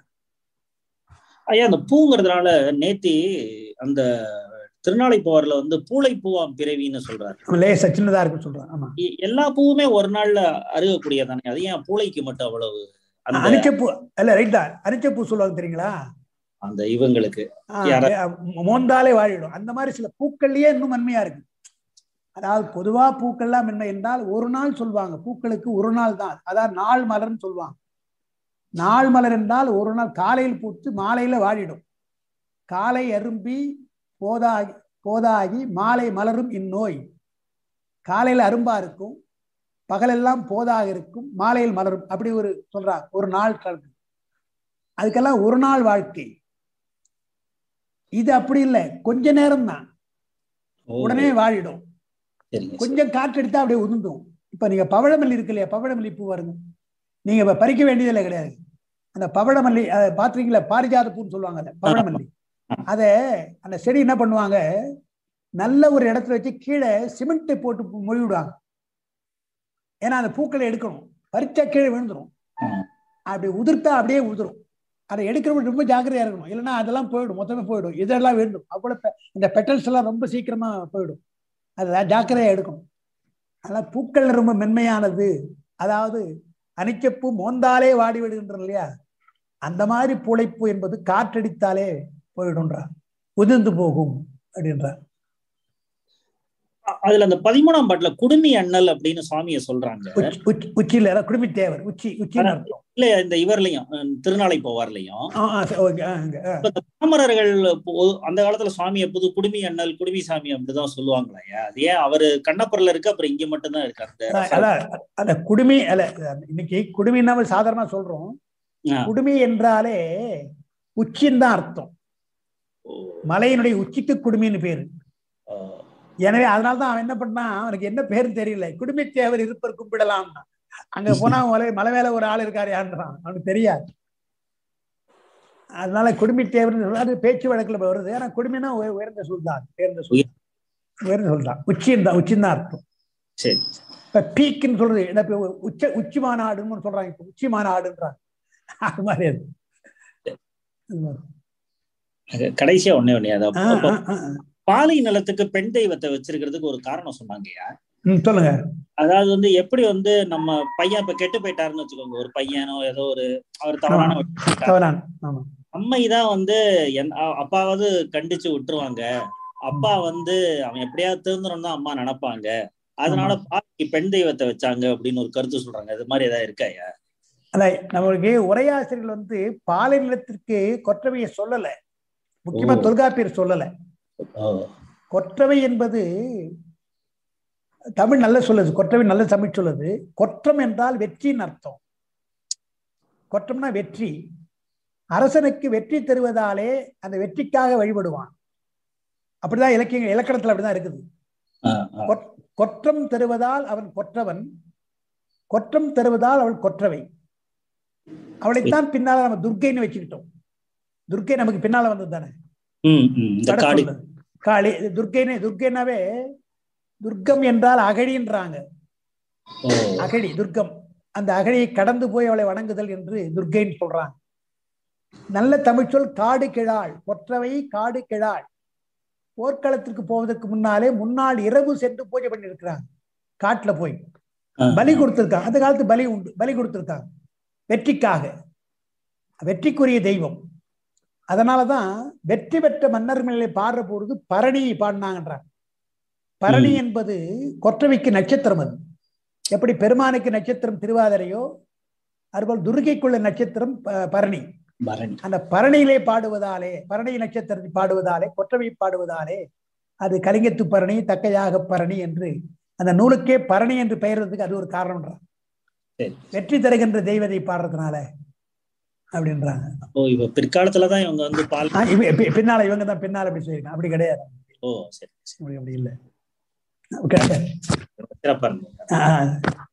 ஐயா அந்த பூங்கிறதுனால நேத்தி அந்த திருநாளை போவார்ல வந்து பூளை பூவாம் பிறவின்னு சொல்றாரு அவன் லேசா சின்னதா இருக்கு சொல்றான் ஆமா எ- எல்லா பூவுமே ஒரு நாள்ல அருகக்கூடியதானே அது ஏன் பூளைக்கு மட்டும் அவ்வளவு அந்த அனிச்சப்பூ இல்ல ரைட் தான் அனிச்சப்பூ சொல்லுவாங்க தெரியுங்களா அந்த இவங்களுக்கு ஆ, யாரா- ஏ, மோந்தாலே வாழிடும் அந்த மாதிரி சில பூக்கள்லயே இன்னும் மென்மையா இருக்கு அதாவது பொதுவா பூக்கள்லாம் மென்மை என்றால் ஒரு நாள் சொல்லுவாங்க பூக்களுக்கு ஒரு நாள் தான் அதாவது நாள் மலர்னு சொல்லுவாங்க நாள் மலர் என்றால் ஒரு நாள் காலையில் பூத்து மாலையில வாழிடும் காலை அரும்பி போதாகி போதாகி மாலை மலரும் இந்நோய் காலையில அரும்பா இருக்கும் பகலெல்லாம் போதாக இருக்கும் மாலையில் மலரும் அப்படி ஒரு சொல்றாங்க ஒரு நாள் கலந்து அதுக்கெல்லாம் ஒரு நாள் வாழ்க்கை இது அப்படி இல்லை கொஞ்ச நேரம் தான் ஓ, உடனே வாழிடும் சரிங்க சரி. கொஞ்சம் காற்றடித்தா அப்படியே உதிர்ந்தும் இப்ப நீங்க பவழமல்லி இருக்கு இல்லையா பவழமல்லி பூ வருங்க நீங்க இப்ப பறிக்க வேண்டியதில்லை கிடையாது அந்த பவழமல்லி அதை பாத்துறீங்களா பாரிஜாத பூன்னு சொல்லுவாங்க அதை பவழமல்லி அத அந்த செடி என்ன பண்ணுவாங்க நல்ல ஒரு இடத்துல வச்சு கீழே சிமெண்ட் போட்டு பு- மொழி விடுவாங்க ஏன்னா அந்த பூக்களை எடுக்கணும் பறிச்சா கீழே விழுந்துரும் ம். அப்படி உதிர்த்தா அப்படியே உதிரும் அதை எடுக்கிறவங்க ரொம்ப ஜாக்கிரதையா இருக்கணும் இல்லைன்னா அதெல்லாம் போயிடும் மொத்தமே போயிடும் இதெல்லாம் வேண்டும் அவ்வளவு பெ- இந்த பெட்டல்ஸ் எல்லாம் ரொம்ப சீக்கிரமா போயிடும் அதை ஜாக்கிரதையா எடுக்கணும் ஆனா பூக்கள் ரொம்ப மென்மையானது அதாவது அனிச்சப்பூ மோந்தாலே வாடி விடுகின்றன இல்லையா அந்த மாதிரி புழைப்பு என்பது காற்றடித்தாலே போயிடும்ன்றார் உதிர்ந்து போகும் அப்படின்றார் அ- அதுல அந்த பதிமூணாம் பாட்டுல குடுமி அண்ணல் அப்படின்னு சுவாமியை சொல்றாங்க உச்சி- உச்சி- உச்சியில அதாவது குடுமி தேவர் உச்சி உச்சின்னு அர்த்தம் இல்ல இந்த இவர்லயும் அஹ், திருநாளை போவார்லயும் ஆ, ஆ, சரி, ஓகே, ஆ, இங்க, ஆ. இப்ப இந்த பாமரர்கள் பொ- அந்த காலத்துல சுவாமி எப்போது குடுமி அண்ணல் குடுமி சாமி அப்படிதான் சொல்லுவாங்களா அது ஏன் அவரு கண்ணப்பர்ல இருக்கு அப்புறம் இங்க மட்டும்தான் இருக்கு அந்த அதான், அதான், அந்த குடுமி அல்ல இன்னைக்கு குடுமின்னா சாதாரணமா சொல்றோம் ஆ. குடுமி என்றாலே உச்சின்னு தான் அர்த்தம் ஓ, மலையினுடைய உச்சிக்கு குடுமின்னு பேரு ஓ, எனவே அதனாலதான் அவன் என்ன பண்ணான் அவனுக்கு என்ன பேருன்னு தெரியல குடுமி தேவர் இருப்பர் கும்பிடலாம்னா அங்க போனா மலை மலை மேல ஒரு ஆள் இருக்காரு யாருன்றான் அவனுக்கு தெரியாது அதனால குடுமி தேவர் அது பேச்சு வழக்குல வருது ஆனா குடுமினா உய- உயர்ந்த சுல்தான் உயர்ந்த சுல்தான் உயர்ந்த சுல்தான் உச்சின்னு தான் உச்சின்னு தான் அர்த்தம் சரி இப்ப பீக்குன்னு சொல்றது என்ன இப்ப உச்ச உச்சி மாநாடுன்னு சொல்றாங்க இப்ப உச்சி மாநாடுன்றாங்க அது மாதிரி அது அது மாதிரி. அது கடைசியா ஒண்ணே ஒண்ணே அது ஆ, அப்ப- ஆ, ஆ, ஆ. பாலை நிலத்துக்கு பெண் தெய்வத்தை வச்சிருக்கிறதுக்கு ஒரு காரணம் சொன்னாங்கய்யா ம், சொல்லுங்க அதாவது வந்து எப்படி வந்து நம்ம பையன் இப்ப கெட்டு போயிட்டாருன்னு வச்சுக்கோங்க ஒரு பையனோ ஏதோ ஒரு அவர் தவறான வழியில போயிட்டாரு. தவறான் ஆமா அம்மை தான் வந்து என் அ- அப்பாவது கண்டிச்சு விட்டுருவாங்க அப்பா வந்து அவன் எப்படியாவது திருந்தணும் தான் அம்மா நினைப்பாங்க அதனால பாலைக்கு பெண் தெய்வத்தை வச்சாங்க அப்படின்னு ஒரு கருத்து சொல்றாங்க இது மாதிரி ஏதாவது இருக்காயா அதான் நம்மளுக்கு உரையாசிரியர்கள் வந்து பாலை நிலத்திற்கு கொற்றவையை சொல்லல முக்கியமா ஓ. தொல்காப்பியர் சொல்லல கொற்றவை என்பது தமிழ் நல்ல சொல்லுது கொற்றவை நல்ல தமிழ் சொல்லுது கொற்றம் என்றால் வெற்றின்னு அர்த்தம் கொற்றம்னா வெற்றி அரசனுக்கு வெற்றி தருவதாலே அந்த வெற்றிக்காக வழிபடுவான் அப்படிதான் இலக்கிய இலக்கணத்துல அப்படிதான் இருக்குது ஆ, ஆ. கொற்- கொற்றம் தருவதால் அவன் கொற்றவன் கொற்றம் தருவதால் அவள் கொற்றவை அவளைத்தான் பின்னால நம்ம துர்க்கைன்னு வச்சுக்கிட்டோம் துர்க்கை நமக்கு பின்னால வந்தது தானே ம், ம். இந்த வட காடி சொல்லு. காளி இது துர்க்கைன்னு துர்க்கைனாவே துர்க்கம் என்றால் அகழின்றாங்க ஓ, அகழி துர்க்கம் அந்த அகழியை கடந்து போய் அவளை வணங்குதல் என்று துர்க்கைன்னு சொல்றாங்க நல்ல தமிழ் சொல் காடு கிழாள் கொற்றவை காடு கிழாள் போர்க்களத்திற்கு போவதற்கு முன்னாலே முன்னாள் இரவு சென்று பூஜை பண்ணி இருக்கிறாங்க காட்டுல போய் ஆ, பலி கொடுத்திருக்காங்க அந்த காலத்து பலி உண்டு பலி கொடுத்திருக்காங்க வெற்றிக்காக வெற்றிக்குரிய தெய்வம் அதனாலதான் வெற்றி பெற்ற மன்னர்களை பாடுற பொழுது பரணி பாடினாங்கன்றாங்க பரணி ம். என்பது கொற்றவைக்கு நட்சத்திரம் அது எப்படி பெருமானுக்கு நட்சத்திரம் திருவாதிரையோ அதுபோல் துர்கைக்குள்ள நட்சத்திரம் ப- பரணி பரணி அந்த பரணியிலே பாடுவதாலே பரணி நட்சத்திரத்தை பாடுவதாலே கொற்றவை பாடுவதாலே அது கலிங்கத்து பரணி தக்கையாக பரணி என்று அந்த நூலுக்கே பரணி என்று பெயர்றதுக்கு அது ஒரு காரணம்ன்றாங்க சரி வெற்றி தருகின்ற தெய்வத்தை பாடுறதுனால அப்படின்றாங்க ஓ இப்ப பிற்காலத்துலதான் இவங்க வந்து பால் ஆ, இவ- பி- பின்னால இவங்க தான் பின்னால அப்படி சொல்லியிருக்காங்க அப்படி கிடையாது ஓ சரி சரி அப்படி அப்படி இல்லை Okay. சிறப்பா இருந்தது ஆ,